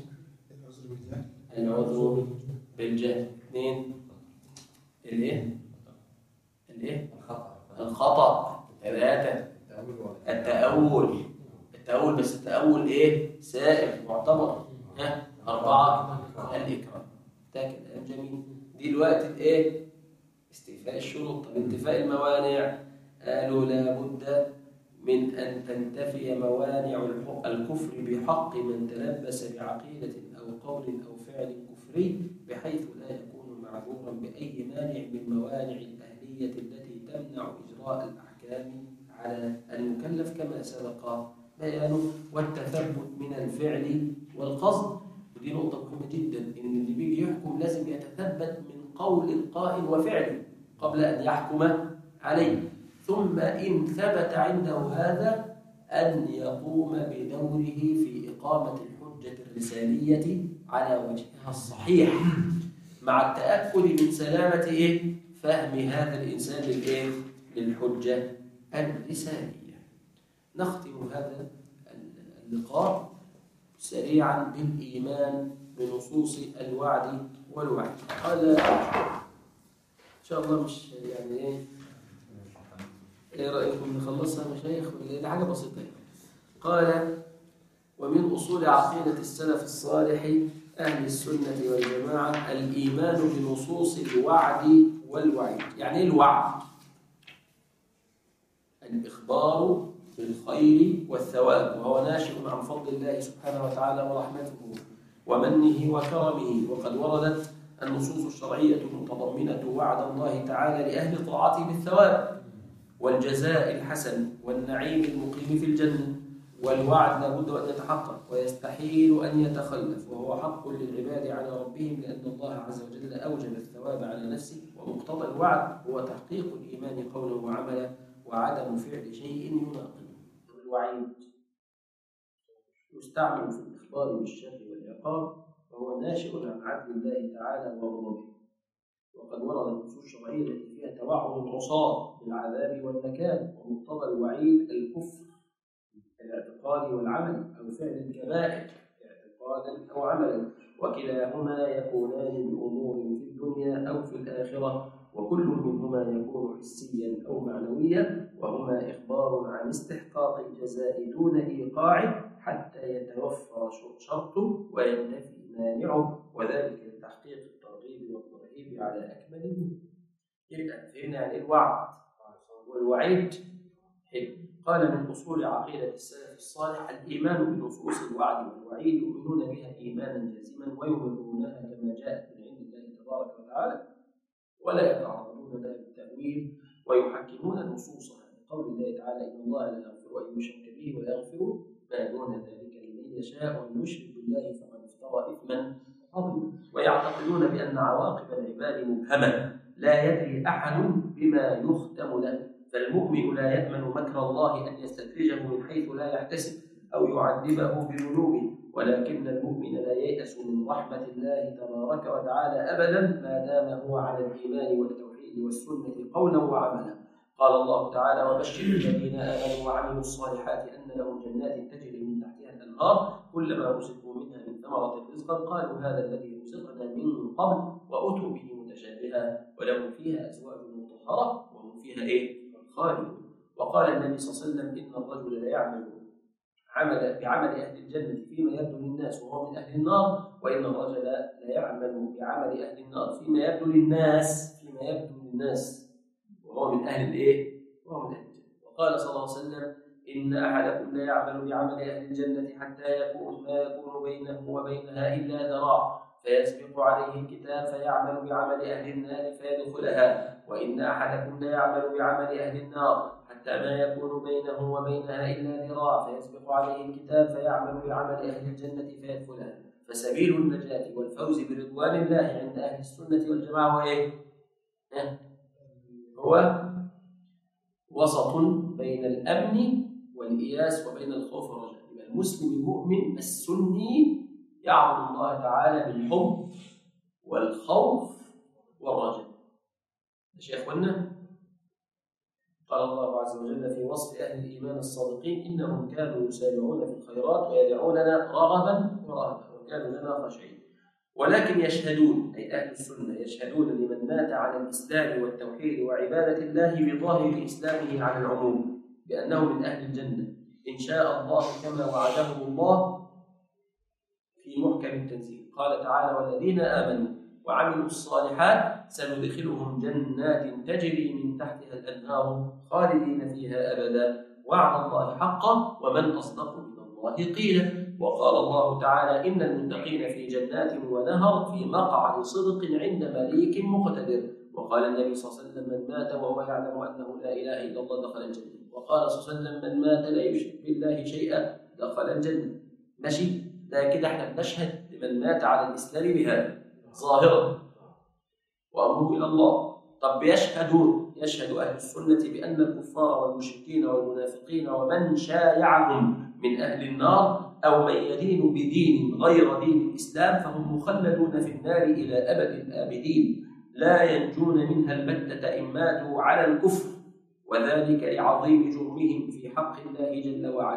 العذر بالجهل اثنين الايه؟ الايه؟ الخطأ الخطأ ثلاثة التأول التأول بس التأول ايه؟ سائر معتبر ها؟ أربعة الإكرام ده كلام جميل دلوقتي الايه؟ استيفاء الشروط طب انتفاء الموانع قالوا لابد من أن تنتفي موانع الح- الكفر بحق من تلبس بعقيدة أو قول أو فعل كفري بحيث لا يكون معذورا بأي مانع من موانع الأهلية التي تمنع إجراء الأحكام على المكلف كما سبق بيانه والتثبت من الفعل والقصد ودي نقطة مهمة جدا إن اللي بيجي يحكم لازم يتثبت من قول القائل وفعله قبل أن يحكم عليه ثم إن ثبت عنده هذا أن يقوم بدوره في إقامة الحجة الرسالية على وجهها الصحيح مع التأكد من سلامة إيه؟ فهم هذا الإنسان للإيه؟ للحجة الرسالية نختم هذا اللقاء سريعا بالإيمان بنصوص الوعد والوعد هذا إن شاء الله مش يعني إيه إيه رأيكم نخلصها يا مشايخ ولا إيه؟ ده حاجة بسيطة يعني. قال ومن أصول عقيدة السلف الصالح أهل السنة والجماعة الإيمان بنصوص الوعد والوعيد يعني إيه الوعد الإخبار بالخير والثواب وهو ناشئ عن فضل الله سبحانه وتعالى ورحمته ومنه وكرمه وقد وردت النصوص الشرعية المتضمنة وعد الله تعالى لأهل طاعته بالثواب والجزاء الحسن والنعيم المقيم في الجنة والوعد لابد أن يتحقق ويستحيل أن يتخلف وهو حق للعباد على ربهم لأن الله عز وجل أوجب الثواب على نفسه ومقتضى الوعد هو تحقيق الإيمان قولا وعملا وعدم فعل شيء يناقضه الوعيد يستعمل في الإخبار بالشر والعقاب وهو ناشئ عن عدل الله تعالى وغضبه وقد ورد النصوص الشرعية التي فيها توعد العصاة بالعذاب والنكال ومقتضى الوعيد الكفر الاعتقاد والعمل أو فعل الكبائر اعتقادا أو عملا وكلاهما يكونان بأمور في الدنيا أو في الآخرة وكل منهما يكون حسيا أو معنويا وهما إخبار عن استحقاق الجزاء دون إيقاعه حتى يتوفر شرطه وينتفي مانعه وذلك لتحقيق الترغيب والترهيب على أكمل الوجه. يبقى فهمنا يعني إيه الوعد والوعيد حلو قال من أصول عقيدة السلف الصالح الإيمان بنصوص الوعد والوعيد يؤمنون بها إيمانا جازما ويمرونها كما جاءت من عند الله تبارك وتعالى ولا يتعرضون لها بالتأويل ويحكمون نصوصها بقول الله تعالى إن الله لا يغفر أن يشرك به ويغفر ما دون ذلك لمن يشاء ومن يشرك بالله فقد افترى إثما عظيما ويعتقدون بأن عواقب العباد مبهمة لا يدري أحد بما يختم له فالمؤمن لا يأمن مكر الله أن يستدرجه من حيث لا يحتسب أو يعذبه بذنوبه ولكن المؤمن لا ييأس من رحمة الله تبارك وتعالى أبدا ما دام هو على الإيمان والتوحيد والسنة قولا وعملا قال الله تعالى وبشر الذين آمنوا وعملوا الصالحات أن لهم جنات تجري من تحتها الأنهار كلما رزقوا منها من ثمرة رزقا قالوا هذا الذي رزقنا من قبل وأتوا به متشابها ولهم فيها أزواج مطهرة وهم فيها إيه؟ خالدون وقال النبي صلى الله عليه وسلم إن الرجل لا يعمل عمل بعمل أهل الجنة فيما يبدو للناس وهو من أهل النار وإن الرجل لا يعمل بعمل أهل النار فيما يبدو للناس فيما يبدو للناس وهو من أهل الإيه؟ وهو من أهل الجنة وقال صلى الله عليه وسلم إن أحدكم لا يعمل بعمل أهل الجنة حتى يكون ما يكون بينه وبينها إلا ذراع فيسبق عليه الكتاب فيعمل بعمل أهل النار فيدخلها وإن أحدكم لا يعمل بعمل أهل النار حتى ما يكون بينه وبينها إلا ذراع فيسبق عليه الكتاب فيعمل بعمل أهل الجنة فيدخلها فسبيل النجاة والفوز برضوان الله عند أهل السنة والجماعة هو إيه؟ هو وسط بين الأمن والإياس وبين الخوف والرجاء يبقى المسلم المؤمن السني يعبد الله تعالى بالحب والخوف والرجاء ماشي يا اخوانا قال الله عز وجل في وصف اهل الايمان الصادقين انهم كانوا يسارعون في الخيرات ويدعوننا رغبا ورهبا وكانوا لنا خاشعين ولكن يشهدون اي اهل السنه يشهدون لمن مات على الاسلام والتوحيد وعباده الله بظاهر اسلامه على العموم بانه من اهل الجنه ان شاء الله كما وعدهم الله في محكم التنزيل قال تعالى والذين آمنوا وعملوا الصالحات سندخلهم جنات تجري من تحتها الأنهار خالدين فيها أبدا وعد الله حقا ومن أصدق من الله قيلا وقال الله تعالى إن المتقين في جنات ونهر في مقعد صدق عند مليك مقتدر وقال النبي صلى الله عليه وسلم من مات وهو يعلم أنه لا إله إلا الله دخل الجنة وقال صلى الله عليه وسلم من مات لا يشرك بالله شيئا دخل الجنة ماشي ده كده احنا بنشهد لمن مات على الاسلام بهذا ظاهرا وامره الى الله طب يشهدون يشهد اهل السنه بان الكفار والمشركين والمنافقين ومن شايعهم من اهل النار او من يدين بدين غير دين الاسلام فهم مخلدون في النار الى ابد الابدين لا ينجون منها البته ان ماتوا على الكفر وذلك لعظيم جرمهم في حق الله جل وعلا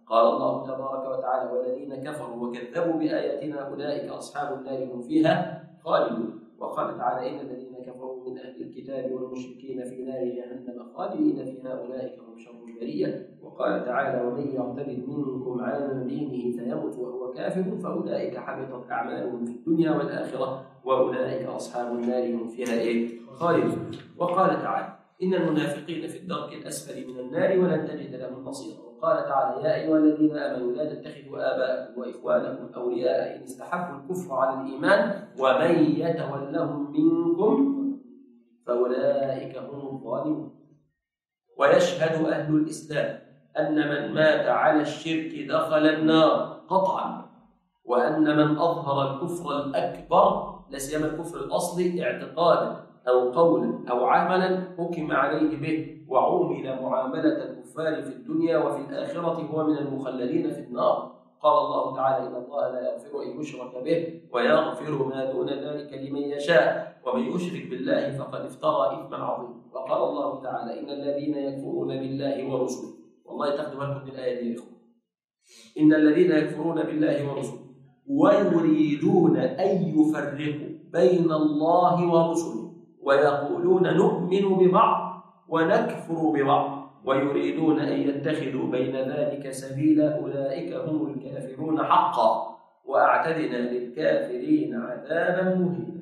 قال الله تبارك وتعالى والذين كفروا وكذبوا بآياتنا أولئك أصحاب النار هم فيها خالدون وقال تعالى إن الذين كفروا من أهل الكتاب والمشركين في نار جهنم خالدين فيها أولئك هم شر البرية وقال تعالى ومن يرتد منكم عن دينه فيمت وهو كافر فأولئك حبطت أعمالهم في الدنيا والآخرة وأولئك أصحاب النار هم فيها إيه؟ خالدون وقال تعالى إن المنافقين في الدرك الأسفل من النار ولن تجد لهم نصيرا وقال تعالى يا أيها الذين آمنوا لا تتخذوا آباءكم وإخوانكم أولياء إن استحبوا الكفر على الإيمان ومن يتولهم منكم فأولئك هم الظالمون ويشهد أهل الإسلام أن من مات على الشرك دخل النار قطعا وأن من أظهر الكفر الأكبر لا سيما الكفر الأصلي اعتقادا أو قولا أو عملا حكم عليه به وعومل معاملة الكفار في الدنيا وفي الآخرة هو من المخلدين في النار قال الله تعالى إن الله لا يغفر أن يشرك به ويغفر ما دون ذلك لمن يشاء ومن يشرك بالله فقد افترى إثما عظيما وقال الله تعالى إن الذين يكفرون بالله ورسله والله تاخدوا بالكم من الآية دي يا إخوة إن الذين يكفرون بالله ورسله ويريدون أن يفرقوا بين الله ورسله ويقولون نؤمن ببعض ونكفر ببعض ويريدون أن يتخذوا بين ذلك سبيلا أولئك هم الكافرون حقا وأعتدنا للكافرين عذابا مهينا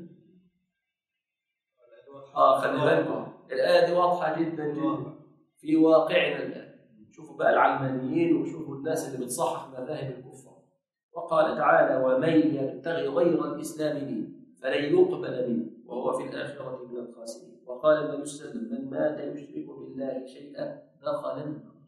آه خلي بالكم الآية دي واضحة جدا جدا في واقعنا الآن شوفوا بقى العلمانيين وشوفوا الناس اللي بتصحح مذاهب الكفار وقال تعالى ومن يبتغي غير الإسلام دين فلن يقبل منه وهو في الآخرة من الخاسرين وقال النبي صلى الله عليه وسلم من مات يشرك بالله شيئا دخل النار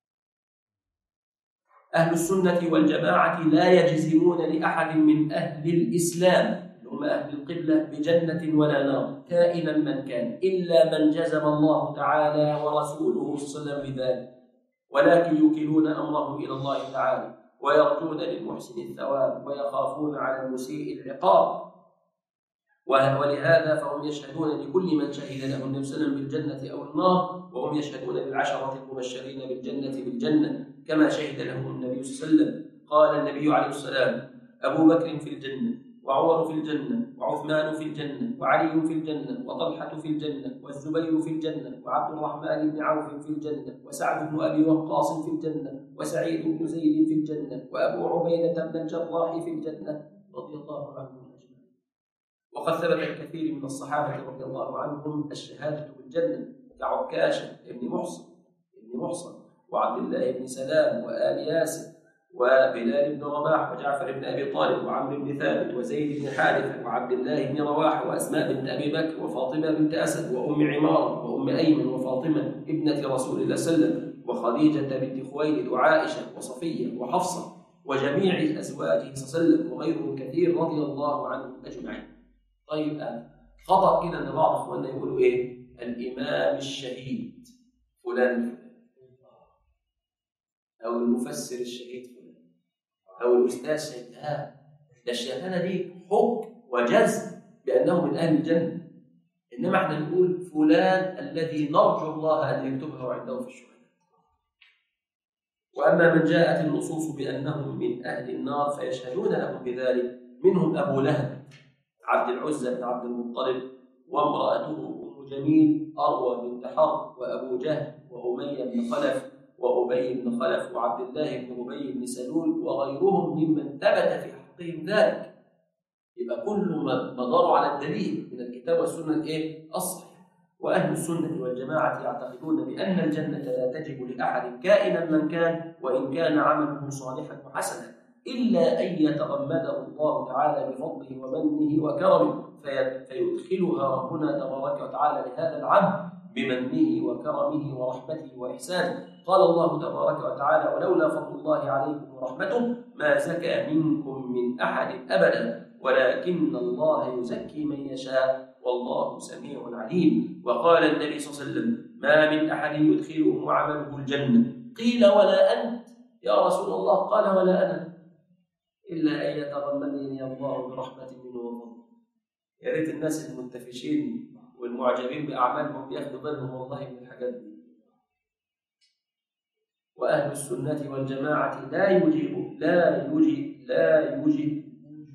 أهل السنة والجماعة لا يجزمون لأحد من أهل الإسلام هم أهل القبلة بجنة ولا نار كائنا من كان إلا من جزم الله تعالى ورسوله صلى الله عليه وسلم بذلك ولكن يوكلون أمرهم إلى الله تعالى ويرجون للمحسن الثواب ويخافون على المسيء العقاب ولهذا فهم يشهدون لكل من شهد له النبي صلى الله عليه وسلم بالجنة أو النار وهم يشهدون للعشرة المبشرين بالجنة بالجنة كما شهد لهم النبي صلى الله عليه وسلم قال النبي عليه السلام أبو بكر في الجنة وعمر في الجنة وعثمان في الجنة وعلي في الجنة وطلحة في الجنة والزبير في الجنة وعبد الرحمن بن عوف في الجنة وسعد بن أبي وقاص في الجنة وسعيد بن زيد في الجنة وأبو عبيدة بن الجراح في الجنة رضي الله عنهم أجمعين وقد ثبت الكثير من الصحابة رضي الله عنهم الشهادة بالجنة كعكاشة بن محصن بن محصن وعبد الله بن سلام وآل ياسر وبلال بن رباح وجعفر بن ابي طالب وعمرو بن ثابت وزيد بن حارثه وعبد الله بن رواحه واسماء بنت ابي بكر وفاطمه بنت اسد وام عماره وام ايمن وفاطمه ابنه رسول الله صلى الله عليه وسلم وخديجه بنت خويلد وعائشه وصفيه وحفصه وجميع ازواجه صلى الله عليه وسلم وغيرهم كثير رضي الله عنهم اجمعين. طيب الان خطا كده ان بعض اخواننا يقولوا ايه؟ الامام الشهيد فلان او المفسر الشهيد فلان او الاستاذ شهيد ها ده الشهاده دي حكم وجزم بانه من اهل الجنه انما احنا نقول فلان الذي نرجو الله ان يكتبه عنده في الشهداء واما من جاءت النصوص بانهم من اهل النار فيشهدون لهم بذلك منهم ابو لهب عبد العزى بن عبد المطلب وامراته ام جميل اروى بنت حرب وابو جهل واميه بن خلف وأبي بن خلف وعبد الله بن أبي بن سلول وغيرهم ممن ثبت في حقهم ذلك يبقى كل ما مدار على الدليل من الكتاب والسنة الإيه؟ الصحيح وأهل السنة والجماعة يعتقدون بأن الجنة لا تجب لأحد كائنا من كان وإن كان عمله صالحا وحسنا إلا أن يتغمده الله تعالى بفضله ومنه وكرمه فيدخلها ربنا تبارك وتعالى لهذا العبد بمنه وكرمه ورحمته وإحسانه قال الله تبارك وتعالى ولولا فضل الله عليكم ورحمته ما زكى منكم من أحد أبدا ولكن الله يزكي من يشاء والله سميع عليم وقال النبي صلى الله عليه وسلم ما من أحد يدخله عمله الجنة قيل ولا أنت يا رسول الله قال ولا أنا إلا أن يتغمدني الله برحمة منه وفضله يا ريت الناس المنتفشين والمعجبين بأعمالهم ياخدوا بالهم والله من الحاجات دي وأهل السنة والجماعة لا يجيب لا يجيب لا يجيب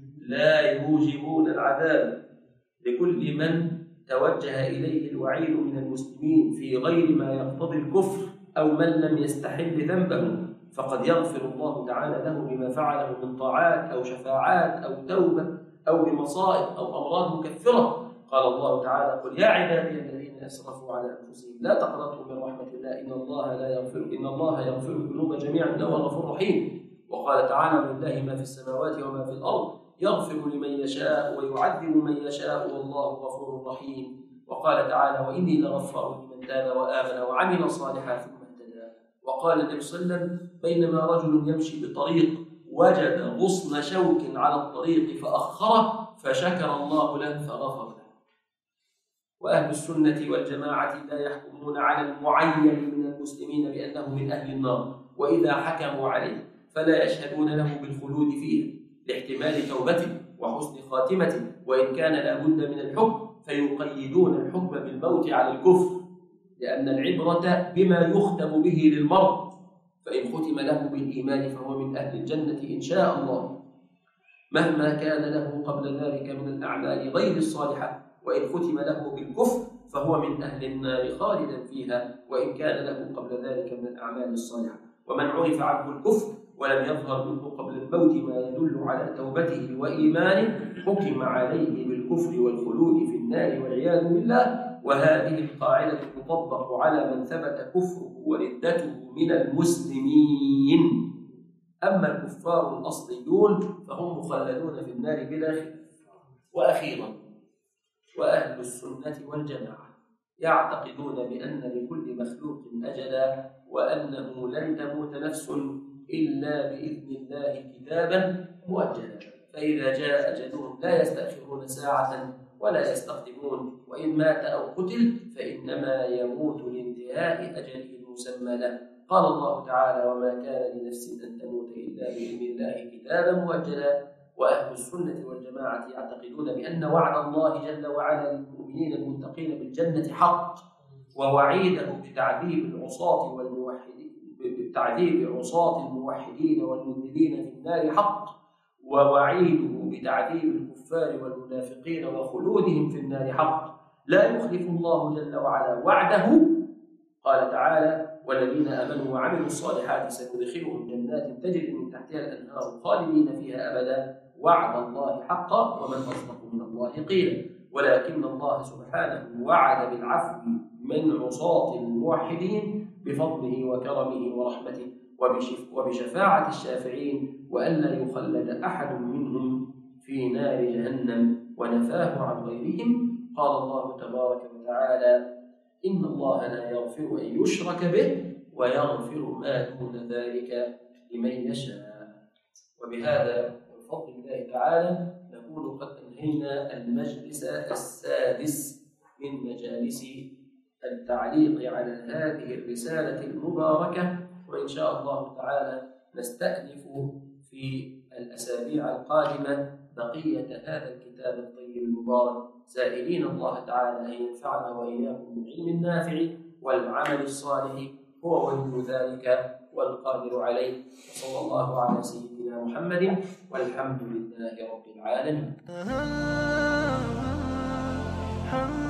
لا يوجبون العذاب لكل من توجه إليه الوعيد من المسلمين في غير ما يقتضي الكفر أو من لم يستحل ذنبه فقد يغفر الله تعالى له بما فعله من طاعات أو شفاعات أو توبة أو بمصائب أو أمراض مكفرة قال الله تعالى قل يا عبادي الذين أسرفوا على أنفسهم لا تقنطوا من رحمة الله إن الله لا يغفر إن الله يغفر الذنوب جميعا إنه غفور رحيم وقال تعالى لله ما في السماوات وما في الأرض يغفر لمن يشاء ويعذب من يشاء والله غفور رحيم وقال تعالى وإني لغفار لمن تاب وآمن وعمل صالحا ثم اهتدى وقال النبي صلى الله عليه وسلم بينما رجل يمشي بطريق وجد غصن شوك على الطريق فأخره فشكر الله له فغفر له وأهل السنة والجماعة لا يحكمون على المعين من المسلمين بأنه من أهل النار وإذا حكموا عليه فلا يشهدون له بالخلود فيها لاحتمال توبته وحسن خاتمته وإن كان لابد من الحكم فيقيدون الحكم بالموت على الكفر لأن العبرة بما يختم به للمرء فإن ختم له بالإيمان فهو من أهل الجنة إن شاء الله مهما كان له قبل ذلك من الأعمال غير الصالحة وإن ختم له بالكفر فهو من أهل النار خالدا فيها وإن كان له قبل ذلك من الأعمال الصالحة ومن عرف عنه الكفر ولم يظهر منه قبل الموت ما يدل على توبته وإيمانه حكم عليه بالكفر والخلود في النار والعياذ بالله وهذه القاعدة تطبق على من ثبت كفره وردته من المسلمين أما الكفار الأصليون فهم مخلدون في النار بلا خلاف وأخيرا وأهل السنة والجماعة يعتقدون بأن لكل مخلوق أجلا وأنه لن تموت نفس إلا بإذن الله كتابا مؤجلا فإذا جاء أجلهم لا يستأخرون ساعة ولا يستقدمون وإن مات أو قتل فإنما يموت لانتهاء أجله المسمى له قال الله تعالى وما كان لنفس أن تموت إلا بإذن الله كتابا مؤجلا وأهل السنة والجماعة يعتقدون بأن وعد الله جل وعلا للمؤمنين المتقين بالجنة حق ووعيده بتعذيب العصاة والموحدين بتعذيب عصاة الموحدين والمذنبين في النار حق ووعيده بتعذيب الكفار والمنافقين وخلودهم في النار حق لا يخلف الله جل وعلا وعده قال تعالى والذين امنوا وعملوا الصالحات سندخلهم جنات تجري من تحتها الانهار خالدين فيها ابدا وعد الله حقا ومن اصدق من الله قيلا ولكن الله سبحانه وعد بالعفو من عصاة الموحدين بفضله وكرمه ورحمته وبشف وبشفاعة الشافعين وألا يخلد أحد منهم في نار جهنم ونفاه عن غيرهم قال الله تبارك وتعالى إن الله لا يغفر أن يشرك به ويغفر ما دون ذلك لمن يشاء وبهذا وبفضل الله تعالى نكون قد أنهينا المجلس السادس من مجالس التعليق على هذه الرسالة المباركة وإن شاء الله تعالى نستأنف في الأسابيع القادمة بقية هذا الكتاب الطيب المبارك سائلين الله تعالى أن ينفعنا وإياكم بالعلم النافع والعمل الصالح هو ولي ذلك والقادر عليه وصلى الله على سيدنا محمد والحمد لله رب العالمين